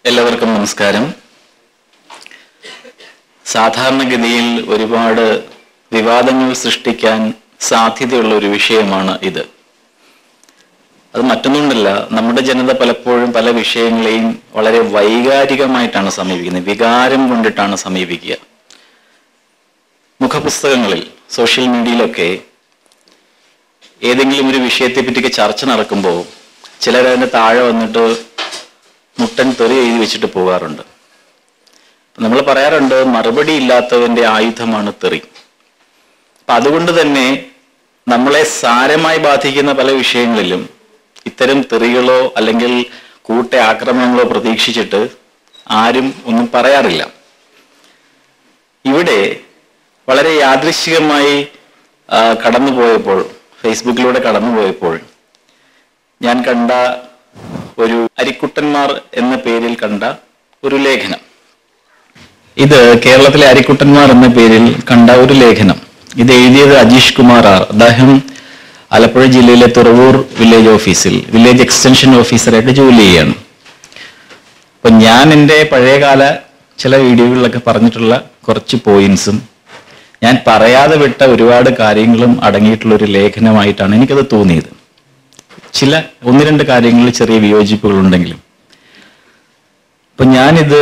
എല്ലാവർക്കും നമസ്കാരം സാധാരണഗതിയിൽ ഒരുപാട് വിവാദങ്ങൾ സൃഷ്ടിക്കാൻ സാധ്യതയുള്ള ഒരു വിഷയമാണ് ഇത് അത് മറ്റൊന്നുകൊണ്ടല്ല നമ്മുടെ ജനത പലപ്പോഴും പല വിഷയങ്ങളെയും വളരെ വൈകാരികമായിട്ടാണ് സമീപിക്കുന്നത് വികാരം കൊണ്ടിട്ടാണ് സമീപിക്കുക മുഖപുസ്തകങ്ങളിൽ സോഷ്യൽ മീഡിയയിലൊക്കെ ഏതെങ്കിലും ഒരു വിഷയത്തെ പറ്റിയൊക്കെ ചർച്ച നടക്കുമ്പോൾ ചിലർ അതിന്റെ താഴെ വന്നിട്ട് മുട്ടൻ തെറി എഴുതി വെച്ചിട്ട് പോകാറുണ്ട് നമ്മൾ പറയാറുണ്ട് മറുപടി ഇല്ലാത്തവന്റെ ആയുധമാണ് തെറി അപ്പൊ അതുകൊണ്ട് തന്നെ നമ്മളെ സാരമായി ബാധിക്കുന്ന പല വിഷയങ്ങളിലും ഇത്തരം തെറികളോ അല്ലെങ്കിൽ കൂട്ട ആക്രമണങ്ങളോ പ്രതീക്ഷിച്ചിട്ട് ആരും ഒന്നും പറയാറില്ല ഇവിടെ വളരെ യാദൃശ്ചികമായി ആ, കടന്നുപോയപ്പോൾ ഫേസ്ബുക്കിലൂടെ കടന്നുപോയപ്പോൾ ഞാൻ കണ്ട ഒരു അരിക്കുട്ടന്മാർ എന്ന പേരിൽ കണ്ട ഒരു ലേഖനം ഇത് കേരളത്തിലെ അരിക്കുട്ടന്മാർ എന്ന പേരിൽ കണ്ട ഒരു ലേഖനം ഇത് എഴുതിയത് അജീഷ് കുമാർ ആർ അദ്ദേഹം ആലപ്പുഴ ജില്ലയിലെ തുറവൂർ വില്ലേജ് ഓഫീസിൽ വില്ലേജ് എക്സ്റ്റൻഷൻ ഓഫീസറായിട്ട് ജോലി ചെയ്യാണ് അപ്പൊ ഞാൻ എൻ്റെ പഴയകാല ചില വീഡിയോകളിലൊക്കെ പറഞ്ഞിട്ടുള്ള കുറച്ച് പോയിന്റ്സും ഞാൻ പറയാതെ വിട്ട ഒരുപാട് കാര്യങ്ങളും അടങ്ങിയിട്ടുള്ള ഒരു ലേഖനമായിട്ടാണ് എനിക്കത് തോന്നിയത് ചില ഒന്ന് രണ്ട് കാര്യങ്ങളിൽ ചെറിയ വിയോജിപ്പുകൾ ഉണ്ടെങ്കിലും അപ്പൊ ഞാനിത്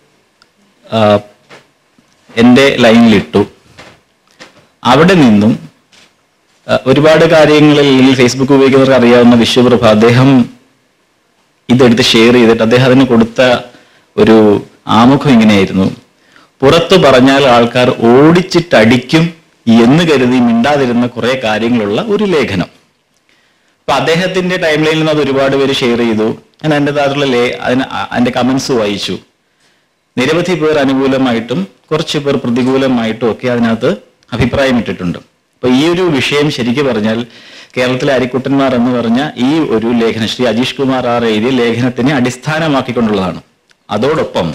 ആ, എൻ്റെ ലൈനിലിട്ടു അവിടെ നിന്നും ആ, ഒരുപാട് കാര്യങ്ങളിൽ ഈ ഫേസ്ബുക്ക് ഉപയോഗിക്കുന്നവർക്ക് അറിയാവുന്ന വിശ്വപ്രഭ അദ്ദേഹം ഇതെടുത്ത് ഷെയർ ചെയ്തിട്ട് അദ്ദേഹം അതിന് കൊടുത്ത ഒരു ആമുഖം ഇങ്ങനെയായിരുന്നു പുറത്തു പറഞ്ഞാൽ ആൾക്കാർ ഓടിച്ചിട്ടടിക്കും എന്ന് കരുതി മിണ്ടാതിരുന്ന കുറെ കാര്യങ്ങളുള്ള ഒരു ലേഖനം അപ്പൊ അദ്ദേഹത്തിന്റെ ടൈം ലൈനിൽ നിന്ന് അത് ഒരുപാട് പേര് ഷെയർ ചെയ്തു ഞാൻ അതിൻ്റെതായിട്ടുള്ള ലേ അതിന് അ- അതിന്റെ കമന്റ്സ് വായിച്ചു നിരവധി പേർ അനുകൂലമായിട്ടും കുറച്ച് പേർ പ്രതികൂലമായിട്ടും ഒക്കെ അതിനകത്ത് അഭിപ്രായം ഇട്ടിട്ടുണ്ട് അപ്പൊ ഈ ഒരു വിഷയം ശരിക്കും പറഞ്ഞാൽ കേരളത്തിലെ അരിക്കുട്ടന്മാർ എന്ന് പറഞ്ഞ ഈ ഒരു ലേഖനം ശ്രീ അജീഷ് കുമാർ ആർ എഴുതിയ ലേഖനത്തിനെ അടിസ്ഥാനമാക്കിക്കൊണ്ടുള്ളതാണ് അതോടൊപ്പം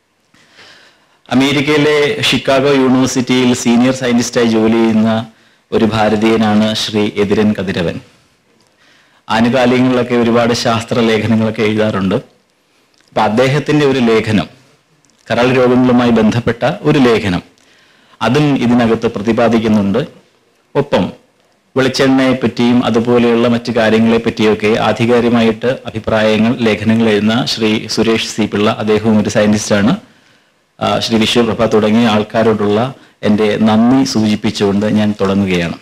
അമേരിക്കയിലെ ഷിക്കാഗോ യൂണിവേഴ്സിറ്റിയിൽ സീനിയർ സയന്റിസ്റ്റായി ജോലി ചെയ്യുന്ന ഒരു ഭാരതീയനാണ് ശ്രീ എതിരൻ കതിരവൻ ആനുകാലികങ്ങളിലൊക്കെ ഒരുപാട് ശാസ്ത്ര ലേഖനങ്ങളൊക്കെ എഴുതാറുണ്ട് അപ്പൊ അദ്ദേഹത്തിന്റെ ഒരു ലേഖനം കരൾ രോഗങ്ങളുമായി ബന്ധപ്പെട്ട ഒരു ലേഖനം അതും ഇതിനകത്ത് പ്രതിപാദിക്കുന്നുണ്ട് ഒപ്പം വെളിച്ചെണ്ണയെ പറ്റിയും അതുപോലെയുള്ള മറ്റു കാര്യങ്ങളെ പറ്റിയൊക്കെ ആധികാരികമായിട്ട് അഭിപ്രായങ്ങൾ ലേഖനങ്ങൾ എഴുതുന്ന ശ്രീ സുരേഷ് സി പിള്ള അദ്ദേഹവും ഒരു സയന്റിസ്റ്റാണ് ആ, ശ്രീ വിശ്വപ്രഭ തുടങ്ങിയ ആൾക്കാരോടുള്ള എൻ്റെ നന്ദി സൂചിപ്പിച്ചുകൊണ്ട് ഞാൻ തുടങ്ങുകയാണ്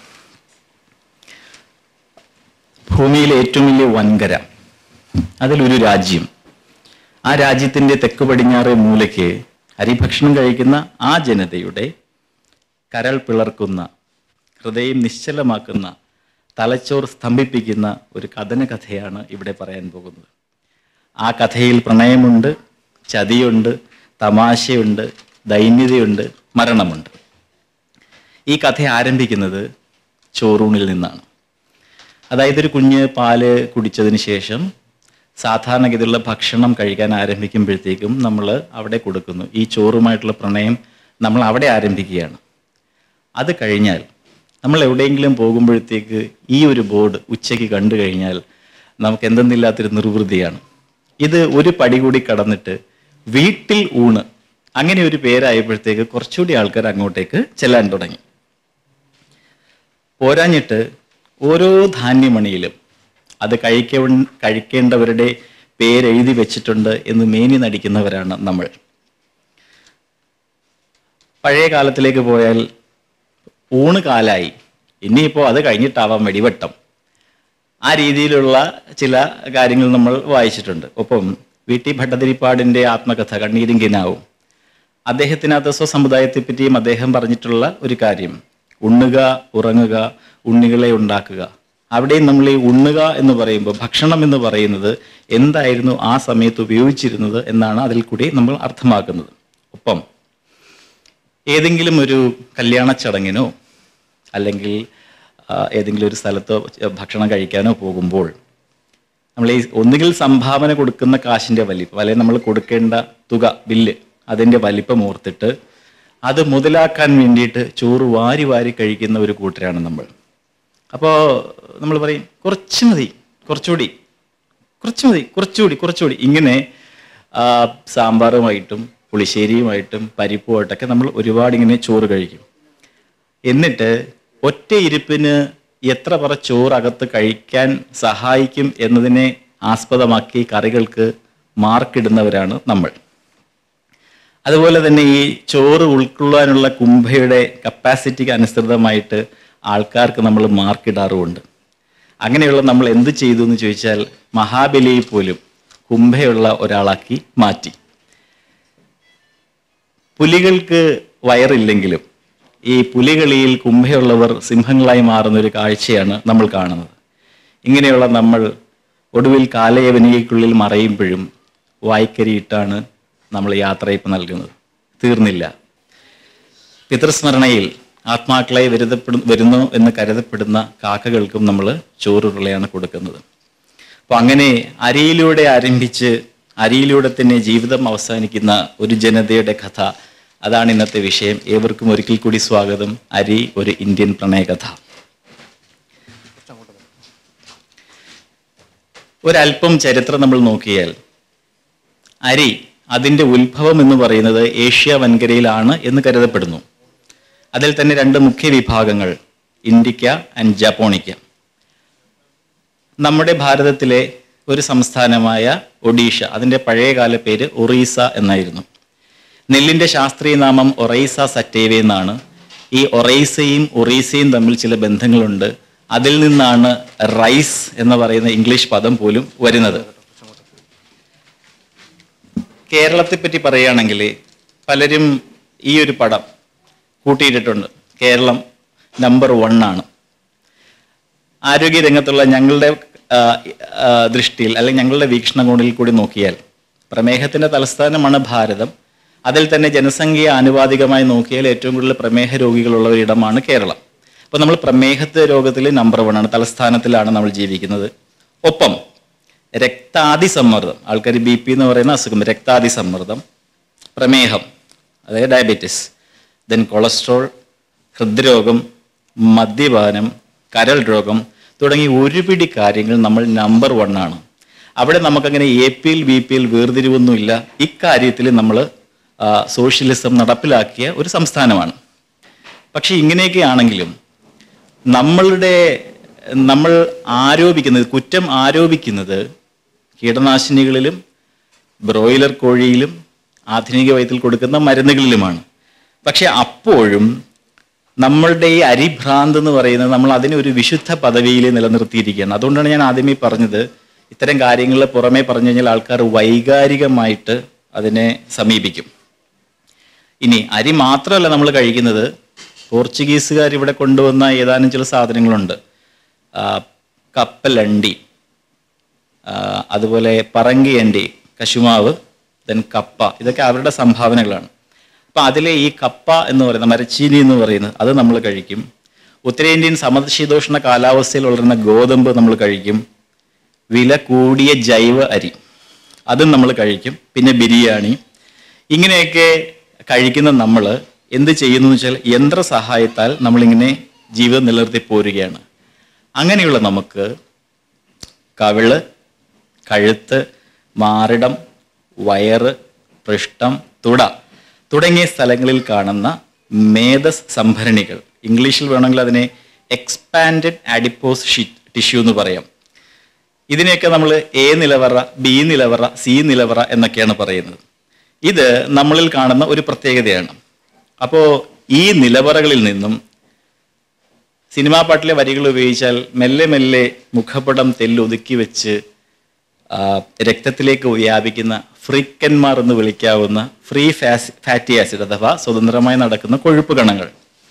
ഭൂമിയിലെ ഏറ്റവും വലിയ വൻകര അതിലൊരു രാജ്യം ആ രാജ്യത്തിന്റെ തെക്ക് പടിഞ്ഞാറ് മൂലയ്ക്ക് അരിഭക്ഷണം കഴിക്കുന്ന ആ ജനതയുടെ കരൾ പിളർക്കുന്ന ഹൃദയം നിശ്ചലമാക്കുന്ന തലച്ചോർ സ്തംഭിപ്പിക്കുന്ന ഒരു കഥന കഥയാണ് ഇവിടെ പറയാൻ പോകുന്നത് ആ കഥയിൽ പ്രണയമുണ്ട് ചതിയുണ്ട് തമാശയുണ്ട് ദൈന്യതയുണ്ട് മരണമുണ്ട് ഈ കഥ ആരംഭിക്കുന്നത് ചോറൂണിൽ നിന്നാണ് അതായത് ഒരു കുഞ്ഞ് പാല് കുടിച്ചതിന് ശേഷം സാധാരണഗതിയിലുള്ള ഭക്ഷണം കഴിക്കാൻ ആരംഭിക്കുമ്പോഴത്തേക്കും നമ്മൾ അവിടെ കൊടുക്കുന്നു ഈ ചോറുമായിട്ടുള്ള പ്രണയം നമ്മൾ അവിടെ ആരംഭിക്കുകയാണ് അത് കഴിഞ്ഞാൽ നമ്മൾ എവിടെയെങ്കിലും പോകുമ്പോഴത്തേക്ക് ഈ ഒരു ബോർഡ് ഉച്ചയ്ക്ക് കണ്ടു കഴിഞ്ഞാൽ നമുക്ക് എന്തെന്നില്ലാത്തൊരു നിർവൃതിയാണ് ഇത് ഒരു പടി കൂടി കടന്നിട്ട് വീട്ടിൽ ഊണ് അങ്ങനെ ഒരു പേരായപ്പോഴത്തേക്ക് കുറച്ചുകൂടി ആൾക്കാർ അങ്ങോട്ടേക്ക് ചെല്ലാൻ തുടങ്ങി പോരാഞ്ഞിട്ട് ഓരോ ധാന്യമണിയിലും അത് കഴിക്ക കഴിക്കേണ്ടവരുടെ പേരെഴുതി വെച്ചിട്ടുണ്ട് എന്ന് മേനി നടിക്കുന്നവരാണ് നമ്മൾ പഴയ കാലത്തിലേക്ക് പോയാൽ ഊണ് കാലായി ഇനിയിപ്പോൾ അത് കഴിഞ്ഞിട്ടാവാം വെടിവട്ടം ആ രീതിയിലുള്ള ചില കാര്യങ്ങൾ നമ്മൾ വായിച്ചിട്ടുണ്ട് ഒപ്പം വി ടി ഭട്ടതിരിപ്പാടിൻ്റെ ആത്മകഥ കണ്ണീരും കിനാവും അദ്ദേഹത്തിനകത്ത് സ്വസമുദായത്തെ പറ്റിയും അദ്ദേഹം പറഞ്ഞിട്ടുള്ള ഒരു കാര്യം ഉണ്ണുക ഉറങ്ങുക ഉണ്ണികളെ ഉണ്ടാക്കുക അവിടെയും നമ്മൾ ഈ ഉണ്ണുക എന്ന് പറയുമ്പോൾ ഭക്ഷണം എന്ന് പറയുന്നത് എന്തായിരുന്നു ആ സമയത്ത് ഉപയോഗിച്ചിരുന്നത് എന്നാണ് അതിൽ കൂടി നമ്മൾ അർത്ഥമാക്കുന്നത് ഒപ്പം ഏതെങ്കിലും ഒരു കല്യാണ ചടങ്ങിനോ അല്ലെങ്കിൽ ആ, ഏതെങ്കിലും ഒരു സ്ഥലത്തോ ഭക്ഷണം കഴിക്കാനോ പോകുമ്പോൾ നമ്മൾ ഈ ഒന്നുകിൽ സംഭാവന കൊടുക്കുന്ന കാശിന്റെ വലിപ്പം അല്ലെങ്കിൽ നമ്മൾ കൊടുക്കേണ്ട തുക ബില്ല് അതിന്റെ വലിപ്പം ഓർത്തിട്ട് അത് മുതലാക്കാൻ വേണ്ടിയിട്ട് ചോറ് വാരി വാരി കഴിക്കുന്ന ഒരു കൂട്ടരാണ് നമ്മൾ അപ്പോൾ നമ്മൾ പറയും കുറച്ച് മതി കുറച്ചുകൂടി കുറച്ച് മതി കുറച്ചുകൂടി കുറച്ചുകൂടി ഇങ്ങനെ ആ, സാമ്പാറുമായിട്ടും പുളിശ്ശേരിയുമായിട്ടും പരിപ്പുമായിട്ടൊക്കെ നമ്മൾ ഒരുപാട് ഇങ്ങനെ ചോറ് കഴിക്കും എന്നിട്ട് ഒറ്റ ഇരിപ്പിന് എത്ര പറ ചോറ് അകത്ത് കഴിക്കാൻ സഹായിക്കും എന്നതിനെ ആസ്പദമാക്കി കറികൾക്ക് മാർക്കിടുന്നവരാണ് നമ്മൾ അതുപോലെ തന്നെ ഈ ചോറ് ഉൾക്കൊള്ളാനുള്ള കുംഭയുടെ കപ്പാസിറ്റിക്ക് അനുസൃതമായിട്ട് ആൾക്കാർക്ക് നമ്മൾ മാർക്കിടാറുമുണ്ട് അങ്ങനെയുള്ള നമ്മൾ എന്ത് ചെയ്തു എന്ന് ചോദിച്ചാൽ മഹാബലിയെ പോലും കുംഭയുള്ള ഒരാളാക്കി മാറ്റി പുലികൾക്ക് വയറില്ലെങ്കിലും ഈ പുലികളിയിൽ കുംഭയുള്ളവർ സിംഹങ്ങളായി മാറുന്ന ഒരു കാഴ്ചയാണ് നമ്മൾ കാണുന്നത് ഇങ്ങനെയുള്ള നമ്മൾ ഒടുവിൽ കാലയവനികയ്ക്കുള്ളിൽ മറയുമ്പോഴും വായ്ക്കരിയിട്ടാണ് നമ്മൾ യാത്രയപ്പ് നൽകുന്നത് തീർന്നില്ല പിതൃസ്മരണയിൽ ആത്മാക്കളെ വരുതപ്പെടു വരുന്നു എന്ന് കരുതപ്പെടുന്ന കാക്കകൾക്കും നമ്മൾ ചോറുരുളയാണ് കൊടുക്കുന്നത് അപ്പോൾ അങ്ങനെ അരിയിലൂടെ ആരംഭിച്ച് അരിയിലൂടെ തന്നെ ജീവിതം അവസാനിക്കുന്ന ഒരു ജനതയുടെ കഥ അതാണ് ഇന്നത്തെ വിഷയം ഏവർക്കും ഒരിക്കൽ കൂടി സ്വാഗതം അരി ഒരു ഇന്ത്യൻ പ്രണയകഥ ഒരല്പം ചരിത്രം നമ്മൾ നോക്കിയാൽ അരി അതിൻ്റെ ഉത്ഭവം എന്ന് പറയുന്നത് ഏഷ്യ വൻകരയിലാണ് എന്ന് കരുതപ്പെടുന്നു അതിൽ തന്നെ രണ്ട് മുഖ്യ വിഭാഗങ്ങൾ ഇൻഡിക്ക ആൻഡ് ജാപ്പോണിക്ക നമ്മുടെ ഭാരതത്തിലെ ഒരു സംസ്ഥാനമായ ഒഡീഷ അതിൻ്റെ പഴയകാല പേര് ഒറീസ എന്നായിരുന്നു നെല്ലിൻ്റെ ശാസ്ത്രീയ നാമം ഒറൈസ സറ്റേവ എന്നാണ് ഈ ഒറൈസയും ഒറീസയും തമ്മിൽ ചില ബന്ധങ്ങളുണ്ട് അതിൽ നിന്നാണ് റൈസ് എന്ന് പറയുന്ന ഇംഗ്ലീഷ് പദം പോലും വരുന്നത് കേരളത്തെ പറ്റി പറയുകയാണെങ്കിൽ പലരും ഈ ഒരു പടം കൂട്ടിയിട്ടിട്ടുണ്ട് കേരളം നമ്പർ വൺ ആണ് ആരോഗ്യരംഗത്തുള്ള ഞങ്ങളുടെ ആ, ആ, ദൃഷ്ടിയിൽ അല്ലെങ്കിൽ ഞങ്ങളുടെ വീക്ഷണകോണിൽ കൂടി നോക്കിയാൽ പ്രമേഹത്തിന്റെ തലസ്ഥാനമാണ് ഭാരതം അതിൽ തന്നെ ജനസംഖ്യ ആനുപാതികമായി നോക്കിയാൽ ഏറ്റവും കൂടുതൽ പ്രമേഹ രോഗികളുള്ള ഒരിടമാണ് കേരളം അപ്പോൾ നമ്മൾ പ്രമേഹത്തെ രോഗത്തിൽ നമ്പർ വൺ ആണ് തലസ്ഥാനത്തിലാണ് നമ്മൾ ജീവിക്കുന്നത് ഒപ്പം രക്താതി സമ്മർദ്ദം ആൾക്കാർ ബി പി എന്ന് പറയുന്ന അസുഖം രക്താതി സമ്മർദ്ദം പ്രമേഹം അതായത് ഡയബറ്റിസ് ദെൻ കൊളസ്ട്രോൾ ഹൃദ്രോഗം മദ്യപാനം കരൾ രോഗം തുടങ്ങി ഒരുപിടി കാര്യങ്ങൾ നമ്മൾ നമ്പർ വൺ ആണ് അവിടെ നമുക്കങ്ങനെ A P L B P L വേർതിരിവൊന്നുമില്ല ഇക്കാര്യത്തിൽ നമ്മൾ സോഷ്യലിസം നടപ്പിലാക്കിയ ഒരു സംസ്ഥാനമാണ് പക്ഷെ ഇങ്ങനെയൊക്കെ ആണെങ്കിലും നമ്മളുടെ നമ്മൾ ആരോപിക്കുന്നത് കുറ്റം ആരോപിക്കുന്നത് കീടനാശിനികളിലും ബ്രോയിലർ കോഴിയിലും ആധുനിക വൈദ്യത്തിൽ കൊടുക്കുന്ന മരുന്നുകളിലുമാണ് പക്ഷെ അപ്പോഴും നമ്മളുടെ ഈ അരിഭ്രാന്ത് എന്ന് പറയുന്നത് നമ്മൾ അതിനെ ഒരു വിശുദ്ധ പദവിയിൽ നിലനിർത്തിയിരിക്കുകയാണ് അതുകൊണ്ടാണ് ഞാൻ ആദ്യമേ പറഞ്ഞത് ഇത്തരം കാര്യങ്ങളിൽ പുറമേ പറഞ്ഞു കഴിഞ്ഞാൽ ആൾക്കാർ വൈകാരികമായിട്ട് അതിനെ സമീപിക്കും ഇനി അരി മാത്രമല്ല നമ്മൾ കഴിക്കുന്നത് പോർച്ചുഗീസുകാർ ഇവിടെ കൊണ്ടുവന്ന ഏതാനും ചില സാധനങ്ങളുണ്ട് ആ, കപ്പലണ്ടി ആ, അതുപോലെ പറങ്കിയണ്ടി കശുമാവ് ദെൻ കപ്പ ഇതൊക്കെ അവരുടെ സംഭാവനകളാണ് അപ്പം അതിലെ ഈ കപ്പ എന്ന് പറയുന്ന മരച്ചീനി എന്ന് പറയുന്നത് അത് നമ്മൾ കഴിക്കും ഉത്തരേന്ത്യൻ സമശീതോഷ്ണ കാലാവസ്ഥയിൽ വളരുന്ന ഗോതമ്പ് നമ്മൾ കഴിക്കും വില കൂടിയ ജൈവ അരി അതും നമ്മൾ കഴിക്കും പിന്നെ ബിരിയാണി ഇങ്ങനെയൊക്കെ കഴിക്കുന്ന നമ്മൾ എന്ത് ചെയ്യുന്നു എന്ന് വെച്ചാൽ യന്ത്ര സഹായത്താൽ നമ്മളിങ്ങനെ ജീവിതം നിലനിർത്തി പോരുകയാണ് അങ്ങനെയുള്ള നമുക്ക് കവിള് കഴുത്ത് മാറിടം വയറ് പൃഷ്ഠം തുട തുടങ്ങിയ സ്ഥലങ്ങളിൽ കാണുന്ന മേധസ് സംഭരണികൾ ഇംഗ്ലീഷിൽ വേണമെങ്കിൽ അതിനെ എക്സ്പാൻഡഡ് ആഡിപ്പോസ് ഷീറ്റ് ടിഷ്യൂ എന്ന് പറയാം ഇതിനെയൊക്കെ നമ്മൾ എ നിലവറ ബി നിലവറ സി നിലവറ എന്നൊക്കെയാണ് പറയുന്നത് ഇത് നമ്മളിൽ കാണുന്ന ഒരു പ്രത്യേകതയാണ് അപ്പോൾ ഈ നിലവറകളിൽ നിന്നും സിനിമാ പാട്ടിലെ വരികൾ ഉപയോഗിച്ചാൽ മെല്ലെ മെല്ലെ മുഖപടം തെല്ലൊതുക്കി വെച്ച് ആ, രക്തത്തിലേക്ക് വ്യാപിക്കുന്ന ഫ്രീക്കന്മാർ എന്ന് വിളിക്കാവുന്ന ഫ്രീ ഫാസ് ഫാറ്റി ആസിഡ് അഥവാ സ്വതന്ത്രമായി നടക്കുന്ന കൊഴുപ്പ് കണങ്ങൾ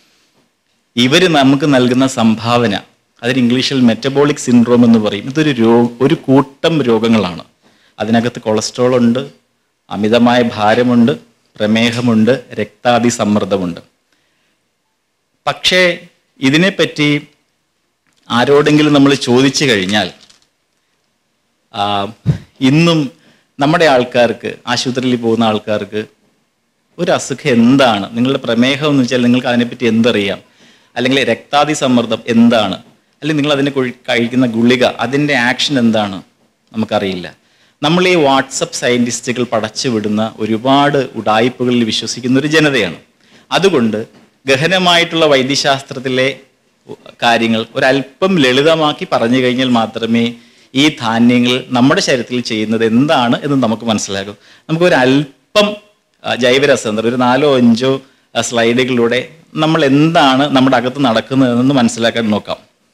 ഇവർ നമുക്ക് നൽകുന്ന സംഭാവന അതിന് ഇംഗ്ലീഷിൽ മെറ്റബോളിക് സിൻഡ്രോം എന്ന് പറയും ഇതൊരു രോ ഒരു കൂട്ടം രോഗങ്ങളാണ് അതിനകത്ത് കൊളസ്ട്രോൾ ഉണ്ട് അമിതമായ ഭാരമുണ്ട് പ്രമേഹമുണ്ട് രക്താതി സമ്മർദ്ദമുണ്ട് പക്ഷേ ഇതിനെപ്പറ്റി ആരോടെങ്കിലും നമ്മൾ ചോദിച്ചു കഴിഞ്ഞാൽ ആ, ഇന്നും നമ്മുടെ ആൾക്കാർക്ക് ആശുപത്രിയിൽ പോകുന്ന ആൾക്കാർക്ക് ഒരു അസുഖം എന്താണ് നിങ്ങളുടെ പ്രമേഹം എന്ന് വെച്ചാൽ നിങ്ങൾക്ക് അതിനെപ്പറ്റി എന്തറിയാം അല്ലെങ്കിൽ രക്താതി സമ്മർദ്ദം എന്താണ് അല്ലെങ്കിൽ നിങ്ങൾ അതിന് കൊഴി- കഴിക്കുന്ന ഗുളിക അതിൻ്റെ ആക്ഷൻ എന്താണ് നമുക്കറിയില്ല നമ്മൾ ഈ വാട്സപ്പ് സയന്റിസ്റ്റുകൾ പടച്ചു വിടുന്ന ഒരുപാട് ഉടായ്പകളിൽ വിശ്വസിക്കുന്ന ഒരു ജനതയാണ് അതുകൊണ്ട് ഗഹനമായിട്ടുള്ള വൈദ്യശാസ്ത്രത്തിലെ കാര്യങ്ങൾ ഒരല്പം ലളിതമാക്കി പറഞ്ഞു കഴിഞ്ഞാൽ മാത്രമേ ഈ ധാന്യങ്ങൾ നമ്മുടെ ശരീരത്തിൽ ചെയ്യുന്നത് എന്താണ് എന്ന് നമുക്ക് മനസ്സിലാകും നമുക്ക് ഒരു അല്പം ആ, ജൈവരസതന്ത്രം ഒരു നാലോ അഞ്ചോ ആ, സ്ലൈഡുകളിലൂടെ നമ്മൾ എന്താണ് നമ്മുടെ അകത്ത് നടക്കുന്നതെന്ന് മനസ്സിലാക്കാൻ നോക്കാം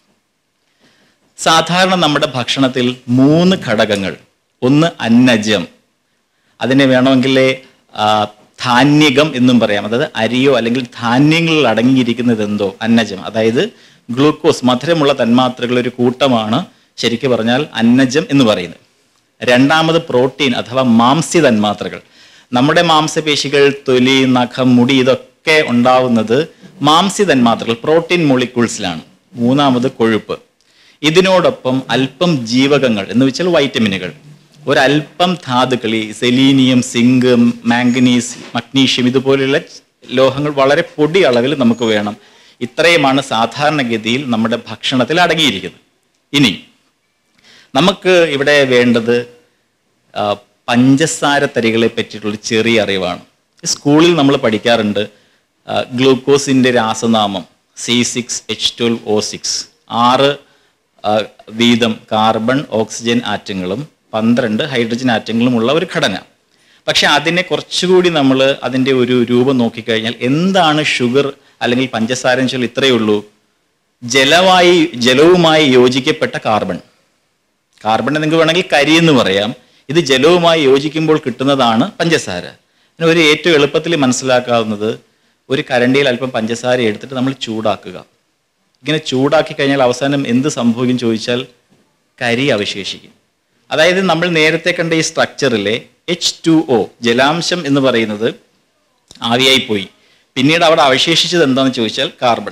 സാധാരണ നമ്മുടെ ഭക്ഷണത്തിൽ മൂന്ന് ഘടകങ്ങൾ ഒന്ന് അന്നജം അതിനെ വേണമെങ്കിൽ ആ, ധാന്യകം എന്നും പറയാം അതായത് അരിയോ അല്ലെങ്കിൽ ധാന്യങ്ങളിൽ അടങ്ങിയിരിക്കുന്നത് എന്തോ അന്നജം അതായത് ഗ്ലൂക്കോസ് മധുരമുള്ള തന്മാത്രകളുടെ ഒരു കൂട്ടമാണ് ശരിക്കും പറഞ്ഞാൽ അന്നജം എന്ന് പറയുന്നത് രണ്ടാമത് പ്രോട്ടീൻ അഥവാ മാംസ്യ തന്മാത്രകൾ നമ്മുടെ മാംസപേശികൾ തൊലി നഖം മുടി ഇതൊക്കെ ഉണ്ടാവുന്നത് മാംസ്യ തന്മാത്രകൾ പ്രോട്ടീൻ മോളിക്യൂൾസിലാണ് മൂന്നാമത് കൊഴുപ്പ് ഇതിനോടൊപ്പം അല്പം ജീവകങ്ങൾ എന്ന് വെച്ചാൽ വൈറ്റമിനുകൾ ഒരല്പം ധാതുക്കൾ ഈ സെലീനിയം സിങ്ക് മാംഗനീസ് മഗ്നീഷ്യം ഇതുപോലെയുള്ള ലോഹങ്ങൾ വളരെ പൊടി അളവിൽ നമുക്ക് വേണം ഇത്രയുമാണ് സാധാരണഗതിയിൽ നമ്മുടെ ഭക്ഷണത്തിൽ അടങ്ങിയിരിക്കുന്നത് ഇനി നമുക്ക് ഇവിടെ വേണ്ടത് ആ, പഞ്ചസാര തരികളെ പറ്റിയിട്ടുള്ള ചെറിയ അറിവാണ് സ്കൂളിൽ നമ്മൾ പഠിക്കാറുണ്ട് ആ, ഗ്ലൂക്കോസിന്റെ രാസനാമം C six H twelve O six ആറ് ആ, വീതം കാർബൺ ഓക്സിജൻ ആറ്റങ്ങളും പന്ത്രണ്ട് ഹൈഡ്രജൻ ആറ്റങ്ങളും ഉള്ള ഒരു ഘടന പക്ഷെ അതിനെ കുറച്ചുകൂടി നമ്മൾ അതിൻ്റെ ഒരു രൂപം നോക്കിക്കഴിഞ്ഞാൽ എന്താണ് ഷുഗർ അല്ലെങ്കിൽ പഞ്ചസാര എന്ന് വെച്ചാൽ ഇത്രയേ ഉള്ളൂ ജലമായി ജലവുമായി യോജിക്കപ്പെട്ട കാർബൺ കാർബൺ നിങ്ങൾക്ക് വേണമെങ്കിൽ കരി എന്ന് പറയാം ഇത് ജലവുമായി യോജിക്കുമ്പോൾ കിട്ടുന്നതാണ് പഞ്ചസാര അതിന് ഒരു ഏറ്റവും എളുപ്പത്തിൽ മനസ്സിലാക്കാവുന്നത് ഒരു കരണ്ടിയിൽ അല്പം പഞ്ചസാര എടുത്തിട്ട് നമ്മൾ ചൂടാക്കുക ഇങ്ങനെ ചൂടാക്കി കഴിഞ്ഞാൽ അവസാനം എന്ത് സംഭവിക്കും ചോദിച്ചാൽ കരി അവശേഷിക്കും അതായത് നമ്മൾ നേരത്തെ കണ്ട ഈ സ്ട്രക്ചറിലെ എച്ച് ടു ഒ ജലാംശം എന്ന് പറയുന്നത് ആവിയായി പോയി പിന്നീട് അവിടെ അവശേഷിച്ചത് എന്താണെന്ന് ചോദിച്ചാൽ കാർബൺ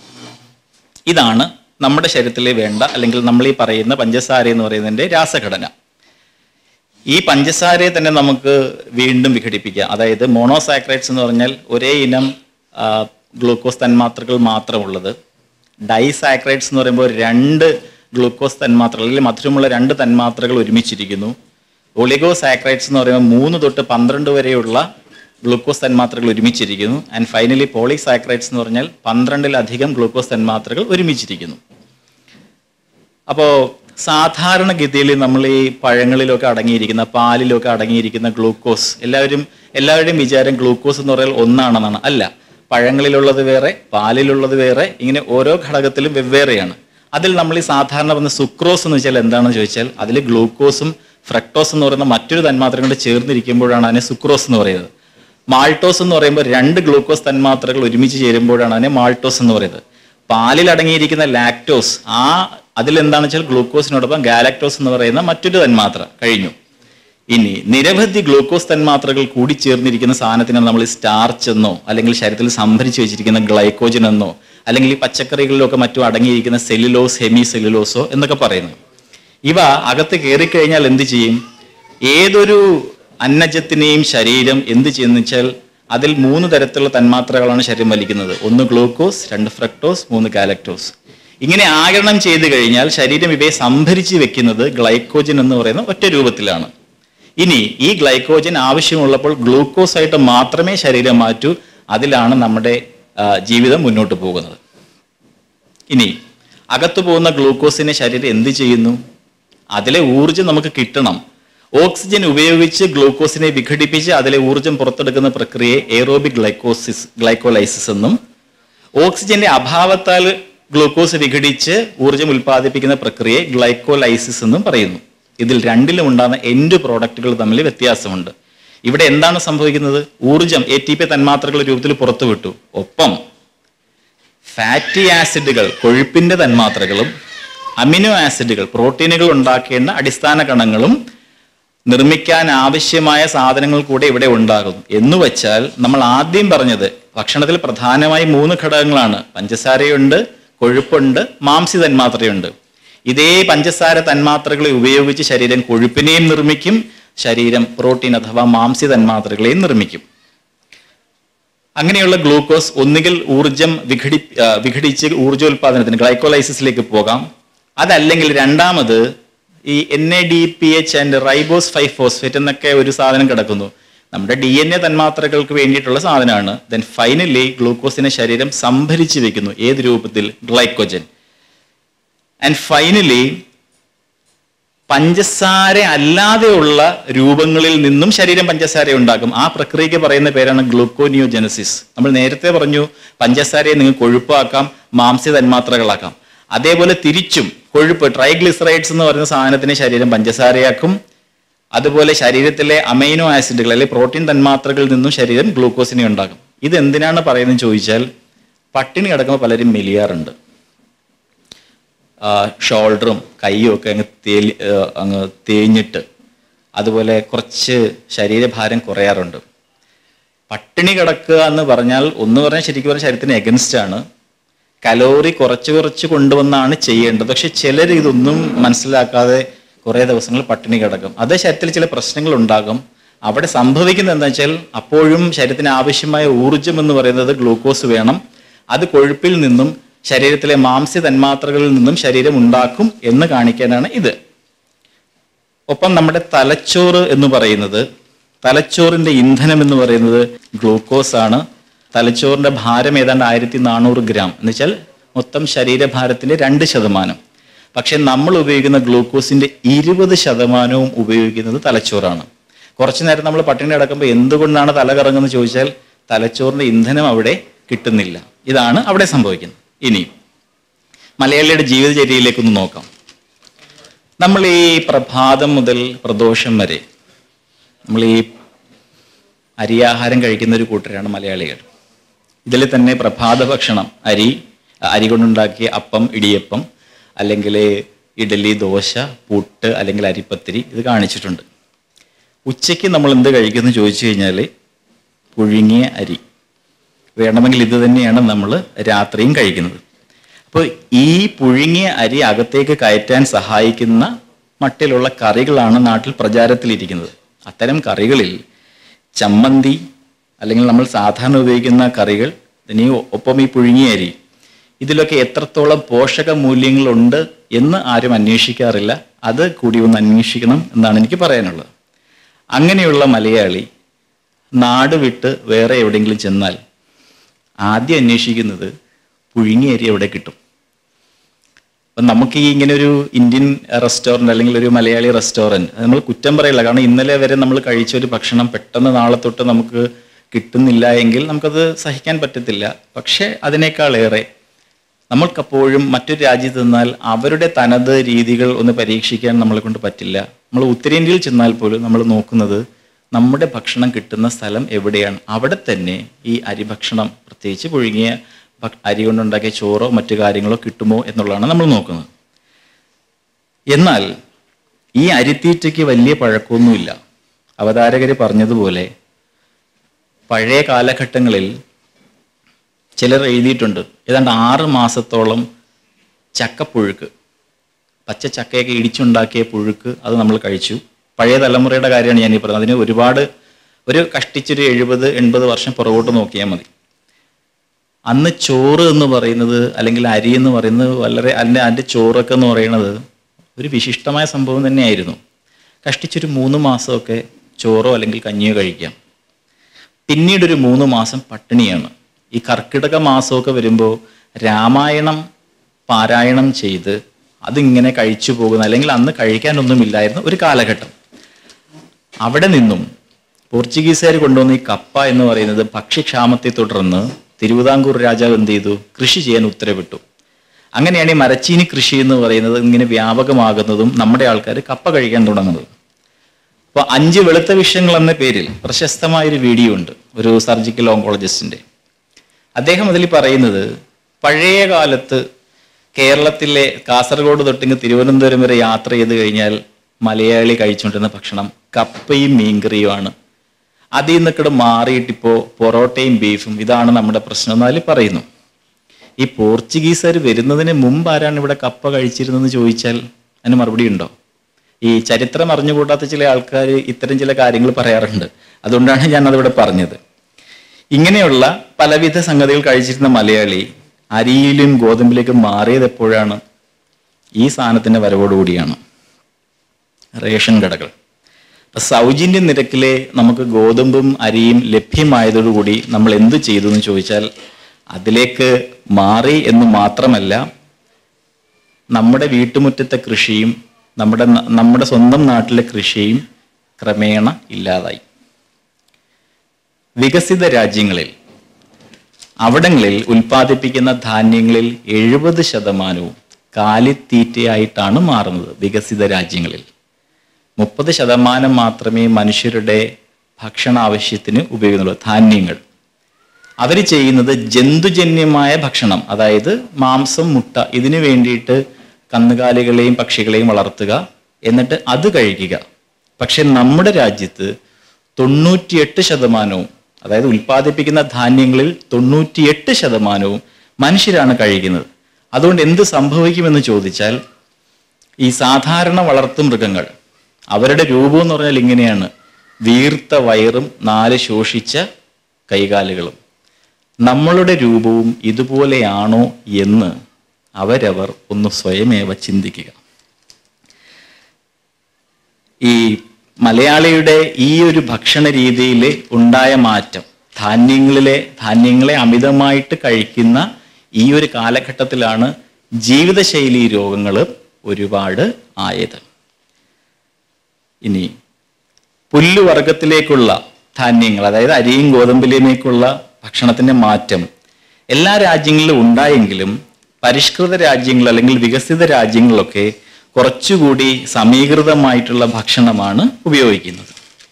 ഇതാണ് നമ്മുടെ ശരീരത്തിൽ വേണ്ട അല്ലെങ്കിൽ നമ്മൾ ഈ പറയുന്ന പഞ്ചസാര എന്ന് പറയുന്നതിന്റെ രാസഘടന ഈ പഞ്ചസാരയെ തന്നെ നമുക്ക് വീണ്ടും വിഘടിപ്പിക്കാം അതായത് മോണോസാക്രൈഡ്സ് എന്ന് പറഞ്ഞാൽ ഒരേ ഇനം ആ, ഗ്ലൂക്കോസ് തന്മാത്രകൾ മാത്രമുള്ളത് ഡൈസാക്രൈഡ്സ് എന്ന് പറയുമ്പോൾ രണ്ട് ഗ്ലൂക്കോസ് തന്മാത്രകൾ അല്ലെങ്കിൽ മധുരമുള്ള രണ്ട് തന്മാത്രകൾ ഒരുമിച്ചിരിക്കുന്നു ഒളിഗോസാക്രൈഡ്സ് എന്ന് പറയുമ്പോൾ മൂന്ന് തൊട്ട് പന്ത്രണ്ട് വരെയുള്ള ഗ്ലൂക്കോസ് തന്മാത്രകൾ ഒരുമിച്ചിരിക്കുന്നു ആൻഡ് ഫൈനലി പോളിസാക്രൈഡ്സ് എന്ന് പറഞ്ഞാൽ പന്ത്രണ്ടിലധികം ഗ്ലൂക്കോസ് തന്മാത്രകൾ ഒരുമിച്ചിരിക്കുന്നു അപ്പോൾ സാധാരണഗതിയിൽ നമ്മൾ ഈ പഴങ്ങളിലൊക്കെ അടങ്ങിയിരിക്കുന്ന പാലിലൊക്കെ അടങ്ങിയിരിക്കുന്ന ഗ്ലൂക്കോസ് എല്ലാവരും എല്ലാവരുടെയും വിചാരം ഗ്ലൂക്കോസ് എന്ന് പറഞ്ഞാൽ ഒന്നാണെന്നാണ് അല്ല പഴങ്ങളിലുള്ളത് വേറെ പാലിലുള്ളത് വേറെ ഇങ്ങനെ ഓരോ ഘടകത്തിലും വെവ്വേറെയാണ് അതിൽ നമ്മൾ ഈ സാധാരണ പറഞ്ഞ സുക്രോസ് എന്ന് വെച്ചാൽ എന്താണെന്ന് ചോദിച്ചാൽ അതിൽ ഗ്ലൂക്കോസും ഫ്രക്ടോസ് എന്ന് പറയുന്ന മറ്റൊരു തന്മാത്രയും കൂടെ ചേർന്നിരിക്കുമ്പോഴാണ് അതിനെ സുക്രോസ് എന്ന് പറയുന്നത് മാൾട്ടോസ് എന്ന് പറയുമ്പോൾ രണ്ട് ഗ്ലൂക്കോസ് തന്മാത്രകൾ ഒരുമിച്ച് ചേരുമ്പോഴാണ് അതിനെ മാൾട്ടോസ് എന്ന് പറയുന്നത് പാലിൽ അടങ്ങിയിരിക്കുന്ന ലാക്ടോസ് ആ അതിലെന്താണെന്ന് വെച്ചാൽ ഗ്ലൂക്കോസിനോടൊപ്പം ഗാലക്ടോസ് എന്ന് പറയുന്ന മറ്റൊരു തന്മാത്ര കഴിഞ്ഞു ഇനി നിരവധി ഗ്ലൂക്കോസ് തന്മാത്രകൾ കൂടി ചേർന്നിരിക്കുന്ന സാധനത്തിനാണ് നമ്മൾ സ്റ്റാർച്ച് എന്നോ അല്ലെങ്കിൽ ശരീരത്തിൽ സംഭരിച്ചു വെച്ചിരിക്കുന്ന ഗ്ലൈക്കോജൻ എന്നോ അല്ലെങ്കിൽ ഈ പച്ചക്കറികളിലൊക്കെ മറ്റും അടങ്ങിയിരിക്കുന്ന സെല്ലുലോസ് ഹെമി സെല്ലുലോസോ എന്നൊക്കെ പറയുന്നു ഇവ അകത്ത് കയറിക്കഴിഞ്ഞാൽ എന്ത് ചെയ്യും ഏതൊരു അന്നജത്തിനെയും ശരീരം എന്ത് ചെയ്യുന്നു വെച്ചാൽ അതിൽ മൂന്ന് തരത്തിലുള്ള തന്മാത്രകളാണ് ശരീരം വലിക്കുന്നത് ഒന്ന് ഗ്ലൂക്കോസ് രണ്ട് ഫ്രക്ടോസ് മൂന്ന് ഗാലക്ടോസ് ഇങ്ങനെ ആഗിരണം ചെയ്തു കഴിഞ്ഞാൽ ശരീരം ഇവയെ സംഭരിച്ച് വെക്കുന്നത് ഗ്ലൈക്കോജൻ എന്ന് പറയുന്ന ഒറ്റ രൂപത്തിലാണ് ഇനി ഈ ഗ്ലൈക്കോജൻ ആവശ്യമുള്ളപ്പോൾ ഗ്ലൂക്കോസ് ആയിട്ട് മാത്രമേ ശരീരം മാറ്റൂ അതിലാണ് നമ്മുടെ ആ, ജീവിതം മുന്നോട്ട് പോകുന്നത് ഇനി അകത്തു പോകുന്ന ഗ്ലൂക്കോസിനെ ശരീരം എന്ത് ചെയ്യുന്നു അതിലെ ഊർജം നമുക്ക് കിട്ടണം ഓക്സിജൻ ഉപയോഗിച്ച് ഗ്ലൂക്കോസിനെ വിഘടിപ്പിച്ച് അതിലെ ഊർജം പുറത്തെടുക്കുന്ന പ്രക്രിയയെ എയറോബിക് ഗ്ലൈക്കോസിസ് ഗ്ലൈക്കോലൈസിസ് എന്നും ഓക്സിജന്റെ അഭാവത്താൽ ഗ്ലൂക്കോസ് വിഘടിച്ച് ഊർജം ഉൽപ്പാദിപ്പിക്കുന്ന പ്രക്രിയയെ ഗ്ലൈക്കോലൈസിസ് എന്നും പറയുന്നു ഇതിൽ രണ്ടിലും ഉണ്ടാകുന്ന എൻഡ് പ്രോഡക്റ്റുകൾ തമ്മിൽ വ്യത്യാസമുണ്ട് ഇവിടെ എന്താണ് സംഭവിക്കുന്നത് ഊർജം എ ടി പി തന്മാത്രകളുടെ രൂപത്തിൽ പുറത്തുവിട്ടു ഒപ്പം ഫാറ്റി ആസിഡുകൾ കൊഴുപ്പിന്റെ തന്മാത്രകളും അമിനോ ആസിഡുകൾ പ്രോട്ടീനുകൾ ഉണ്ടാക്കേണ്ട അടിസ്ഥാന കണങ്ങളും നിർമ്മിക്കാൻ ആവശ്യമായ സാധനങ്ങൾ കൂടെ ഇവിടെ ഉണ്ടാകും എന്ന് വെച്ചാൽ നമ്മൾ ആദ്യം പറഞ്ഞത് ഭക്ഷണത്തിൽ പ്രധാനമായി മൂന്ന് ഘടകങ്ങളാണ് പഞ്ചസാരയുണ്ട് കൊഴുപ്പുണ്ട് മാംസ്യ തന്മാത്രയുണ്ട് ഇതേ പഞ്ചസാര തന്മാത്രകളെ ഉപയോഗിച്ച് ശരീരം കൊഴുപ്പിനെയും നിർമ്മിക്കും ശരീരം പ്രോട്ടീൻ അഥവാ മാംസ്യ തന്മാത്രകളെയും നിർമ്മിക്കും അങ്ങനെയുള്ള ഗ്ലൂക്കോസ് ഒന്നുകിൽ ഊർജം വിഘടി ആ, വിഘടിച്ച് ഊർജോൽപാദനത്തിന് ഗ്ലൈക്കോലൈസിസിലേക്ക് പോകാം അതല്ലെങ്കിൽ രണ്ടാമത് ഈ N A D P H and ribose five phosphate എന്നൊക്കെ ഒരു സാധനം കിടക്കുന്നു നമ്മുടെ ഡി എൻ എ തന്മാത്രകൾക്ക് വേണ്ടിയിട്ടുള്ള സാധനമാണ് ദെൻ ഫൈനലി ഗ്ലൂക്കോസിനെ ശരീരം സംഭരിച്ചു വെക്കുന്നു ഏത് രൂപത്തിൽ ഗ്ലൈക്കോജൻ ആൻഡ് ഫൈനലി പഞ്ചസാര അല്ലാതെയുള്ള രൂപങ്ങളിൽ നിന്നും ശരീരം പഞ്ചസാര ഉണ്ടാക്കും ആ പ്രക്രിയക്ക് പറയുന്ന പേരാണ് ഗ്ലൂക്കോനിയോജനസിസ് നമ്മൾ നേരത്തെ പറഞ്ഞു പഞ്ചസാരയെ നിങ്ങൾക്ക് കൊഴുപ്പാക്കാം മാംസ്യ തന്മാത്രകളാക്കാം അതേപോലെ തിരിച്ചും കൊഴുപ്പ് ട്രൈഗ്ലിസറൈഡ്സ് എന്ന് പറയുന്ന സാധനത്തിന് ശരീരം പഞ്ചസാരയാക്കും അതുപോലെ ശരീരത്തിലെ അമൈനോ ആസിഡുകൾ അല്ലെങ്കിൽ പ്രോട്ടീൻ തന്മാത്രകളിൽ നിന്നും ശരീരം ഗ്ലൂക്കോസിനെ ഉണ്ടാക്കും ഇത് എന്തിനാണ് പറയുന്നത് ചോദിച്ചാൽ പട്ടിണി കിടക്കുമ്പോൾ പലരും മെലിയാറുണ്ട് ഷോൾഡറും കൈയും ഒക്കെ അങ്ങ് തേലി ആ, അങ്ങ് തേഞ്ഞിട്ട് അതുപോലെ കുറച്ച് ശരീരഭാരം കുറയാറുണ്ട് പട്ടിണി കിടക്കുക എന്ന് പറഞ്ഞാൽ ഒന്ന് പറഞ്ഞാൽ ശരിക്കും പറഞ്ഞാൽ ശരീരത്തിന് എഗൻസ്റ്റ് ആണ് കലോറി കുറച്ച് കുറച്ച് കൊണ്ടുവന്നാണ് ചെയ്യേണ്ടത് പക്ഷെ ചിലർ ഇതൊന്നും മനസ്സിലാക്കാതെ കുറേ ദിവസങ്ങൾ പട്ടിണി കിടക്കും അത് ശരീരത്തിൽ ചില പ്രശ്നങ്ങൾ ഉണ്ടാകും അവിടെ സംഭവിക്കുന്നത് എന്താ വെച്ചാൽ അപ്പോഴും ശരീരത്തിന് ആവശ്യമായ ഊർജം എന്ന് പറയുന്നത് ഗ്ലൂക്കോസ് വേണം അത് കൊഴുപ്പിൽ നിന്നും ശരീരത്തിലെ മാംസ്യ തന്മാത്രകളിൽ നിന്നും ശരീരം ഉണ്ടാക്കും എന്ന് കാണിക്കാനാണ് ഇത് ഒപ്പം നമ്മുടെ തലച്ചോറ് എന്ന് പറയുന്നത് തലച്ചോറിന്റെ ഇന്ധനം എന്ന് പറയുന്നത് ഗ്ലൂക്കോസ് ആണ് തലച്ചോറിന്റെ ഭാരം ഏതാണ്ട് ആയിരത്തി നാനൂറ് ഗ്രാം എന്ന് വെച്ചാൽ മൊത്തം ശരീരഭാരത്തിന്റെ രണ്ട് ശതമാനം പക്ഷെ നമ്മൾ ഉപയോഗിക്കുന്ന ഗ്ലൂക്കോസിന്റെ ഇരുപത് ശതമാനവും ഉപയോഗിക്കുന്നത് തലച്ചോറാണ് കുറച്ചു നേരം നമ്മൾ പട്ടിണി കിടക്കുമ്പോൾ എന്തുകൊണ്ടാണ് തല കറങ്ങുന്നത് ചോദിച്ചാൽ തലച്ചോറിന്റെ ഇന്ധനം അവിടെ കിട്ടുന്നില്ല ഇതാണ് അവിടെ സംഭവിക്കുന്നത് ഇനി മലയാളിയുടെ ജീവിതചര്യയിലേക്കൊന്ന് നോക്കാം നമ്മൾ ഈ പ്രഭാതം മുതൽ പ്രദോഷം വരെ നമ്മൾ ഈ അരിയാഹാരം കഴിക്കുന്ന ഒരു കൂട്ടരാണ് മലയാളികൾ ഇതിൽ തന്നെ പ്രഭാത ഭക്ഷണം അരി അരി കൊണ്ടുണ്ടാക്കിയ അപ്പം ഇടിയപ്പം അല്ലെങ്കിൽ ഇഡലി ദോശ പുട്ട് അല്ലെങ്കിൽ അരിപ്പത്തിരി ഇത് കാണിച്ചിട്ടുണ്ട് ഉച്ചയ്ക്ക് നമ്മൾ എന്ത് കഴിക്കുമെന്ന് ചോദിച്ചു കഴിഞ്ഞാൽ പുഴുങ്ങിയ അരി വേണമെങ്കിൽ ഇത് തന്നെയാണ് നമ്മൾ രാത്രിയും കഴിക്കുന്നത് അപ്പോൾ ഈ പുഴുങ്ങിയ അരി അകത്തേക്ക് കയറ്റാൻ സഹായിക്കുന്ന മട്ടിലുള്ള കറികളാണ് നാട്ടിൽ പ്രചാരത്തിലിരിക്കുന്നത് അത്തരം കറികളിൽ ചമ്മന്തി അല്ലെങ്കിൽ നമ്മൾ സാധാരണ ഉപയോഗിക്കുന്ന കറികൾ ഇനി ഒപ്പം ഈ പുഴുങ്ങിയ അരി ഇതിലൊക്കെ എത്രത്തോളം പോഷക മൂല്യങ്ങളുണ്ട് എന്ന് ആരും അന്വേഷിക്കാറില്ല അത് കൂടി ഒന്ന് അന്വേഷിക്കണം എന്നാണ് എനിക്ക് പറയാനുള്ളത് അങ്ങനെയുള്ള മലയാളി നാട് വിട്ട് വേറെ എവിടെയെങ്കിലും ചെന്നാൽ ആദ്യം അന്വേഷിക്കുന്നത് പുഴുങ്ങിയ അരി എവിടെ കിട്ടും അപ്പം നമുക്ക് ഈ ഇങ്ങനെ ഒരു ഇന്ത്യൻ റെസ്റ്റോറൻറ്റ് അല്ലെങ്കിൽ ഒരു മലയാളി റെസ്റ്റോറൻറ്റ് നമ്മൾ കുറ്റം പറയില്ല കാരണം ഇന്നലെ വരെ നമ്മൾ കഴിച്ച ഒരു ഭക്ഷണം പെട്ടെന്ന് നാളെ തൊട്ട് നമുക്ക് കിട്ടുന്നില്ല എങ്കിൽ നമുക്കത് സഹിക്കാൻ പറ്റത്തില്ല പക്ഷേ അതിനേക്കാളേറെ നമ്മൾക്കപ്പോഴും മറ്റൊരു രാജ്യത്ത് നിന്നാൽ അവരുടെ തനത് രീതികൾ ഒന്ന് പരീക്ഷിക്കാൻ നമ്മളെ കൊണ്ട് പറ്റില്ല നമ്മൾ ഉത്തരേന്ത്യയിൽ ചെന്നാൽ പോലും നമ്മൾ നോക്കുന്നത് നമ്മുടെ ഭക്ഷണം കിട്ടുന്ന സ്ഥലം എവിടെയാണ് അവിടെ തന്നെ ഈ അരിഭക്ഷണം പ്രത്യേകിച്ച് പുഴുങ്ങിയ ഭ- അരി കൊണ്ടുണ്ടാക്കിയ ചോറോ മറ്റു കാര്യങ്ങളോ കിട്ടുമോ എന്നുള്ളതാണ് നമ്മൾ നോക്കുന്നത് എന്നാൽ ഈ അരിത്തീറ്റയ്ക്ക് വലിയ പഴക്കമൊന്നുമില്ല അവതാരകർ പറഞ്ഞതുപോലെ പഴയ കാലഘട്ടങ്ങളിൽ ചിലർ എഴുതിയിട്ടുണ്ട് ഏതാണ്ട് ആറ് മാസത്തോളം ചക്കപ്പുഴുക്ക് പച്ച ചക്കയൊക്കെ ഇടിച്ചുണ്ടാക്കിയ പുഴുക്ക് അത് നമ്മൾ കഴിച്ചു പഴയ തലമുറയുടെ കാര്യമാണ് ഞാൻ ഈ പറയുന്നത് അതിന് ഒരുപാട് ഒരു കഷ്ടിച്ചൊരു എഴുപത് എൺപത് വർഷം പുറകോട്ട് നോക്കിയാൽ മതി അന്ന് ചോറ് എന്ന് പറയുന്നത് അല്ലെങ്കിൽ അരി എന്ന് പറയുന്നത് വളരെ അതിൻ്റെ അതിൻ്റെ ചോറൊക്കെ എന്ന് പറയുന്നത് ഒരു വിശിഷ്ടമായ സംഭവം തന്നെയായിരുന്നു കഷ്ടിച്ചൊരു മൂന്ന് മാസമൊക്കെ ചോറോ അല്ലെങ്കിൽ കഞ്ഞിയോ കഴിക്കാം പിന്നീട് ഒരു മൂന്ന് മാസം പട്ടിണിയാണ് ഈ കർക്കിടക മാസമൊക്കെ വരുമ്പോൾ രാമായണം പാരായണം ചെയ്ത് അതിങ്ങനെ കഴിച്ചു പോകുന്ന അല്ലെങ്കിൽ അന്ന് കഴിക്കാനൊന്നുമില്ലായിരുന്ന ഒരു കാലഘട്ടം അവിടെ നിന്നും പോർച്ചുഗീസുകാർ കൊണ്ടുവന്ന ഈ കപ്പ എന്ന് പറയുന്നത് ഭക്ഷ്യക്ഷാമത്തെ തുടർന്ന് തിരുവിതാംകൂർ രാജാവ് എന്ത് ചെയ്തു കൃഷി ചെയ്യാൻ ഉത്തരവിട്ടു അങ്ങനെയാണ് ഈ മരച്ചീനി കൃഷി എന്ന് പറയുന്നത് ഇങ്ങനെ വ്യാപകമാകുന്നതും നമ്മുടെ ആൾക്കാർ കപ്പ കഴിക്കാൻ തുടങ്ങുന്നത് അപ്പോൾ അഞ്ച് വെളുത്ത വിഷയങ്ങൾ എന്ന പേരിൽ പ്രശസ്തമായൊരു വീഡിയോ ഉണ്ട് ഒരു സർജിക്കൽ ഓങ്കോളജിസ്റ്റിന്റെ അദ്ദേഹം അതിൽ പറയുന്നത് പഴയ കാലത്ത് കേരളത്തിലെ കാസർഗോഡ് തൊട്ടിങ്ങ് തിരുവനന്തപുരം വരെ യാത്ര ചെയ്ത് കഴിഞ്ഞാൽ മലയാളി കഴിച്ചുകൊണ്ടിരുന്ന ഭക്ഷണം കപ്പയും മീൻകറിയുമാണ് അതിൽ നിന്നൊക്കെ മാറിയിട്ടിപ്പോൾ പൊറോട്ടയും ബീഫും ഇതാണ് നമ്മുടെ പ്രശ്നം എന്ന് അതിൽ പറയുന്നു ഈ പോർച്ചുഗീസുകാർ വരുന്നതിന് മുമ്പ് ആരാണ് ഇവിടെ കപ്പ കഴിച്ചിരുന്നതെന്ന് ചോദിച്ചാൽ അതിന് മറുപടി ഉണ്ടോ ഈ ചരിത്രം അറിഞ്ഞുകൂടാത്ത ചില ആൾക്കാർ ഇത്തരം ചില കാര്യങ്ങൾ പറയാറുണ്ട് അതുകൊണ്ടാണ് ഞാൻ അതിവിടെ പറഞ്ഞത് ഇങ്ങനെയുള്ള പലവിധ സംഗതികൾ കഴിച്ചിരുന്ന മലയാളി അരിയിലും ഗോതമ്പിലേക്കും മാറിയത് എപ്പോഴാണ് ഈ സാധനത്തിന്റെ വരവോടുകൂടിയാണ് റേഷൻ കടകൾ അപ്പൊ സൗജന്യ നിരക്കിലെ നമുക്ക് ഗോതമ്പും അരിയും ലഭ്യമായതോടുകൂടി നമ്മൾ എന്ത് ചെയ്തു എന്ന് ചോദിച്ചാൽ അതിലേക്ക് മാറി എന്ന് മാത്രമല്ല നമ്മുടെ വീട്ടുമുറ്റത്തെ കൃഷിയും നമ്മുടെ ന- നമ്മുടെ സ്വന്തം നാട്ടിലെ കൃഷിയും ക്രമേണ ഇല്ലാതായി വികസിത രാജ്യങ്ങളിൽ അവിടങ്ങളിൽ ഉൽപ്പാദിപ്പിക്കുന്ന ധാന്യങ്ങളിൽ എഴുപത് ശതമാനവും കാലിത്തീറ്റയായിട്ടാണ് മാറുന്നത് വികസിത രാജ്യങ്ങളിൽ മുപ്പത് ശതമാനം മാത്രമേ മനുഷ്യരുടെ ഭക്ഷണ ആവശ്യത്തിന് ഉപയോഗിക്കുന്നുള്ളൂ ധാന്യങ്ങൾ അവർ ചെയ്യുന്നത് ജന്തുജന്യമായ ഭക്ഷണം അതായത് മാംസം മുട്ട ഇതിനു വേണ്ടിയിട്ട് കന്നുകാലികളെയും പക്ഷികളെയും വളർത്തുക എന്നിട്ട് അത് കഴിക്കുക പക്ഷെ നമ്മുടെ രാജ്യത്ത് തൊണ്ണൂറ്റിയെട്ട് ശതമാനവും അതായത് ഉൽപ്പാദിപ്പിക്കുന്ന ധാന്യങ്ങളിൽ തൊണ്ണൂറ്റിയെട്ട് ശതമാനവും മനുഷ്യരാണ് കഴിക്കുന്നത് അതുകൊണ്ട് എന്ത് സംഭവിക്കുമെന്ന് ചോദിച്ചാൽ ഈ സാധാരണ വളർത്തു മൃഗങ്ങൾ അവരുടെ രൂപം എന്ന് പറഞ്ഞാൽ ഇങ്ങനെയാണ് വീർത്ത വയറും നാല് ശോഷിച്ച കൈകാലുകളും നമ്മളുടെ രൂപവും ഇതുപോലെയാണോ എന്ന് അവരവർ ഒന്ന് സ്വയമേവ ചിന്തിക്കുക ഈ മലയാളിയുടെ ഈ ഒരു ഭക്ഷണ രീതിയിൽ ഉണ്ടായ മാറ്റം ധാന്യങ്ങളിലെ ധാന്യങ്ങളെ അമിതമായിട്ട് കഴിക്കുന്ന ഈ ഒരു കാലഘട്ടത്തിലാണ് ജീവിതശൈലി രോഗങ്ങൾ ഒരുപാട് ആയത് ഇനി പുല്ലുവർഗത്തിലേക്കുള്ള ധാന്യങ്ങൾ അതായത് അരിയും ഗോതമ്പിലേക്കുള്ള ഭക്ഷണത്തിന്റെ മാറ്റം എല്ലാ രാജ്യങ്ങളിലും ഉണ്ടായെങ്കിലും പരിഷ്കൃത രാജ്യങ്ങൾ അല്ലെങ്കിൽ വികസിത രാജ്യങ്ങളൊക്കെ കുറച്ചുകൂടി സമീകൃതമായിട്ടുള്ള ഭക്ഷണമാണ് ഉപയോഗിക്കുന്നത്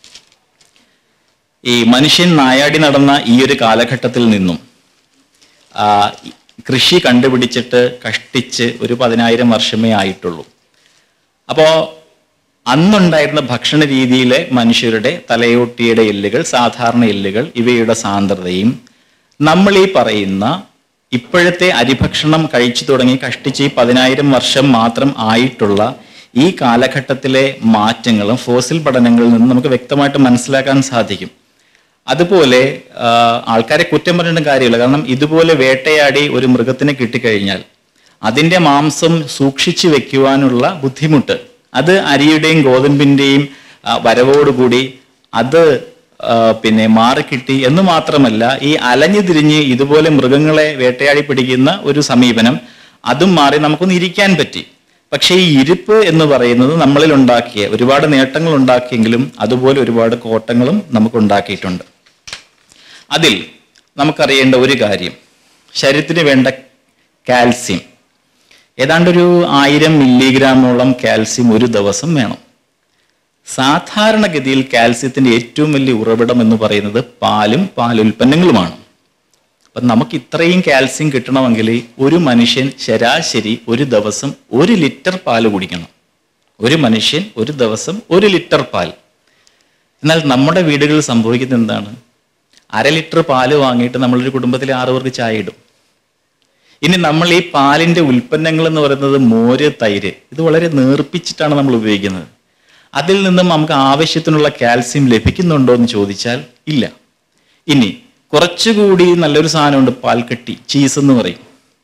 ഈ മനുഷ്യൻ നായാടി നടന്ന ഈ ഒരു കാലഘട്ടത്തിൽ നിന്നും ആ, കൃഷി കണ്ടുപിടിച്ചിട്ട് കഷ്ടിച്ച് ഒരു പതിനായിരം വർഷമേ ആയിട്ടുള്ളൂ അപ്പോൾ അന്നുണ്ടായിരുന്ന ഭക്ഷണ രീതിയിലെ മനുഷ്യരുടെ തലയോട്ടിയുടെ എല്ലുകൾ സാധാരണ എല്ലുകൾ ഇവയുടെ സാന്ദ്രതയും നമ്മൾ ഈ പറയുന്ന ഇപ്പോഴത്തെ അരിഭക്ഷണം കഴിച്ചു തുടങ്ങി കഷ്ടിച്ച് ഈ പതിനായിരം വർഷം മാത്രം ആയിട്ടുള്ള ഈ കാലഘട്ടത്തിലെ മാറ്റങ്ങളും ഫോസിൽ പഠനങ്ങളിൽ നിന്ന് നമുക്ക് വ്യക്തമായിട്ട് മനസ്സിലാക്കാൻ സാധിക്കും അതുപോലെ ആ, ആൾക്കാരെ കുറ്റം പറഞ്ഞിട്ട് കാര്യമില്ല കാരണം ഇതുപോലെ വേട്ടയാടി ഒരു മൃഗത്തിനെ കിട്ടിക്കഴിഞ്ഞാൽ അതിന്റെ മാംസം സൂക്ഷിച്ചു വെക്കുവാനുള്ള ബുദ്ധിമുട്ട് അത് അരിയുടെയും ഗോതമ്പിന്റെയും ആ, വരവോടുകൂടി അത് ആ, പിന്നെ മാറിക്കിട്ടി എന്ന് മാത്രമല്ല ഈ അലഞ്ഞു തിരിഞ്ഞ് ഇതുപോലെ മൃഗങ്ങളെ വേട്ടയാടി പിടിക്കുന്ന ഒരു സമീപനം അതും മാറി നമുക്കൊന്ന് ഇരിക്കാൻ പറ്റി പക്ഷേ ഈ ഇരിപ്പ് എന്ന് പറയുന്നത് നമ്മളിൽ ഉണ്ടാക്കിയ ഒരുപാട് നേട്ടങ്ങൾ ഉണ്ടാക്കിയെങ്കിലും അതുപോലെ ഒരുപാട് കോട്ടങ്ങളും നമുക്ക് ഉണ്ടാക്കിയിട്ടുണ്ട് അതിൽ നമുക്കറിയേണ്ട ഒരു കാര്യം ശരീരത്തിന് വേണ്ട കാൽസ്യം ഏതാണ്ടൊരു ആയിരം മില്ലിഗ്രാമോളം കാൽസ്യം ഒരു ദിവസം വേണം സാധാരണഗതിയിൽ കാൽസ്യത്തിന്റെ ഏറ്റവും വലിയ ഉറവിടം എന്ന് പറയുന്നത് പാലും പാലുൽപ്പന്നങ്ങളുമാണ് അപ്പം നമുക്ക് ഇത്രയും കാൽസ്യം കിട്ടണമെങ്കിൽ ഒരു മനുഷ്യൻ ശരാശരി ഒരു ദിവസം ഒരു ലിറ്റർ പാല് കുടിക്കണം ഒരു മനുഷ്യൻ ഒരു ദിവസം ഒരു ലിറ്റർ പാൽ എന്നാൽ നമ്മുടെ വീടുകളിൽ സംഭവിക്കുന്നത് എന്താണ് അര ലിറ്റർ പാല് വാങ്ങിയിട്ട് നമ്മളൊരു കുടുംബത്തിലെ ആറ് പേർക്ക് ചായ ഇടും ഇനി നമ്മൾ ഈ പാലിന്റെ ഉൽപ്പന്നങ്ങൾ എന്ന് പറയുന്നത് മോര് തൈര് ഇത് വളരെ നേർപ്പിച്ചിട്ടാണ് നമ്മൾ ഉപയോഗിക്കുന്നത് അതിൽ നിന്നും നമുക്ക് ആവശ്യത്തിനുള്ള കാൽസ്യം ലഭിക്കുന്നുണ്ടോ എന്ന് ചോദിച്ചാൽ ഇല്ല ഇനി കുറച്ചുകൂടി നല്ലൊരു സാധനമുണ്ട് പാൽക്കട്ടി ചീസ് എന്ന് പറയും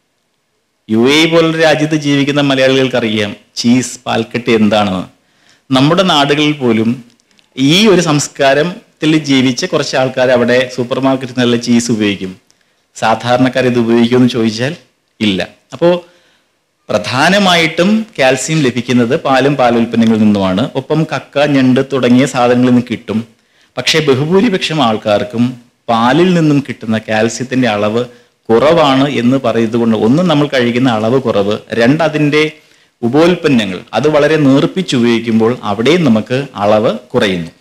യു എ പോലുള്ള രാജ്യത്ത് ജീവിക്കുന്ന മലയാളികൾക്ക് അറിയാം ചീസ് പാൽക്കട്ടി എന്താണെന്ന് നമ്മുടെ നാടുകളിൽ പോലും ഈ ഒരു സംസ്കാരത്തിൽ ജീവിച്ച കുറച്ച് ആൾക്കാർ അവിടെ സൂപ്പർ മാർക്കറ്റിൽ നല്ല ചീസ് ഉപയോഗിക്കും സാധാരണക്കാർ ഇത് ഉപയോഗിക്കുമെന്ന് ചോദിച്ചാൽ ഇല്ല അപ്പോൾ പ്രധാനമായിട്ടും കാൽസ്യം ലഭിക്കുന്നത് പാലും പാലുൽപ്പന്നങ്ങളിൽ നിന്നുമാണ് ഒപ്പം കക്ക ഞണ്ട് തുടങ്ങിയ സാധനങ്ങളിൽ നിന്ന് കിട്ടും പക്ഷേ ബഹുഭൂരിപക്ഷം ആൾക്കാർക്കും പാലിൽ നിന്നും കിട്ടുന്ന കാൽസ്യത്തിന്റെ അളവ് കുറവാണ് എന്ന് പറയുന്നത് കൊണ്ട് ഒന്ന് നമ്മൾ കഴിക്കുന്ന അളവ് കുറവ് രണ്ട് അതിൻ്റെ ഉപോൽപ്പന്നങ്ങൾ അത് വളരെ നേർപ്പിച്ച് ഉപയോഗിക്കുമ്പോൾ അവിടെയും നമുക്ക് അളവ് കുറയുന്നു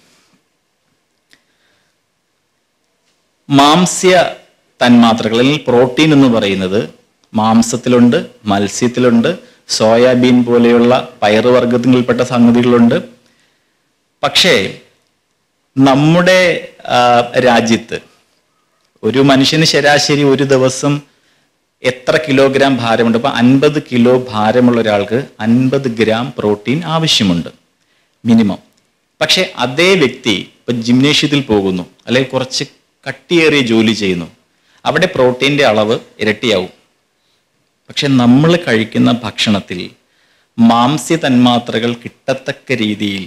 മാംസ്യ തന്മാത്രകൾ അല്ലെങ്കിൽ പ്രോട്ടീൻ എന്ന് പറയുന്നത് മാംസത്തിലുണ്ട് മത്സ്യത്തിലുണ്ട് സോയാബീൻ പോലെയുള്ള പയറുവർഗങ്ങളിൽപ്പെട്ട സംഗതികളുണ്ട് പക്ഷേ നമ്മുടെ ആ, രാജ്യത്ത് ഒരു മനുഷ്യന് ശരാശരി ഒരു ദിവസം എത്ര കിലോഗ്രാം ഭാരമുണ്ട് ഇപ്പൊ അൻപത് കിലോ ഭാരമുള്ള ഒരാൾക്ക് അൻപത് ഗ്രാം പ്രോട്ടീൻ ആവശ്യമുണ്ട് മിനിമം പക്ഷെ അതേ വ്യക്തി ഇപ്പൊ ജിംനേഷ്യത്തിൽ പോകുന്നു അല്ലെങ്കിൽ കുറച്ച് കട്ടിയേറിയ ജോലി ചെയ്യുന്നു അവിടെ പ്രോട്ടീൻ്റെ അളവ് ഇരട്ടിയാവും പക്ഷെ നമ്മൾ കഴിക്കുന്ന ഭക്ഷണത്തിൽ മാംസ്യ തന്മാത്രകൾ കിട്ടത്തക്ക രീതിയിൽ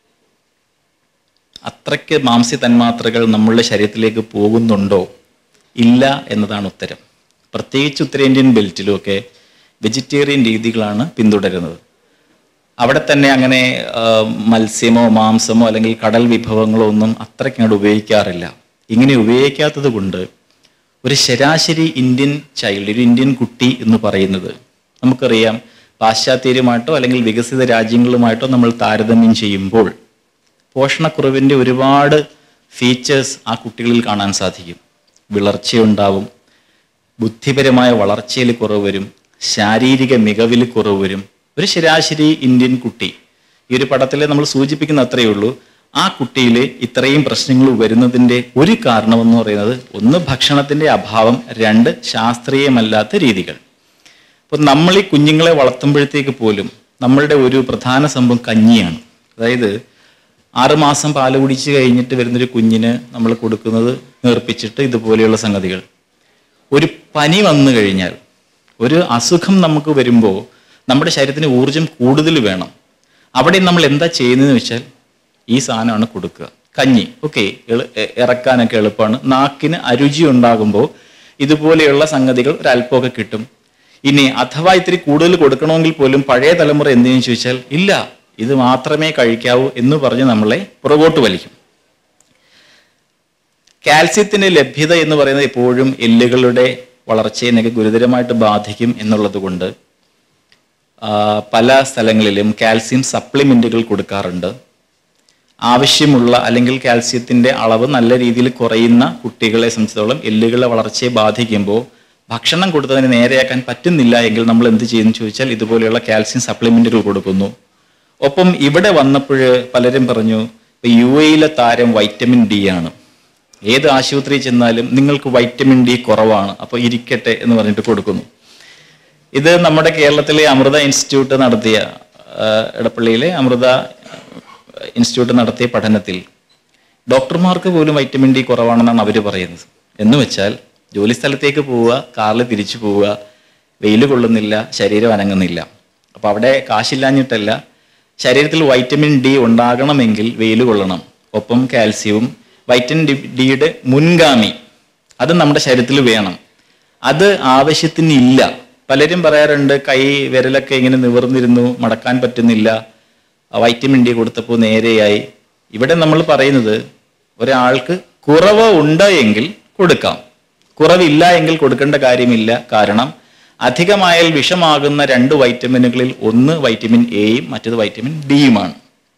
അത്രയ്ക്ക് മാംസ്യ തന്മാത്രകൾ നമ്മളുടെ ശരീരത്തിലേക്ക് പോകുന്നുണ്ടോ ഇല്ല എന്നതാണ് ഉത്തരം പ്രത്യേകിച്ച് ഉത്തരേന്ത്യൻ ബെൽറ്റിലുമൊക്കെ വെജിറ്റേറിയൻ രീതികളാണ് പിന്തുടരുന്നത് അവിടെ തന്നെ അങ്ങനെ ആ, മത്സ്യമോ മാംസമോ അല്ലെങ്കിൽ കടൽ വിഭവങ്ങളോ ഒന്നും അത്രയ്ക്ക് അങ്ങോട്ട് ഉപയോഗിക്കാറില്ല ഇങ്ങനെ ഉപയോഗിക്കാത്തത് കൊണ്ട് ഒരു ശരാശരി ഇന്ത്യൻ ചൈൽഡ് ഒരു ഇന്ത്യൻ കുട്ടി എന്ന് പറയുന്നത് നമുക്കറിയാം പാശ്ചാത്യരുമായിട്ടോ അല്ലെങ്കിൽ വികസിത രാജ്യങ്ങളുമായിട്ടോ നമ്മൾ താരതമ്യം ചെയ്യുമ്പോൾ പോഷണക്കുറവിൻ്റെ ഒരുപാട് ഫീച്ചേഴ്സ് ആ കുട്ടികളിൽ കാണാൻ സാധിക്കും വിളർച്ചയുണ്ടാവും ബുദ്ധിപരമായ വളർച്ചയിൽ കുറവ് വരും ശാരീരിക മികവിൽ കുറവ് വരും ഒരു ശരാശരി ഇന്ത്യൻ കുട്ടി ഈ ഒരു പടത്തിൽ നമ്മൾ സൂചിപ്പിക്കുന്ന അത്രയേ ഉള്ളൂ ആ കുട്ടിയിൽ ഇത്രയും പ്രശ്നങ്ങൾ വരുന്നതിൻ്റെ ഒരു കാരണമെന്ന് പറയുന്നത് ഒന്ന് ഭക്ഷണത്തിൻ്റെ അഭാവം രണ്ട് ശാസ്ത്രീയമല്ലാത്ത രീതികൾ അപ്പോൾ നമ്മൾ ഈ കുഞ്ഞുങ്ങളെ വളർത്തുമ്പോഴത്തേക്ക് പോലും നമ്മളുടെ ഒരു പ്രധാന സംഭവം കഞ്ഞിയാണ് അതായത് ആറുമാസം പാല് കുടിച്ച് കഴിഞ്ഞിട്ട് വരുന്നൊരു കുഞ്ഞിന് നമ്മൾ കൊടുക്കുന്നത് നേർപ്പിച്ചിട്ട് ഇതുപോലെയുള്ള സംഗതികൾ ഒരു പനി വന്നു കഴിഞ്ഞാൽ ഒരു അസുഖം നമുക്ക് വരുമ്പോൾ നമ്മുടെ ശരീരത്തിന് ഊർജം കൂടുതൽ വേണം അവിടെ നമ്മൾ എന്താ ചെയ്യുന്നതെന്ന് വെച്ചാൽ ഈ സാധനമാണ് കൊടുക്കുക കഞ്ഞി ഓക്കെ ഇറക്കാനൊക്കെ എളുപ്പമാണ് നാക്കിന് അരുചി ഉണ്ടാകുമ്പോൾ ഇതുപോലെയുള്ള സംഗതികൾ ഒരല്പമൊക്കെ കിട്ടും ഇനി അഥവാ ഇത്തിരി കൂടുതൽ കൊടുക്കണമെങ്കിൽ പോലും പഴയ തലമുറ എന്തിനു ചോദിച്ചാൽ ഇല്ല ഇത് മാത്രമേ കഴിക്കാവൂ എന്ന് പറഞ്ഞ് നമ്മളെ പുറകോട്ട് വലിക്കും കാൽസ്യത്തിന്റെ ലഭ്യത എന്ന് പറയുന്നത് എപ്പോഴും എല്ലുകളുടെ വളർച്ചയെ ഗുരുതരമായിട്ട് ബാധിക്കും എന്നുള്ളത് കൊണ്ട് ആ, പല സ്ഥലങ്ങളിലും കാൽസ്യം സപ്ലിമെന്റുകൾ കൊടുക്കാറുണ്ട് ആവശ്യമുള്ള അല്ലെങ്കിൽ കാൽസ്യത്തിന്റെ അളവ് നല്ല രീതിയിൽ കുറയുന്ന കുട്ടികളെ സംബന്ധിച്ചിടത്തോളം എല്ലുകളുടെ വളർച്ചയെ ബാധിക്കുമ്പോൾ ഭക്ഷണം കൊടുത്തതിന് നേരെയാക്കാൻ പറ്റുന്നില്ല എങ്കിൽ നമ്മൾ എന്ത് ചെയ്യുന്നു ചോദിച്ചാൽ ഇതുപോലെയുള്ള കാൽസ്യം സപ്ലിമെന്റുകൾ കൊടുക്കുന്നു ഒപ്പം ഇവിടെ വന്നപ്പോൾ പലരും പറഞ്ഞു ഇപ്പൊ യു എയിലെ താരം വൈറ്റമിൻ ഡി ആണ് ഏത് ആശുപത്രിയിൽ ചെന്നാലും നിങ്ങൾക്ക് വൈറ്റമിൻ ഡി കുറവാണ് അപ്പോൾ ഇരിക്കട്ടെ എന്ന് പറഞ്ഞിട്ട് കൊടുക്കുന്നു ഇത് നമ്മുടെ കേരളത്തിലെ അമൃത ഇൻസ്റ്റിറ്റ്യൂട്ട് നടത്തിയ ആ, എടപ്പള്ളിയിലെ അമൃത ഇൻസ്റ്റിറ്റ്യൂട്ട് നടത്തിയ പഠനത്തിൽ ഡോക്ടർമാർക്ക് പോലും വൈറ്റമിൻ ഡി കുറവാണെന്നാണ് അവർ പറയുന്നത് എന്ന് വെച്ചാൽ ജോലി സ്ഥലത്തേക്ക് പോവുക കാറിൽ തിരിച്ചു പോവുക വെയിൽ കൊള്ളുന്നില്ല ശരീരം അനങ്ങുന്നില്ല അപ്പോൾ അവിടെ കാശില്ലാഞ്ഞിട്ടല്ല ശരീരത്തിൽ വൈറ്റമിൻ ഡി ഉണ്ടാകണമെങ്കിൽ വെയിൽ കൊള്ളണം ഒപ്പം കാൽസ്യവും വൈറ്റമിൻ ഡി ഡിയുടെ മുൻഗാമി അത് നമ്മുടെ ശരീരത്തിൽ വേണം അത് ആവശ്യത്തിന് ഇല്ല പലരും പറയാറുണ്ട് കൈ വിരലൊക്കെ ഇങ്ങനെ നിവർന്നിരുന്നു മടക്കാൻ പറ്റുന്നില്ല വൈറ്റമിൻ ഡി കൊടുത്തപ്പോൾ നേരെയായി ഇവിടെ നമ്മൾ പറയുന്നത് ഒരാൾക്ക് കുറവ് ഉണ്ട് എങ്കിൽ കൊടുക്കാം കുറവില്ല എങ്കിൽ കൊടുക്കേണ്ട കാര്യമില്ല കാരണം അധികമായാൽ വിഷമാകുന്ന രണ്ട് വൈറ്റമിനുകളിൽ ഒന്ന് വൈറ്റമിൻ എയും മറ്റത് വൈറ്റമിൻ ഡിയുമാണ്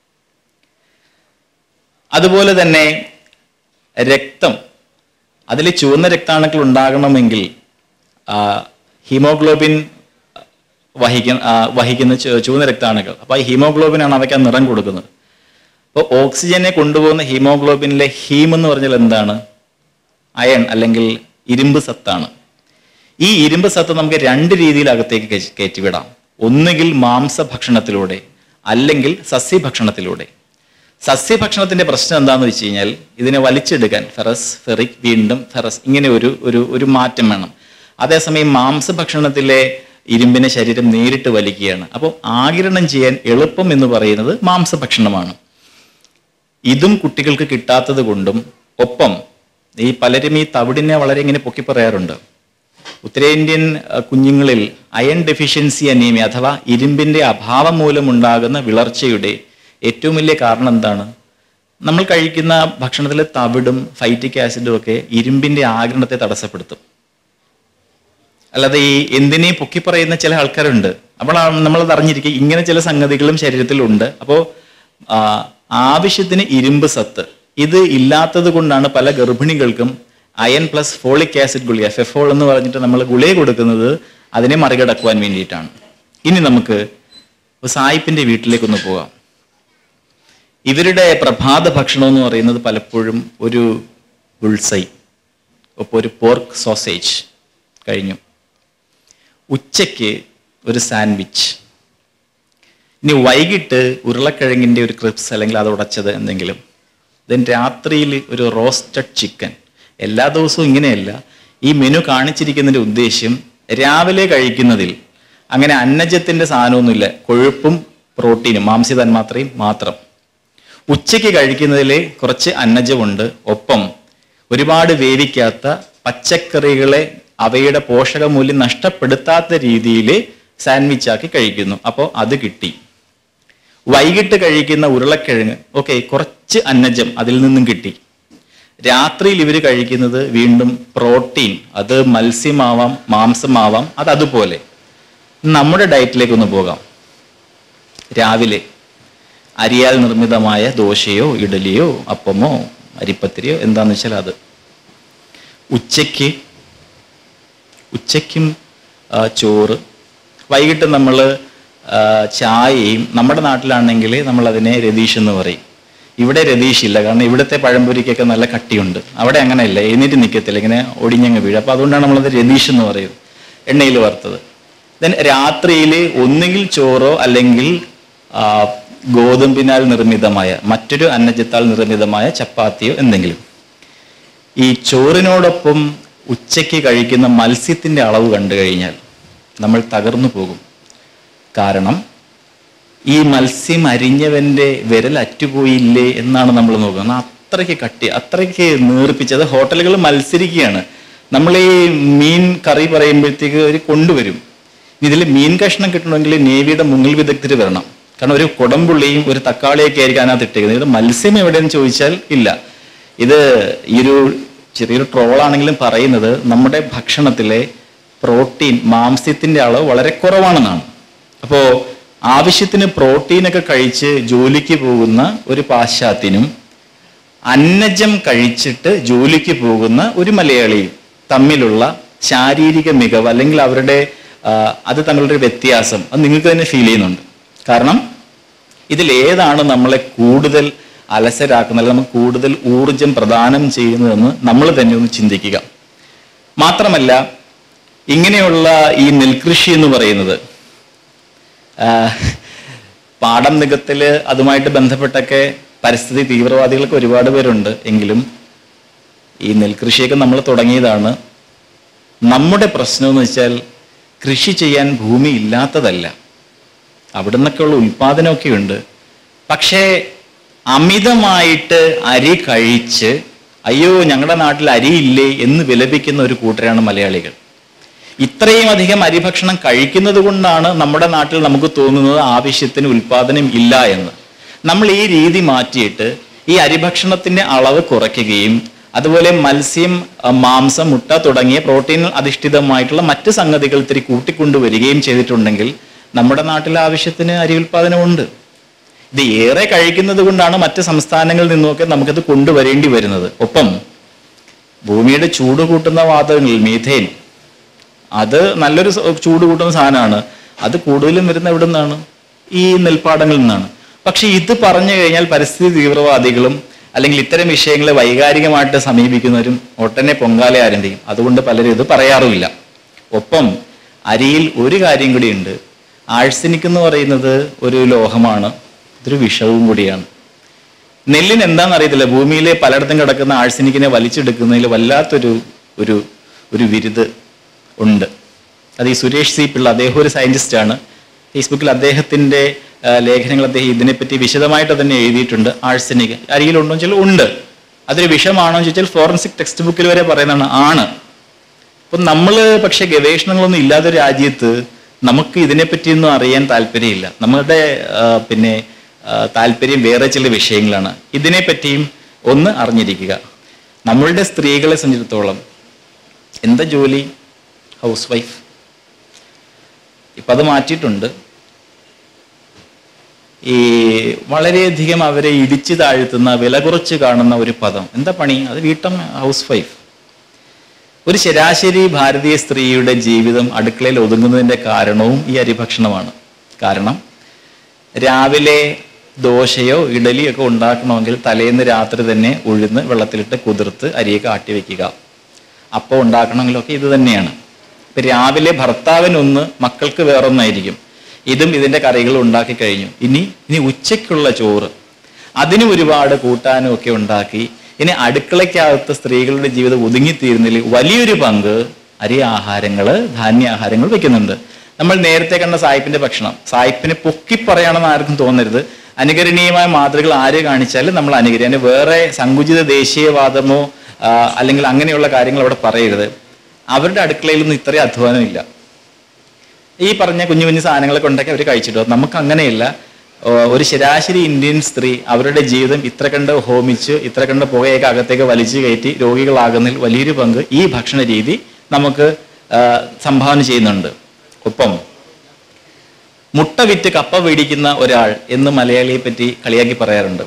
അതുപോലെ തന്നെ രക്തം അതിൽ ചുവന്ന രക്താണുക്കൾ ഉണ്ടാകണമെങ്കിൽ ആ, ഹീമോഗ്ലോബിൻ വഹിക്കുന്ന ആ, വഹിക്കുന്ന ചു- ചുവന്ന രക്താണുക്കൾ അപ്പോൾ ഈ ഹീമോഗ്ലോബിനാണ് അവയ്ക്ക് ആ നിറം കൊടുക്കുന്നത് അപ്പോൾ ഓക്സിജനെ കൊണ്ടുപോകുന്ന ഹീമോഗ്ലോബിനിലെ ഹീം എന്ന് പറഞ്ഞാൽ എന്താണ് അയൺ അല്ലെങ്കിൽ ഇരുമ്പ് സത്താണ് ഈ ഇരുമ്പ് സത്ത് നമുക്ക് രണ്ട് രീതിയിൽ അകത്തേക്ക് കയറ്റി- കയറ്റിവിടാം ഒന്നുകിൽ മാംസഭക്ഷണത്തിലൂടെ അല്ലെങ്കിൽ സസ്യഭക്ഷണത്തിലൂടെ സസ്യഭക്ഷണത്തിന്റെ പ്രശ്നം എന്താന്ന് വെച്ച് കഴിഞ്ഞാൽ ഇതിനെ വലിച്ചെടുക്കാൻ ഫെറസ് ഫെറിക് വീണ്ടും ഫെറസ് ഇങ്ങനെ ഒരു ഒരു ഒരു മാറ്റം വേണം അതേസമയം മാംസഭക്ഷണത്തിലെ ഇരുമ്പിനെ ശരീരം നേരിട്ട് വലിക്കുകയാണ് അപ്പോൾ ആകിരണം ചെയ്യാൻ എളുപ്പം എന്ന് പറയുന്നത് മാംസഭക്ഷണമാണ് ഇതും കുട്ടികൾക്ക് കിട്ടാത്തത് കൊണ്ടും ഒപ്പം ഈ പലരും ഈ തവിടിനെ വളരെ ഇങ്ങനെ പൊക്കി പറയാറുണ്ട് ഉത്തരേന്ത്യൻ അഹ്, കുഞ്ഞുങ്ങളിൽ അയൺ ഡെഫിഷ്യൻസി അനീമിയ അഥവാ ഇരുമ്പിന്റെ അഭാവം മൂലമുണ്ടാകുന്ന വിളർച്ചയുടെ ഏറ്റവും വലിയ കാരണം എന്താണ് നമ്മൾ കഴിക്കുന്ന ഭക്ഷണത്തിലെ തവിടും ഫൈറ്റിക് ആസിഡും ഒക്കെ ഇരുമ്പിന്റെ ആഗിരണത്തെ തടസ്സപ്പെടുത്തും അല്ലാതെ ഈ എന്തിനേയും പൊക്കി പറയുന്ന ചില ആൾക്കാരുണ്ട് അപ്പോൾ നമ്മളത് അറിഞ്ഞിരിക്കുക ഇങ്ങനെ ചില സംഗതികളും ശരീരത്തിലുണ്ട് അപ്പോൾ ആവശ്യത്തിന് ഇരുമ്പ് സത്ത് ഇത് ഇല്ലാത്തത് കൊണ്ടാണ് പല ഗർഭിണികൾക്കും അയൺ പ്ലസ് ഫോളിക് ആസിഡ് ഗുളിക ഫെഫോൾ എന്ന് പറഞ്ഞിട്ട് നമ്മൾ ഗുളിക കൊടുക്കുന്നത് അതിനെ മറികടക്കുവാൻ വേണ്ടിയിട്ടാണ് ഇനി നമുക്ക് സായിപ്പിന്റെ വീട്ടിലേക്കൊന്ന് പോകാം ഇവരുടെ പ്രഭാത ഭക്ഷണം എന്ന് പറയുന്നത് പലപ്പോഴും ഒരു ബുൾസൈ ഒപ്പം ഒരു പോർക്ക് സോസേജ് കഴിഞ്ഞു ഉച്ചയ്ക്ക് ഒരു സാൻഡ്വിച്ച് ഇനി വൈകിട്ട് ഉരുളക്കിഴങ്ങിൻ്റെ ഒരു ക്രിപ്സ് അല്ലെങ്കിൽ അത് ഉടച്ചത് എന്തെങ്കിലും ദെൻ രാത്രിയിൽ ഒരു റോസ്റ്റഡ് ചിക്കൻ എല്ലാ ദിവസവും ഇങ്ങനെയല്ല ഈ മെനു കാണിച്ചിരിക്കുന്നതിൻ്റെ ഉദ്ദേശ്യം രാവിലെ കഴിക്കുന്നതിൽ അങ്ങനെ അന്നജത്തിന്റെ സാധനമൊന്നുമില്ല കൊഴുപ്പും പ്രോട്ടീനും മാംസ്യ തന്മാത്രയും മാത്രം ഉച്ചയ്ക്ക് കഴിക്കുന്നതിൽ കുറച്ച് അന്നജമുണ്ട് ഒപ്പം ഒരുപാട് വേവിക്കാത്ത പച്ചക്കറികളെ അവയുടെ പോഷകമൂല്യം നഷ്ടപ്പെടുത്താത്ത രീതിയിൽ സാൻഡ്വിച്ച് ആക്കി കഴിക്കുന്നു അപ്പോൾ അത് കിട്ടി വൈകിട്ട് കഴിക്കുന്ന ഉരുളക്കിഴങ്ങ് ഓക്കെ കുറച്ച് അന്നജം അതിൽ നിന്നും കിട്ടി രാത്രിയിൽ ഇവർ കഴിക്കുന്നത് വീണ്ടും പ്രോട്ടീൻ അത് മത്സ്യമാവാം മാംസമാവാം അത് അതുപോലെ നമ്മുടെ ഡയറ്റിലേക്ക് ഒന്ന് പോകാം രാവിലെ അരിയാൽ നിർമ്മിതമായ ദോശയോ ഇഡലിയോ അപ്പമോ അരിപ്പത്തിരിയോ എന്താന്ന് വെച്ചാൽ അത് ഉച്ചയ്ക്ക് ഉച്ചയ്ക്കും ആ, ചോറ് വൈകിട്ട് നമ്മൾ ചായയും നമ്മുടെ നാട്ടിലാണെങ്കിൽ നമ്മൾ അതിനെ രതീഷ് എന്ന് പറയും ഇവിടെ രതീഷ് ഇല്ല കാരണം ഇവിടുത്തെ പഴംപൊരിക്കൊക്കെ നല്ല കട്ടിയുണ്ട് അവിടെ അങ്ങനെയല്ല എഴുന്നേറ്റ് നിൽക്കത്തില്ല ഇങ്ങനെ ഒടിഞ്ഞങ്ങ് വീഴും അപ്പോൾ അതുകൊണ്ടാണ് നമ്മളത് രതീഷ് എന്ന് പറയുന്നത് എണ്ണയിൽ വറുത്തത് ദെൻ രാത്രിയിൽ ഒന്നുകിൽ ചോറോ അല്ലെങ്കിൽ ആ, ഗോതമ്പിനാൽ നിർമ്മിതമായ മറ്റൊരു അന്നജത്താൽ നിർമ്മിതമായ ചപ്പാത്തിയോ എന്തെങ്കിലും ഈ ചോറിനോടൊപ്പം ഉച്ചയ്ക്ക് കഴിക്കുന്ന മത്സ്യത്തിന്റെ അളവ് കണ്ടു കഴിഞ്ഞാൽ നമ്മൾ തകർന്നു പോകും കാരണം ഈ മത്സ്യം അരിഞ്ഞവന്റെ വിരൽ അറ്റുപോയില്ലേ എന്നാണ് നമ്മൾ നോക്കുന്നത് അത്രയ്ക്ക് കട്ടി അത്രയ്ക്ക് നേർപ്പിച്ചത് ഹോട്ടലുകൾ മത്സരിക്കുകയാണ് നമ്മൾ ഈ മീൻ കറി പറയുമ്പോഴത്തേക്ക് ഒരു കൊണ്ടുവരും ഇതിൽ മീൻ കഷ്ണം കിട്ടണമെങ്കിൽ നേവിയുടെ മുങ്ങിൽ വിദഗ്ധർ വരണം കാരണം ഒരു കുടംപുള്ളിയും ഒരു തക്കാളിയൊക്കെ ആയിരിക്കും അതിനകത്ത് ഇട്ടേക്കുന്നത് ഇത് മത്സ്യം എവിടെയെന്ന് ചോദിച്ചാൽ ഇല്ല ഇത് ഈ ഒരു ചെറിയൊരു ട്രോളാണെങ്കിലും പറയുന്നത് നമ്മുടെ ഭക്ഷണത്തിലെ പ്രോട്ടീൻ മാംസ്യത്തിന്റെ അളവ് വളരെ കുറവാണെന്നാണ് അപ്പോൾ ആവശ്യത്തിന് പ്രോട്ടീനൊക്കെ കഴിച്ച് ജോലിക്ക് പോകുന്ന ഒരു പാശ്ചാത്യനും അന്നജം കഴിച്ചിട്ട് ജോലിക്ക് പോകുന്ന ഒരു മലയാളിയും തമ്മിലുള്ള ശാരീരിക മികവ് അല്ലെങ്കിൽ അവരുടെ ആ, അത് തമ്മിലുള്ള ഒരു വ്യത്യാസം അത് നിങ്ങൾക്ക് തന്നെ ഫീൽ ചെയ്യുന്നുണ്ട് കാരണം ഇതിൽ ഏതാണ് നമ്മളെ കൂടുതൽ അലസരാക്കുന്നത് അല്ലെങ്കിൽ നമുക്ക് കൂടുതൽ ഊർജം പ്രദാനം ചെയ്യുന്നതെന്ന് നമ്മൾ തന്നെ ഒന്ന് ചിന്തിക്കുക മാത്രമല്ല ഇങ്ങനെയുള്ള ഈ നെൽകൃഷി എന്ന് പറയുന്നത് ആ, പാടം നികത്തല് അതുമായിട്ട് ബന്ധപ്പെട്ടൊക്കെ പരിസ്ഥിതി തീവ്രവാദികൾക്ക് ഒരുപാട് പേരുണ്ട് എങ്കിലും ഈ നെൽകൃഷിയൊക്കെ നമ്മൾ തുടങ്ങിയതാണ് നമ്മുടെ പ്രശ്നം എന്ന് വെച്ചാൽ കൃഷി ചെയ്യാൻ ഭൂമി ഇല്ലാത്തതല്ല അവിടെ നിന്നൊക്കെയുള്ള ഉൽപാദനമൊക്കെ ഉണ്ട് പക്ഷേ അമിതമായിട്ട് അരി കഴിച്ച് അയ്യോ ഞങ്ങളുടെ നാട്ടിൽ അരിയില്ലേ എന്ന് വിലപിക്കുന്ന ഒരു കൂട്ടരാണ് മലയാളികൾ ഇത്രയും അധികം അരിഭക്ഷണം കഴിക്കുന്നത് കൊണ്ടാണ് നമ്മുടെ നാട്ടിൽ നമുക്ക് തോന്നുന്നത് ആവശ്യത്തിന് ഉൽപാദനം ഇല്ല എന്ന് നമ്മൾ ഈ രീതി മാറ്റിയിട്ട് ഈ അരിഭക്ഷണത്തിന്റെ അളവ് കുറയ്ക്കുകയും അതുപോലെ മത്സ്യം അഹ് മാംസം മുട്ട തുടങ്ങിയ പ്രോട്ടീൻ അധിഷ്ഠിതമായിട്ടുള്ള മറ്റ് സംഗതികൾ ഇത്തിരി കൂട്ടിക്കൊണ്ടുവരികയും ചെയ്തിട്ടുണ്ടെങ്കിൽ നമ്മുടെ നാട്ടിൽ ആവശ്യത്തിന് അരി ഉൽപാദനമുണ്ട് ഇത് ഏറെ കഴിക്കുന്നത് കൊണ്ടാണ് മറ്റ് സംസ്ഥാനങ്ങളിൽ നിന്നുമൊക്കെ നമുക്കത് കൊണ്ടുവരേണ്ടി വരുന്നത് ഒപ്പം ഭൂമിയുടെ ചൂട് കൂട്ടുന്ന വാതകങ്ങൾ മീഥേൻ അത് നല്ലൊരു സ- ചൂട് കൂട്ടുന്ന സാധനമാണ് അത് കൂടുതലും വരുന്ന എവിടെ നിന്നാണ് ഈ നെൽപ്പാടങ്ങളിൽ നിന്നാണ് പക്ഷെ ഇത് പറഞ്ഞു കഴിഞ്ഞാൽ പരിസ്ഥിതി തീവ്രവാദികളും അല്ലെങ്കിൽ ഇത്തരം വിഷയങ്ങളെ വൈകാരികമായിട്ട് സമീപിക്കുന്നവരും ഒട്ടനെ പൊങ്കാല ആരംഭിക്കും അതുകൊണ്ട് പലരും ഇത് പറയാറുമില്ല ഒപ്പം അരിയിൽ ഒരു കാര്യം കൂടിയുണ്ട് ആഴ്സനിക് എന്ന് പറയുന്നത് ഒരു ലോഹമാണ് ഇതൊരു വിഷവും കൂടിയാണ് നെല്ലിന് എന്താണെന്ന് അറിയത്തില്ല ഭൂമിയിലെ പലയിടത്തും കിടക്കുന്ന ആഴ്സനിക്കിനെ വലിച്ചെടുക്കുന്നതിൽ വല്ലാത്തൊരു ഒരു ഒരു വിരുത് ഉണ്ട് അത് ഈ സുരേഷ് സി പിള്ള അദ്ദേഹം ഒരു സയന്റിസ്റ്റ് ആണ് ഫേസ്ബുക്കിൽ അദ്ദേഹത്തിന്റെ ആ, ലേഖനങ്ങൾ അദ്ദേഹം ഇതിനെപ്പറ്റി വിശദമായിട്ട് തന്നെ എഴുതിയിട്ടുണ്ട് ആഴ്സനിക് അരിയിലുണ്ടോ എന്ന് വെച്ചാൽ ഉണ്ട് അതൊരു വിഷമാണോ എന്ന് ചോദിച്ചാൽ ഫോറൻസിക് ടെക്സ്റ്റ് ബുക്കിൽ വരെ പറയുന്നതാണ് ആണ് അപ്പം നമ്മൾ പക്ഷെ ഗവേഷണങ്ങളൊന്നും ഇല്ലാത്ത രാജ്യത്ത് നമുക്ക് ഇതിനെപ്പറ്റിയൊന്നും അറിയാൻ താല്പര്യമില്ല നമ്മുടെ ആ, പിന്നെ ആ, താല്പര്യം വേറെ ചില വിഷയങ്ങളാണ് ഇതിനെപ്പറ്റിയും ഒന്ന് അറിഞ്ഞിരിക്കുക നമ്മളുടെ സ്ത്രീകളെ സംബന്ധിച്ചിടത്തോളം എന്താ ജോലി ഹൗസ് വൈഫ് ഇപ്പം അത് മാറ്റിയിട്ടുണ്ട് ഈ വളരെയധികം അവരെ ഇടിച്ചു താഴ്ത്തുന്ന വില കുറച്ച് കാണുന്ന ഒരു പദം എന്താ പണി അത് വീട്ടമ്മ ഹൗസ് വൈഫ് ഒരു ശരാശരി ഭാരതീയ സ്ത്രീയുടെ ജീവിതം അടുക്കളയിൽ ഒതുങ്ങുന്നതിന്റെ കാരണവും ഈ അരിഭക്ഷണമാണ് കാരണം രാവിലെ ദോശയോ ഇഡലിയോ ഒക്കെ ഉണ്ടാക്കണമെങ്കിൽ തലേന്ന് രാത്രി തന്നെ ഉഴുന്ന് വെള്ളത്തിലിട്ട് കുതിർത്ത് അരിയൊക്കെ ആട്ടി വെക്കുക അപ്പോൾ ഉണ്ടാക്കണമെങ്കിലൊക്കെ ഇത് തന്നെയാണ് ഇപ്പൊ രാവിലെ ഭർത്താവിനൊന്ന് മക്കൾക്ക് വേറൊന്നായിരിക്കും ഇതും ഇതിന്റെ കറികൾ ഉണ്ടാക്കി കഴിഞ്ഞു ഇനി ഇനി ഉച്ചയ്ക്കുള്ള ചോറ് അതിനും ഒരുപാട് കൂട്ടാനും ഒക്കെ ഉണ്ടാക്കി ഇനി അടുക്കളയ്ക്കകത്ത് സ്ത്രീകളുടെ ജീവിതം ഒതുങ്ങിത്തീരുന്നതിൽ വലിയൊരു പങ്ക് അരി ആഹാരങ്ങൾ ധാന്യാഹാരങ്ങൾ വെക്കുന്നുണ്ട് നമ്മൾ നേരത്തെ കണ്ട സായിപ്പിന്റെ ഭക്ഷണം സായിപ്പിനെ പൊക്കി പറയണമെന്ന് ആർക്കും തോന്നരുത് അനുകരണീയമായ മാതൃകൾ ആര് കാണിച്ചാലും നമ്മൾ അനുകരി അതിന് വേറെ സങ്കുചിത ദേശീയവാദമോ ആ, അല്ലെങ്കിൽ അങ്ങനെയുള്ള കാര്യങ്ങൾ അവിടെ പറയരുത് അവരുടെ അടുക്കളയിലൊന്നും ഇത്രയും അധ്വാനമില്ല ഈ പറഞ്ഞ കുഞ്ഞു കുഞ്ഞു സാധനങ്ങളൊക്കെ ഉണ്ടാക്കി അവർ കഴിച്ചിട്ടു നമുക്ക് അങ്ങനെയില്ല ഓ, ഒരു ശരാശരി ഇന്ത്യൻ സ്ത്രീ അവരുടെ ജീവിതം ഇത്ര കണ്ട് ഹോമിച്ച് ഇത്ര കണ്ട് പുകയൊക്കെ അകത്തേക്ക് വലിച്ചു കയറ്റി രോഗികളാകുന്നതിൽ വലിയൊരു പങ്ക് ഈ ഭക്ഷണ രീതി നമുക്ക് ആ, സംഭാവന ചെയ്യുന്നുണ്ട് ഒപ്പം മുട്ട വിറ്റ് കപ്പ മേടിക്കുന്ന ഒരാൾ എന്ന് മലയാളിയെ പറ്റി കളിയാക്കി പറയാറുണ്ട്